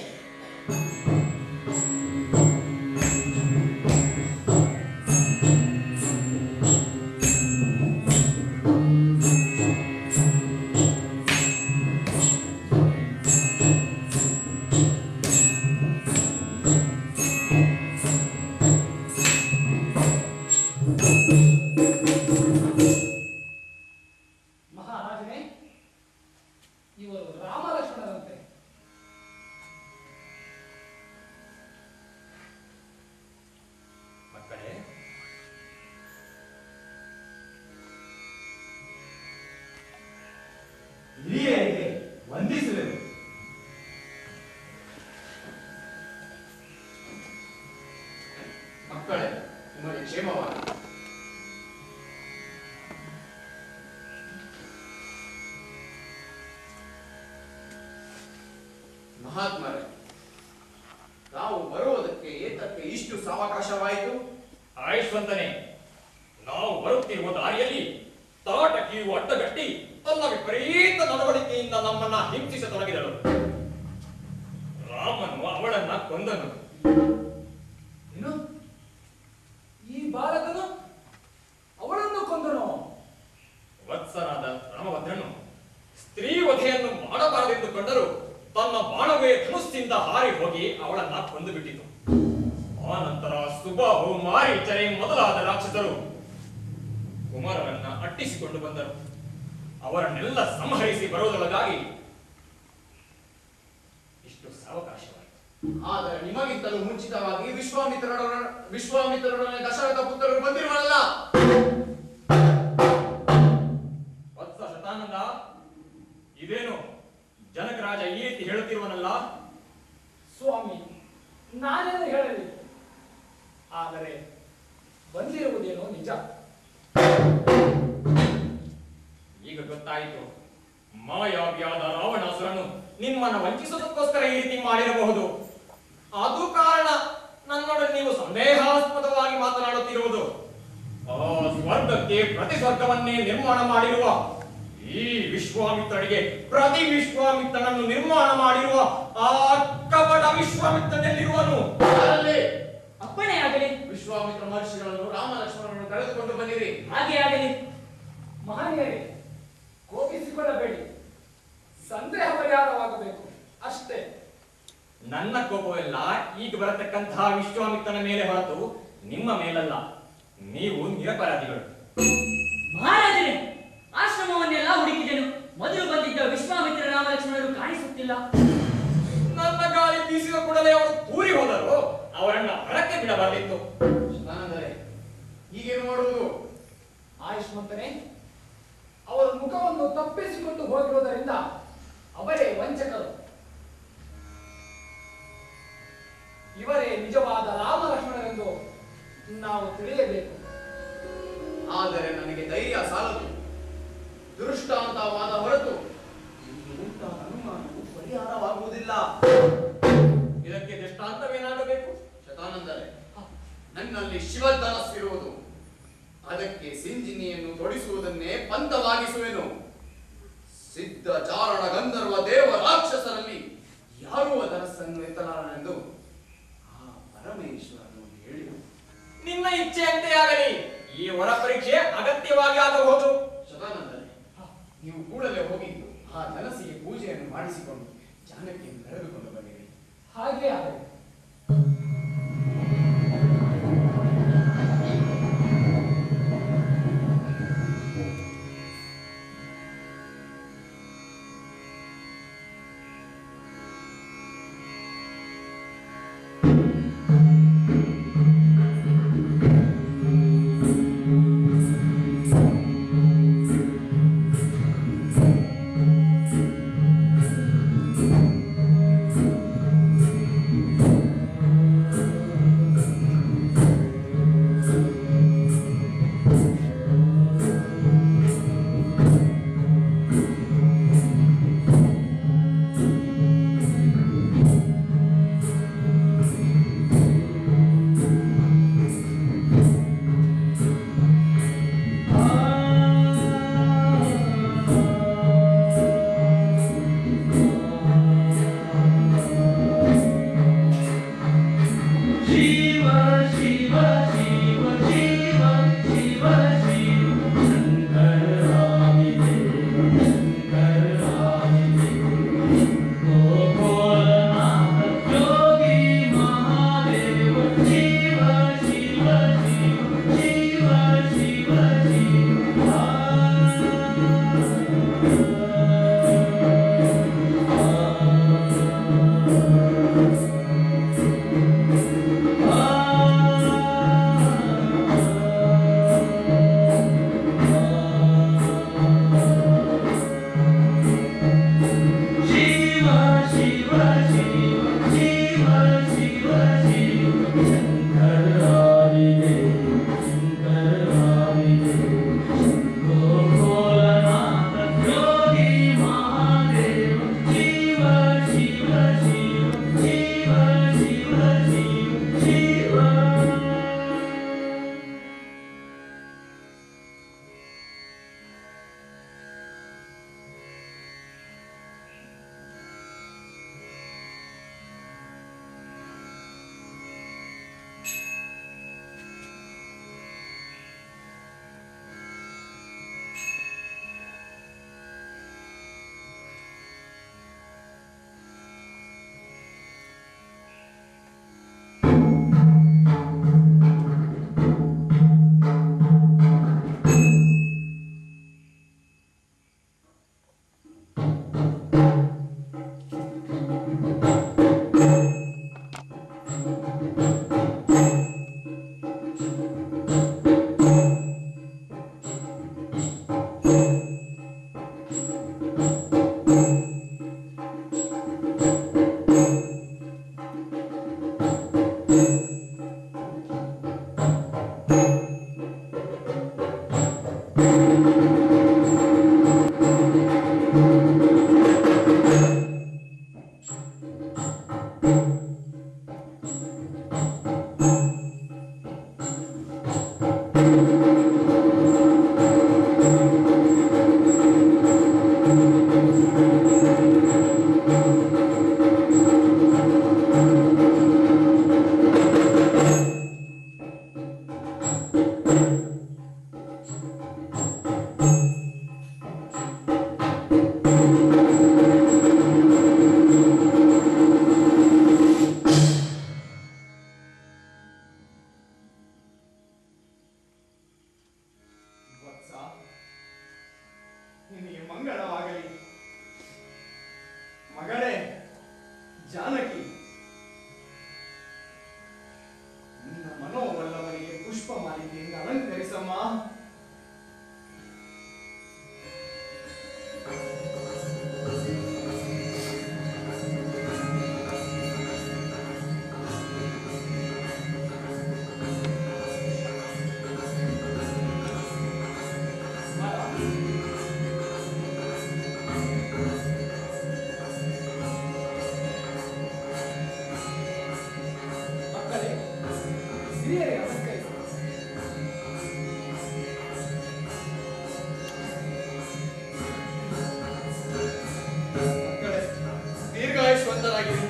ಮಹಾರಾಜನೇ ಇವರು ರಾಮ ಲಕ್ಷ್ಮಣರಂತೆ ಮಕ್ಕಳೇ ಮಹಾತ್ಮರೇ ನಾವು ಬರುವುದಕ್ಕೆ ಏತಕ್ಕೆ ಇಷ್ಟು ಸಾವಕಾಶವಾಯಿತು ಆಯುಷ್ವಂತನೇ ನಾವು ಬರುತ್ತಿರುವ ದಾರಿಯಲ್ಲಿ ತಾಟಕಿಯು ಅಡ್ಡಗಟ್ಟಿ ತನ್ನ ವಿಪರೀತ ನಡವಳಿಕೆಯಿಂದ ನಮ್ಮನ್ನ ಹಿಂಸಿಸತೊಡಗಿದಳು ರಾಮನು ಅವಳನ್ನ ಕೊಂದನು ಏನು ಈ ಬಾಲಕನು ಅವಳನ್ನು ಕೊಂದನು ವತ್ಸನಾದ ರಾಮಭದ್ರನು ಸ್ತ್ರೀ ವಧೆಯನ್ನು ಮಾಡಬಾರದೆಂದುಕೊಂಡರು ತನ್ನ ಬಾಣವೇ ಧನುಸ್ಸಿಂದ ಹಾರಿ ಹೋಗಿ ಅವಳನ್ನ ಕೊಂದು ಬಿಟ್ಟಿತು ಆ ನಂತರ ಸುಬಾಹು ಮಾರೀಚರೆ ಮೊದಲಾದ ರಾಕ್ಷಸರು ಕುಮಾರನನ್ನ ಅಟ್ಟಿಸಿಕೊಂಡು ಬಂದರು ಅವರನ್ನೆಲ್ಲ ಸಂಹರಿಸಿ ಬರುವುದರೊಳಗಾಗಿ ಇಷ್ಟು ಸಾವಕಾಶವಾಯಿತು ಆದರೆ ನಿಮಗಿಂತಲೂ ಮುಂಚಿತವಾಗಿ ವಿಶ್ವಾಮಿತ್ರರೊಡ ವಿಶ್ವಾಮಿತ್ರರೊಡನೆ ದಶರಥ ಪುತ್ರರು ಬಂದಿರುವಲ್ಲ ವತ್ಸ ಶತಾನಂದ ಇದೇನು ಜನಕರಾಜ ಈ ರೀತಿ ಹೇಳುತ್ತಿರುವನಲ್ಲ ಸ್ವಾಮಿ ನಾನೇನು ಹೇಳಲಿ ಆದರೆ ಬಂದಿರುವುದೇನೋ ನಿಜ ಈಗ ಗೊತ್ತಾಯಿತು ಮಾಯಾವಿಯಾದ ರಾವಣಾಸುರನು ನಿಮ್ಮನ್ನ ವಂಚಿಸೋದಕ್ಕೋಸ್ಕರ ಈ ರೀತಿ ಮಾಡಿರಬಹುದು ಅದು ಕಾರಣ ನನ್ನೊಡನೆ ನೀವು ಸಂದೇಹಾಸ್ಪದವಾಗಿ ಮಾತನಾಡುತ್ತಿರುವುದು ಆ ಸ್ವರ್ಗಕ್ಕೆ ಪ್ರತಿ ಸ್ವರ್ಗವನ್ನೇ ನಿರ್ಮಾಣ ಮಾಡಿರುವ ಈ ವಿಶ್ವಾಮಿತ್ರನಿಗೆ ಪ್ರತಿ ವಿಶ್ವಾಮಿತ್ರನನ್ನು ನಿರ್ಮಾಣ ಮಾಡಿರುವ ಆ ಕಪಟ ವಿಶ್ವಾಮಿತ್ರನಲ್ಲಿರುವನು ಅದರಲ್ಲಿ ಅಪ್ಪಣೆ ಆಗಲಿ ವಿಶ್ವಾಮಿತ್ರ ಮಹರ್ಷಿಗಳನ್ನು ರಾಮ ಲಕ್ಷ್ಮಣರನ್ನು ಕರೆದುಕೊಂಡು ಬಂದಿರಿ ಹಾಗೆ ಆಗಲಿ ಮಹನೀಯರೇ ಕೋಪಿಸಿಕೊಳ್ಳಬೇಡಿ ಸಂದೇಹ ಪರಿಹಾರವಾಗಬೇಕು ಅಷ್ಟೇ ನನ್ನ ಕೋಪವೆಲ್ಲ ಈಗ ಬರತಕ್ಕಂತಹ ವಿಶ್ವಾಮಿತ್ರನ ಮೇಲೆ ಹೊರತು ನಿಮ್ಮ ಮೇಲಲ್ಲ ನೀವು ನಿರಪರಾಧಿಗಳು ಮಹಾರಾಜನೇ ಆಶ್ರಮವನ್ನೆಲ್ಲ ಹುಡುಕಿದೆನು ಮೊದಲು ಬಂದಿದ್ದ ವಿಶ್ವಾಮಿತ್ರ ರಾಮಲಕ್ಷ್ಮಣರು ಕಾಣಿಸುತ್ತಿಲ್ಲ ನನ್ನ ಗಾಳಿ ಬೀಸಿದ ಕೂಡಲೇ ಅವರು ತೂರಿ ಹೋದರು ಅವರನ್ನ ಹೊರಕ್ಕೆ ಬಿಡಬಾರದಿತ್ತು ಶತಾನಂದರೆ ಈಗೇನು ಮಾಡುವುದು ಆಯುಷ್ಮಂತನೇ ಅವರ ಮುಖವನ್ನು ತಪ್ಪಿಸಿಕೊಂಡು ಹೋಗಿರುವುದರಿಂದ ಅವರೇ ವಂಚಕರು ಇವರೇ ನಿಜವಾದ ರಾಮ ಲಕ್ಷ್ಮಣರೆಂದು ನಾವು ತಿಳಿಯಬೇಕು ಆದರೆ ನನಗೆ ಧೈರ್ಯ ಸಾಲದು ದೃಷ್ಟಾಂತವಾದ ಹೊರತು ಇಲ್ಲಿ ಉಂಟಾದ ಅನುಮಾನವು ಪರಿಹಾರವಾಗುವುದಿಲ್ಲ ಇದಕ್ಕೆ ದೃಷ್ಟಾಂತವೇನಾಗಬೇಕು ಶತಾನಂದರೆ ನನ್ನಲ್ಲಿ ಶಿವಧನಸ್ಸಿರುವುದು ಅದಕ್ಕೆ ಸಿಂಜಿನಿಯನ್ನು ತೊಡಿಸುವುದನ್ನೇ ಪಂಥವಾಗಿಸುವೆನು ಸಿದ್ಧ ಚಾರಣ ಗಂಧರ್ವ ದೇವ ರಾಕ್ಷಸರಲ್ಲಿ ಯಾರೂ ಆ ಧನಸ್ಸನ್ನು ಎತ್ತಲಾರನೆಂದು ಆ ಪರಮೇಶ್ವರನು ಹೇಳಿರು ನಿನ್ನ ಇಚ್ಛೆಯಂತೆ ಆಗಲಿ ಈ ಹೊರ ಪರೀಕ್ಷೆ ಅಗತ್ಯವಾಗಿ ಆಗಬಹುದು ಶತಾನಂದರೆ ನೀವು ಕೂಡಲೇ ಹೋಗಿ ಆ ಧನಸ್ಸಿಗೆ ಪೂಜೆಯನ್ನು ಮಾಡಿಸಿಕೊಂಡು ಜಾನಕಿಯನ್ನು ಕರೆದುಕೊಂಡು ಬನ್ನಿರಿ ಹಾಗೆ ಆಗಲಿ ಿ ವತ್ಸ ನಿನಗೆ ಮಂಗಳವಾಗಲಿ ಮಗಳೇ ಜಾನಕಿ ನಿನ್ನ ಮನೋವಲ್ಲವನಿಗೆ ಪುಷ್ಪ ಮಾಲಿಕೆಯಿಂದ ಅಲಂಕರಿಸಮ್ಮ ಮಕ್ಕಳೇ ಹಿರಿಯರೇ ಅಲಂಕರಿಸಿ ಮಕ್ಕಳೇ ದೀರ್ಘಾಯುಷ್ವಂತರಾಗಿರಿ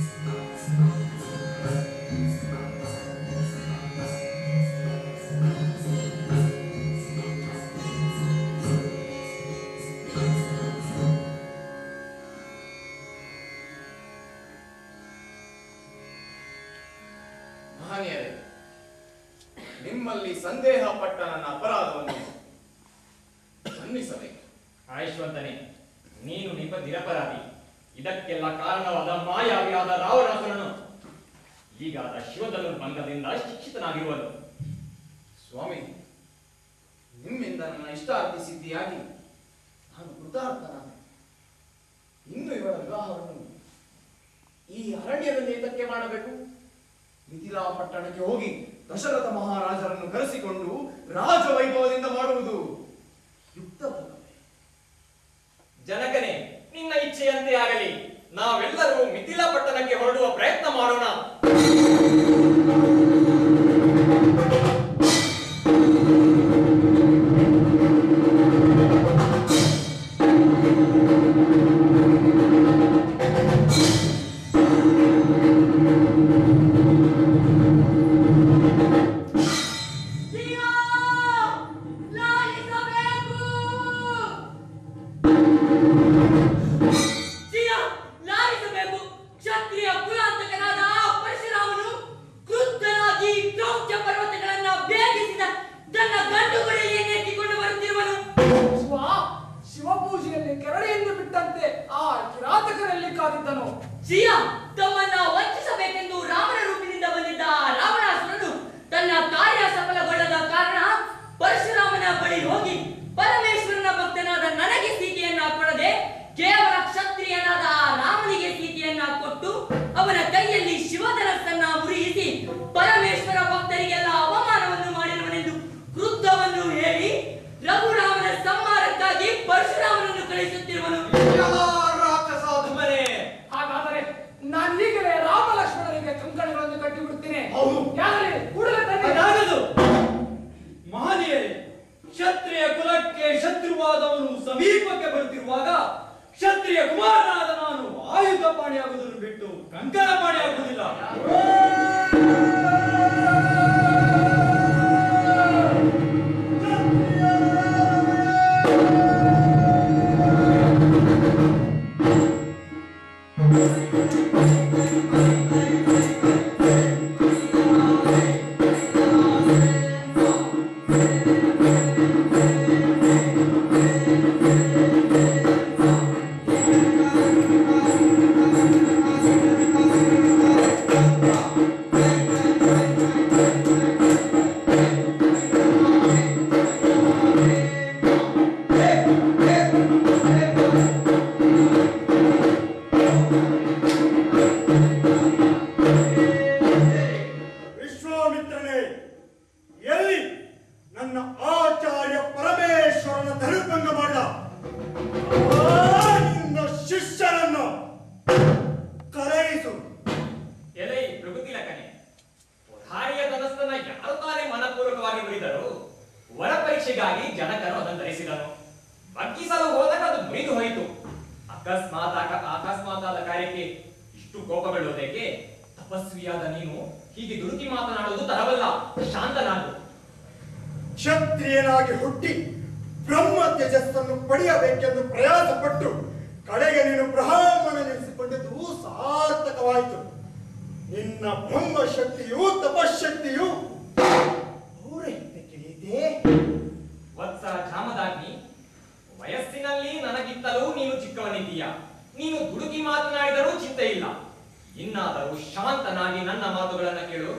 ಮಹನೀಯರೇ ನಿಮ್ಮಲ್ಲಿ ಸಂದೇಹ ಪಟ್ಟ ನನ್ನ ಅಪರಾಧವನ್ನು ಮನ್ನಿಸಬೇಕು ಆಯುಷ್ವಂತನೇ ನೀನು ನಿಮ್ಮ ನಿರಪರಾಧಿ ಇದಕ್ಕೆಲ್ಲ ಕಾರಣವಾದ ಮಾಯಾವಿಯಾದ ರಾವಣಾಸುರನು ಈಗಾದ ಶಿವಧನು ಭಂಗದಿಂದ ಶಿಕ್ಷಿತನಾಗಿರುವನು ಸ್ವಾಮಿ ನಿಮ್ಮಿಂದ ನನ್ನ ಇಷ್ಟಾರ್ಥಿ ಸಿದ್ಧಿಯಾಗಿ ನಾನು ಕೃತಾರ್ಥನಾದೆ ಇನ್ನು ಇವಳ ವಿವಾಹವನ್ನು ಈ ಅರಣ್ಯದಲ್ಲಿ ಏತಕ್ಕೆ ಮಾಡಬೇಕು ಮಿಥಿಲಾ ಪಟ್ಟಣಕ್ಕೆ ಹೋಗಿ ದಶರಥ ಮಹಾರಾಜರನ್ನು ಕರೆಸಿಕೊಂಡು ರಾಜವೈಭವದಿಂದ ಮಾಡುವುದು ಯುಕ್ತವಲ್ಲವೇ ಜನಕನೇ ನಿನ್ನ ಇಚ್ಛೆಯಂತೆ ಆಗಲಿ ನಾವೆಲ್ಲರೂ ಮಿಥಿಲಾ ಪಟ್ಟಣಕ್ಕೆ ಹೊರಡುವ ಪ್ರಯತ್ನ ಮಾಡೋಣ ಸಿಯ ಲಾರಿಸಬೇಕು ಕ್ಷತ್ರಿಯ ಕುಲಾಂತಕನಾದ ಆ ಪರಶುರಾಮನು ಕ್ರುದ್ಧನಾಗಿ ಕ್ರೌಂಚ ಪರ್ವತಗಳನ್ನ ಬೇಗಿಸಿದ ತನ್ನ ಗಂಡುಗಳಿಯನ್ನೆತ್ತಿಕೊಂಡು ಬರುತ್ತಿರುವನು ಶಿವ ಶಿವಪೂಜೆಯಲ್ಲಿ ಕೆರಳಿಯನ್ನು ಬಿಟ್ಟಂತೆ ಆ ಕಿರಾತಕರಲ್ಲಿ ಕಾದಿದ್ದನು ಸಿಯ ತಮ್ಮನ್ನ ವಂಚಿಸಬೇಕೆಂದು ರಾಮನ ರೂಪಿನಿಂದ ಬಂದಿದ್ದ ಆ ರಾವಣಾಸುರನು ತನ್ನ ಕಾರ್ಯ ಸಫಲಗೊಳ್ಳದ ಕಾರಣ ಪರಶುರಾಮನ ಬಳಿ ಹೋಗಿ ಪರಮೇಶ್ವರನ ಭಕ್ತನಾದ ನನಗೆ ಸೀತೆಯನ್ನ ಕೊಡದೆ ಕೇವಲ ಕ್ಷತ್ರಿಯನಾದ ಆ ರಾಮನಿಗೆ ಸೀತೆಯನ್ನ ಕೊಟ್ಟು ಅವನ ಕೈಯಲ್ಲಿ ಶಿವಧನಸ್ಸನ್ನ ಮುರಿಯಿಸಿ ಪರಮೇಶ್ವರ ಭಕ್ತರಿಗೆಲ್ಲ ಅವಮಾನವನ್ನು ಮಾಡಿರುವನೆಂದು ಕ್ರುದ್ಧವನ್ನು ಹೇಳಿ ರಘುರಾಮನ ಸಂಹಾರಕ್ಕಾಗಿ ಪರಶುರಾಮನನ್ನು ಕಳಿಸುತ್ತಿರುವನು ರಾಕ್ಷಸಾಧಮನೆ ಹಾಗಾದರೆ ನಾನು ಈಗಲೇ ರಾಮ ಲಕ್ಷ್ಮಣರಿಗೆ ಕಂಕಣಗಳನ್ನು ಕಟ್ಟಿ ಬಿಡುತ್ತೇನೆ ಹೌದು. ಯಾರೇ ಕೂಡಲೇ ತನ್ನಿ ಅದಾಗದು ಮಹನೀಯರೇ ಕ್ಷತ್ರಿಯ ಕುಲಕ್ಕೆ ಶತ್ರುವಾದವನು ಸಮೀಪಕ್ಕೆ ಬರುತ್ತಿರುವಾಗ ಕ್ಷತ್ರಿಯ ಕುಮಾರನಾದ ನಾನು ಆಯುಧ ಪಾಣಿಯಾಗುವುದನ್ನು ಬಿಟ್ಟು ಕಂಕಣ ಪಾಣಿಯಾಗುವುದಿಲ್ಲ ಆ ಅಕಸ್ಮಾತ್ ಆಕ- ಅಕಸ್ಮಾತಾದ ಕಾರ್ಯಕ್ಕೆ ಇಷ್ಟು ಕೋಪಗೊಳ್ಳುವುದಕ್ಕೆ ತಪಸ್ವಿಯಾದ ನೀನು ಹೀಗೆ ದುಡುಕಿ ಮಾತನಾಡುವುದು ತರವಲ್ಲ ಶಾಂತನಾಗು ಕ್ಷತ್ರಿಯನಾಗಿ ಹುಟ್ಟಿ ಬ್ರಹ್ಮ ತೇಜಸ್ಸನ್ನು ಪಡೆಯಬೇಕೆಂದು ಪ್ರಯಾಸ ಪಟ್ಟು ಕಡೆಗೆ ನೀನು ಬ್ರಾಹ್ಮಣನೆನಿಸಿಕೊಂಡಿದ್ದು ಸಾರ್ಥಕವಾಯಿತು ನಿನ್ನ ಬ್ರಹ್ಮ ಶಕ್ತಿಯು ತಪಶಕ್ತಿಯು ಪೌರಹಿತ್ಯ ತಿಳಿಯಿತೆ ವತ್ಸ ಜಾಮದಾಗ್ನಿ ವಯಸ್ಸಿನಲ್ಲಿ ನನಗಿತ್ತಲೂ ನೀನು ಚಿಕ್ಕವನಿದ್ದೀಯ ನೀನು ದುಡುಕಿ ಮಾತನಾಡಿದರೂ ಚಿಂತೆ ಇಲ್ಲ ಇನ್ನಾದರೂ ಶಾಂತನಾಗಿ ನನ್ನ ಮಾತುಗಳನ್ನ ಕೇಳು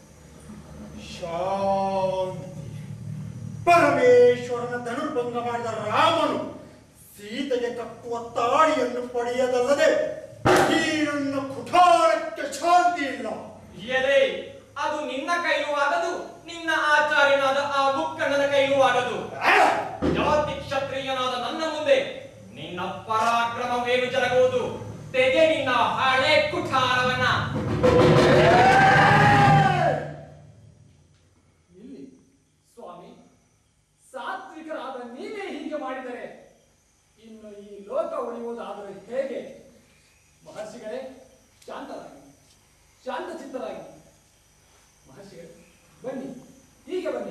ಶಾಂತಿ ಪರಮೇಶ್ವರನ ಧನುರ್ಭಂಗ ಮಾಡಿದ ರಾಮನು ಸೀತೆಗೆ ಕಟ್ಟುವ ತಾಳಿಯನ್ನು ಪಡೆಯದಲ್ಲದೆ ಈ ನನ್ನ ಕುಠಾರಕ್ಕೆ ಶಾಂತಿ ಇಲ್ಲ ಎದೆ ಅದು ನಿನ್ನ ಕೈಲೂ ಆಗದು ನಿನ್ನ ಆಚಾರ್ಯನಾದ ಆ ಮುಕ್ಕಣ್ಣನ ಕೈಲೂ ಆಗದು ಜಾತಿ ಕ್ಷತ್ರಿಯನಾದ ನನ್ನ ಮುಂದೆ ನಿನ್ನ ಪರಾಕ್ರಮವೇನು ಜರಗುವುದು ತೆಗೆ ನಿನ್ನ ಹಳೆ ಕುಠಾರವನ್ನ ಇಲ್ಲಿ ಸ್ವಾಮಿ ಸಾತ್ವಿಕರಾದ ನೀವೇ ಹೀಗೆ ಮಾಡಿದರೆ ಇನ್ನು ಈ ಲೋಕ ಉಳಿಯುವುದಾದರೆ ಹೇಗೆ ಮಹರ್ಷಿಗಳೇ ಶಾಂತರಾಗಿ ಶಾಂತ ಚಿತ್ತರಾಗಿ ಮಹರ್ಷಿಗಳೇ ಬನ್ನಿ ಹೀಗೆ ಬನ್ನಿ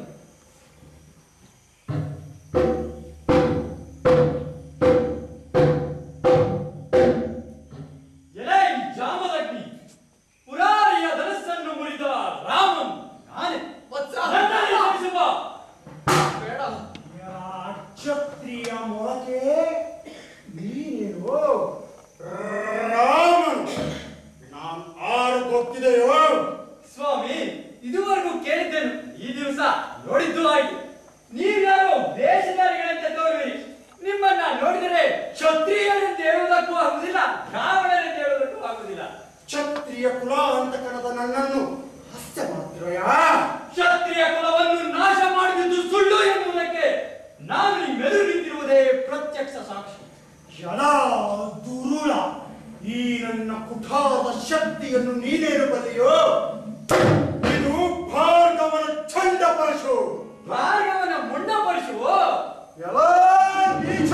ಎಲೈ ಜಾಮದಗ್ನಿ ಪುರಾರಿಯ ಧನಸ್ಸನ್ನು ಮುರಿದ ರಾಮನ್ ನಾನೇ ನನ್ನಲ್ಲಿ ಕ್ಷಮಿಸುವ. ಬೇಡ ಕ್ಷತ್ರಿಯ ಮೊಳಕೆ ನೀನೇನು ರಾಮನು ನಾನು ಆರು ಗೊತ್ತಿದೆಯೋ ಸ್ವಾಮಿ ಇದುವರೆಗೂ ಕೇಳಿದ್ದೇನು ಈ ದಿವಸ ನೋಡಿದ್ದು ಆಯ್ತು ನೀವ್ಯಾರೋ ದೇಶದಾರಿಗಳಂತೆ ತೋರುವಿರಿ ನಿಮ್ಮನ್ನ ನೋಡಿದರೆ ಕ್ಷತ್ರಿಯರೆಂದು ಹೇಳುವುದಕ್ಕೂ ಆಗುವುದಿಲ್ಲ ಬ್ರಾಹ್ಮಣರೆಂದು ಹೇಳುವುದಕ್ಕೂ ಆಗುವುದಿಲ್ಲ ಕ್ಷತ್ರಿಯ ಕುಲಾಂತಕರದ ನನ್ನನ್ನು ಹಾಸ್ಯ ಮಾಡ್ತಿರೋಯಾ ಕ್ಷತ್ರಿಯ ಕುಲವನ್ನು ನಾಶ ಮಾಡಿದ್ದು ಸುಳ್ಳು ಎನ್ನುವುದಕ್ಕೆ ನಾನು ಈ ಮೆದು ನಿಂತಿರುವುದೇ ಪ್ರತ್ಯಕ್ಷ ಸಾಕ್ಷಿ ಜನ ದುರುಳ ಈ ನನ್ನ ಕುಠಾರದ ಶಕ್ತಿಯನ್ನು ನೀನೇನು ಬಲ್ಲಿಯೋ ಇದು ಭಾರ್ಗವನ ಚಂಡ ಪರಶು ಭಾರ್ಗವನ ಮುಂಡ ಪರಶುವು ಎಲ್ಲ ನೀಚ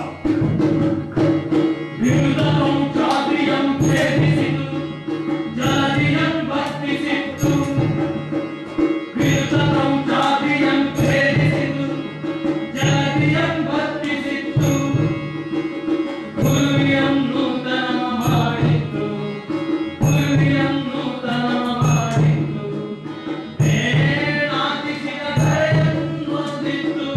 ವಿರುದ್ಧಂ ಚಾದ್ರಿಯಂ ಛೇದಿಸಿತು ಜಲದಿಯಂ ಭಕ್ತಿಸಿತ್ತು ವಿರುದ್ಧಂ ಚಾದ್ರಿಯಂ ಛೇದಿಸಿತು ಜಲದಿಯಂ ಭಕ್ತಿಸಿತ್ತು ಪುರ್ಯಂ ನೂತನ ಮಾಡಿತ್ತು ಪುರ್ಯಂ ನೂತನ ಮಾಡಿತ್ತು ಏನಾತಿಸಿದ ಧರೆಯನ್ನು ಹೊಂದಿತ್ತು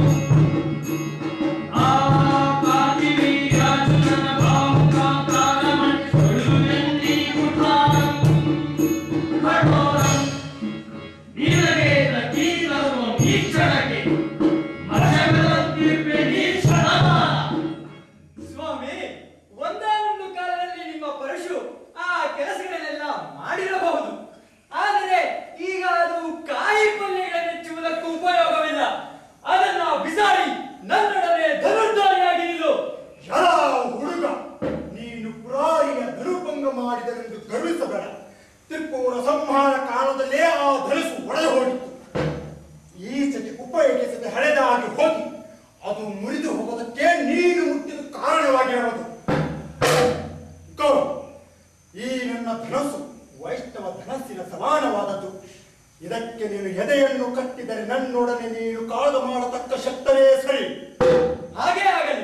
ಆ ಪಾತಿವಿ ರಾಜನ ಬಾಹುಕಾಕಾರಮನ್ ಸುಳ್ಳುವೆನ್ನಿ ಕುಠಾರಂ ಕಠೋರಂ ನಿನಗೆ ಲಕೀರರು ಈ ಕ್ಷಣಕ್ಕೆ ಮರಗಳಂತಿರುವೆ ನೀ ಕ್ಷಣಮಾನ ಸ್ವಾಮಿ ಒಂದಾನೊಂದು ಕಾಲದಲ್ಲಿ ನಿಮ್ಮ ಪರಶು ಆ ಕೆಲಸಗಳನ್ನೆಲ್ಲ ಮಾಡಿರಬಹುದು ಆದರೆ ಈಗ ಅದು ಕಾಯಿ ಪಲ್ಯಗಳನ್ನು ಹೆಚ್ಚುವುದಕ್ಕೂ ಉಪಯೋಗವಿಲ್ಲ ಅದನ್ನ ಬಿಸಾಡಿ ನನ್ನೊಡನೆ ಧನುರ್ಧಾರಿಯಾಗಿ ನಿಲ್ಲು ಯಲ ಹುಡುಗ ನೀನು ಪುರಾರಿಯ ಧನುರ್ಭಂಗ ಮಾಡಿದರೆಂದು ಗರ್ವಿಸಬೇಡ ತ್ರಿಪುರ ಸಂಹಾರ ಕಾಲದಲ್ಲೇ ಆ ಧನುಸು ಒಡೆದು ಹೋಗಿತ್ತು ಈಚೆಗೆ ಉಪಯೋಗಿಸದೆ ಹಳೆದಾಗಿ ಹೋಗಿ ಅದು ಮುರಿದು ಹೋಗೋದಕ್ಕೆ ನೀನು ಮುಟ್ಟಿದ ಕಾರಣವಾಗಿರಬಹುದು ಗೋ, ಈ ನನ್ನ ಧನಸ್ಸು ವೈಷ್ಣವ ಧನಸ್ಸಿನ ಸಮಾನವಾದದ್ದು ಇದಕ್ಕೆ ನೀನು ಎದೆಯನ್ನು ಕಟ್ಟಿದರೆ ನನ್ನೊಡನೆ ನೀನು ಕಾದು ಮಾಡತಕ್ಕ ಶಕ್ತವೇ ಸರಿ ಹಾಗೇ ಆಗಲಿ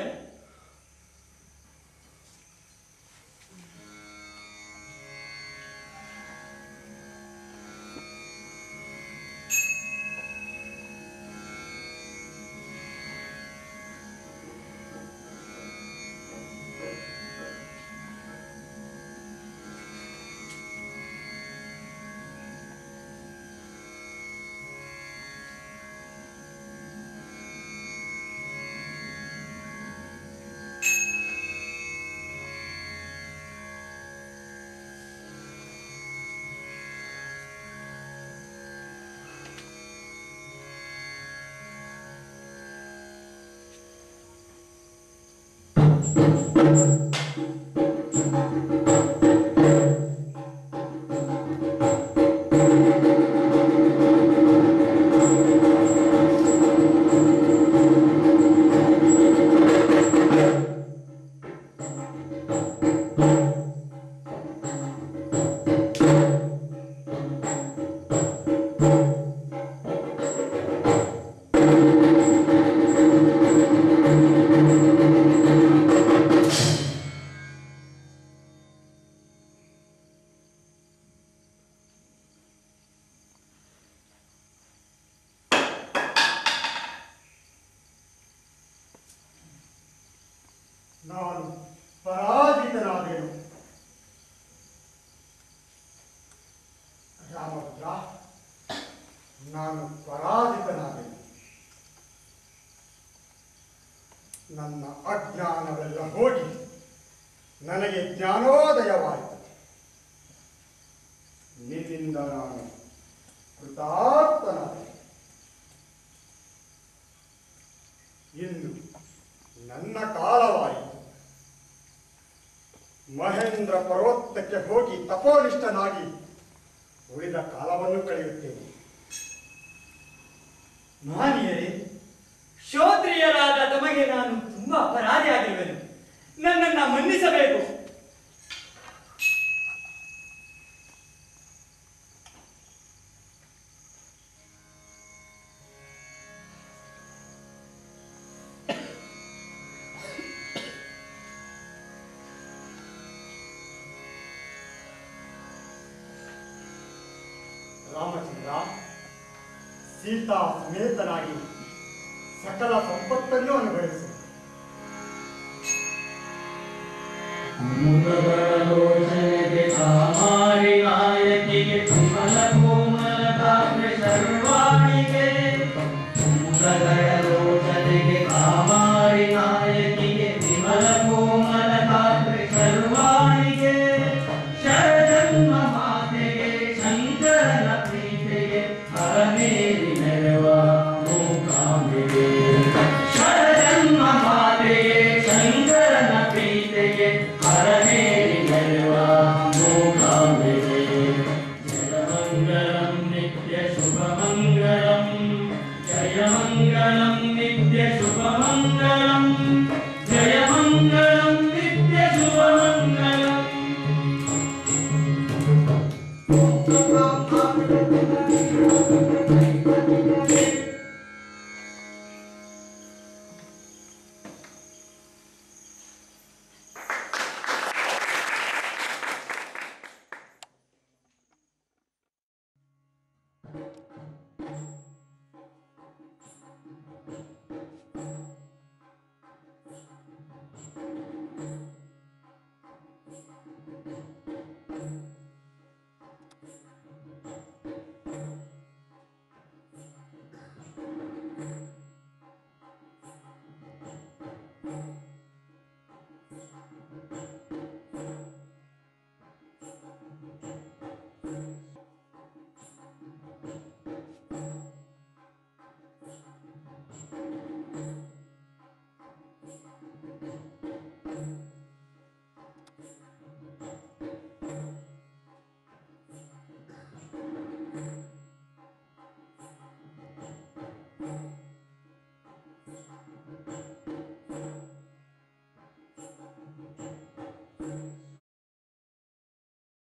ನನಗೆ ಜ್ಞಾನೋದಯವಾಯಿತು ನಿನ್ನಿಂದ ನಾನು ಕೃತಾರ್ಥನಾದೆ ಇಂದು ನನ್ನ ಕಾಲವಾಯಿತು ಮಹೇಂದ್ರ ಪರ್ವತಕ್ಕೆ ಹೋಗಿ ತಪೋನಿಷ್ಠನಾಗಿ ಉಳಿದ ಕಾಲವನ್ನು ಕಳೆಯುತ್ತೇನೆ ಮಾನಿಯರೇ ಶ್ರೋತ್ರಿಯರಾದ ತಮಗೆ ನಾನು ತುಂಬಾ ಅಪರಾಧಿಯಾಗಿರುವೆನು ನನ್ನನ್ನ ಮನ್ನಿಸಬೇಕು ರಾಮಚಂದ್ರ ಸೀತಾ ಸಮೇತನಾಗಿ ಸಕಲ ಸಂಪತ್ತನ್ನು ಅನುಭವಿಸು ಮುಖಗಳೋಚನೆಗೆ ಸಾಮಾರಿನ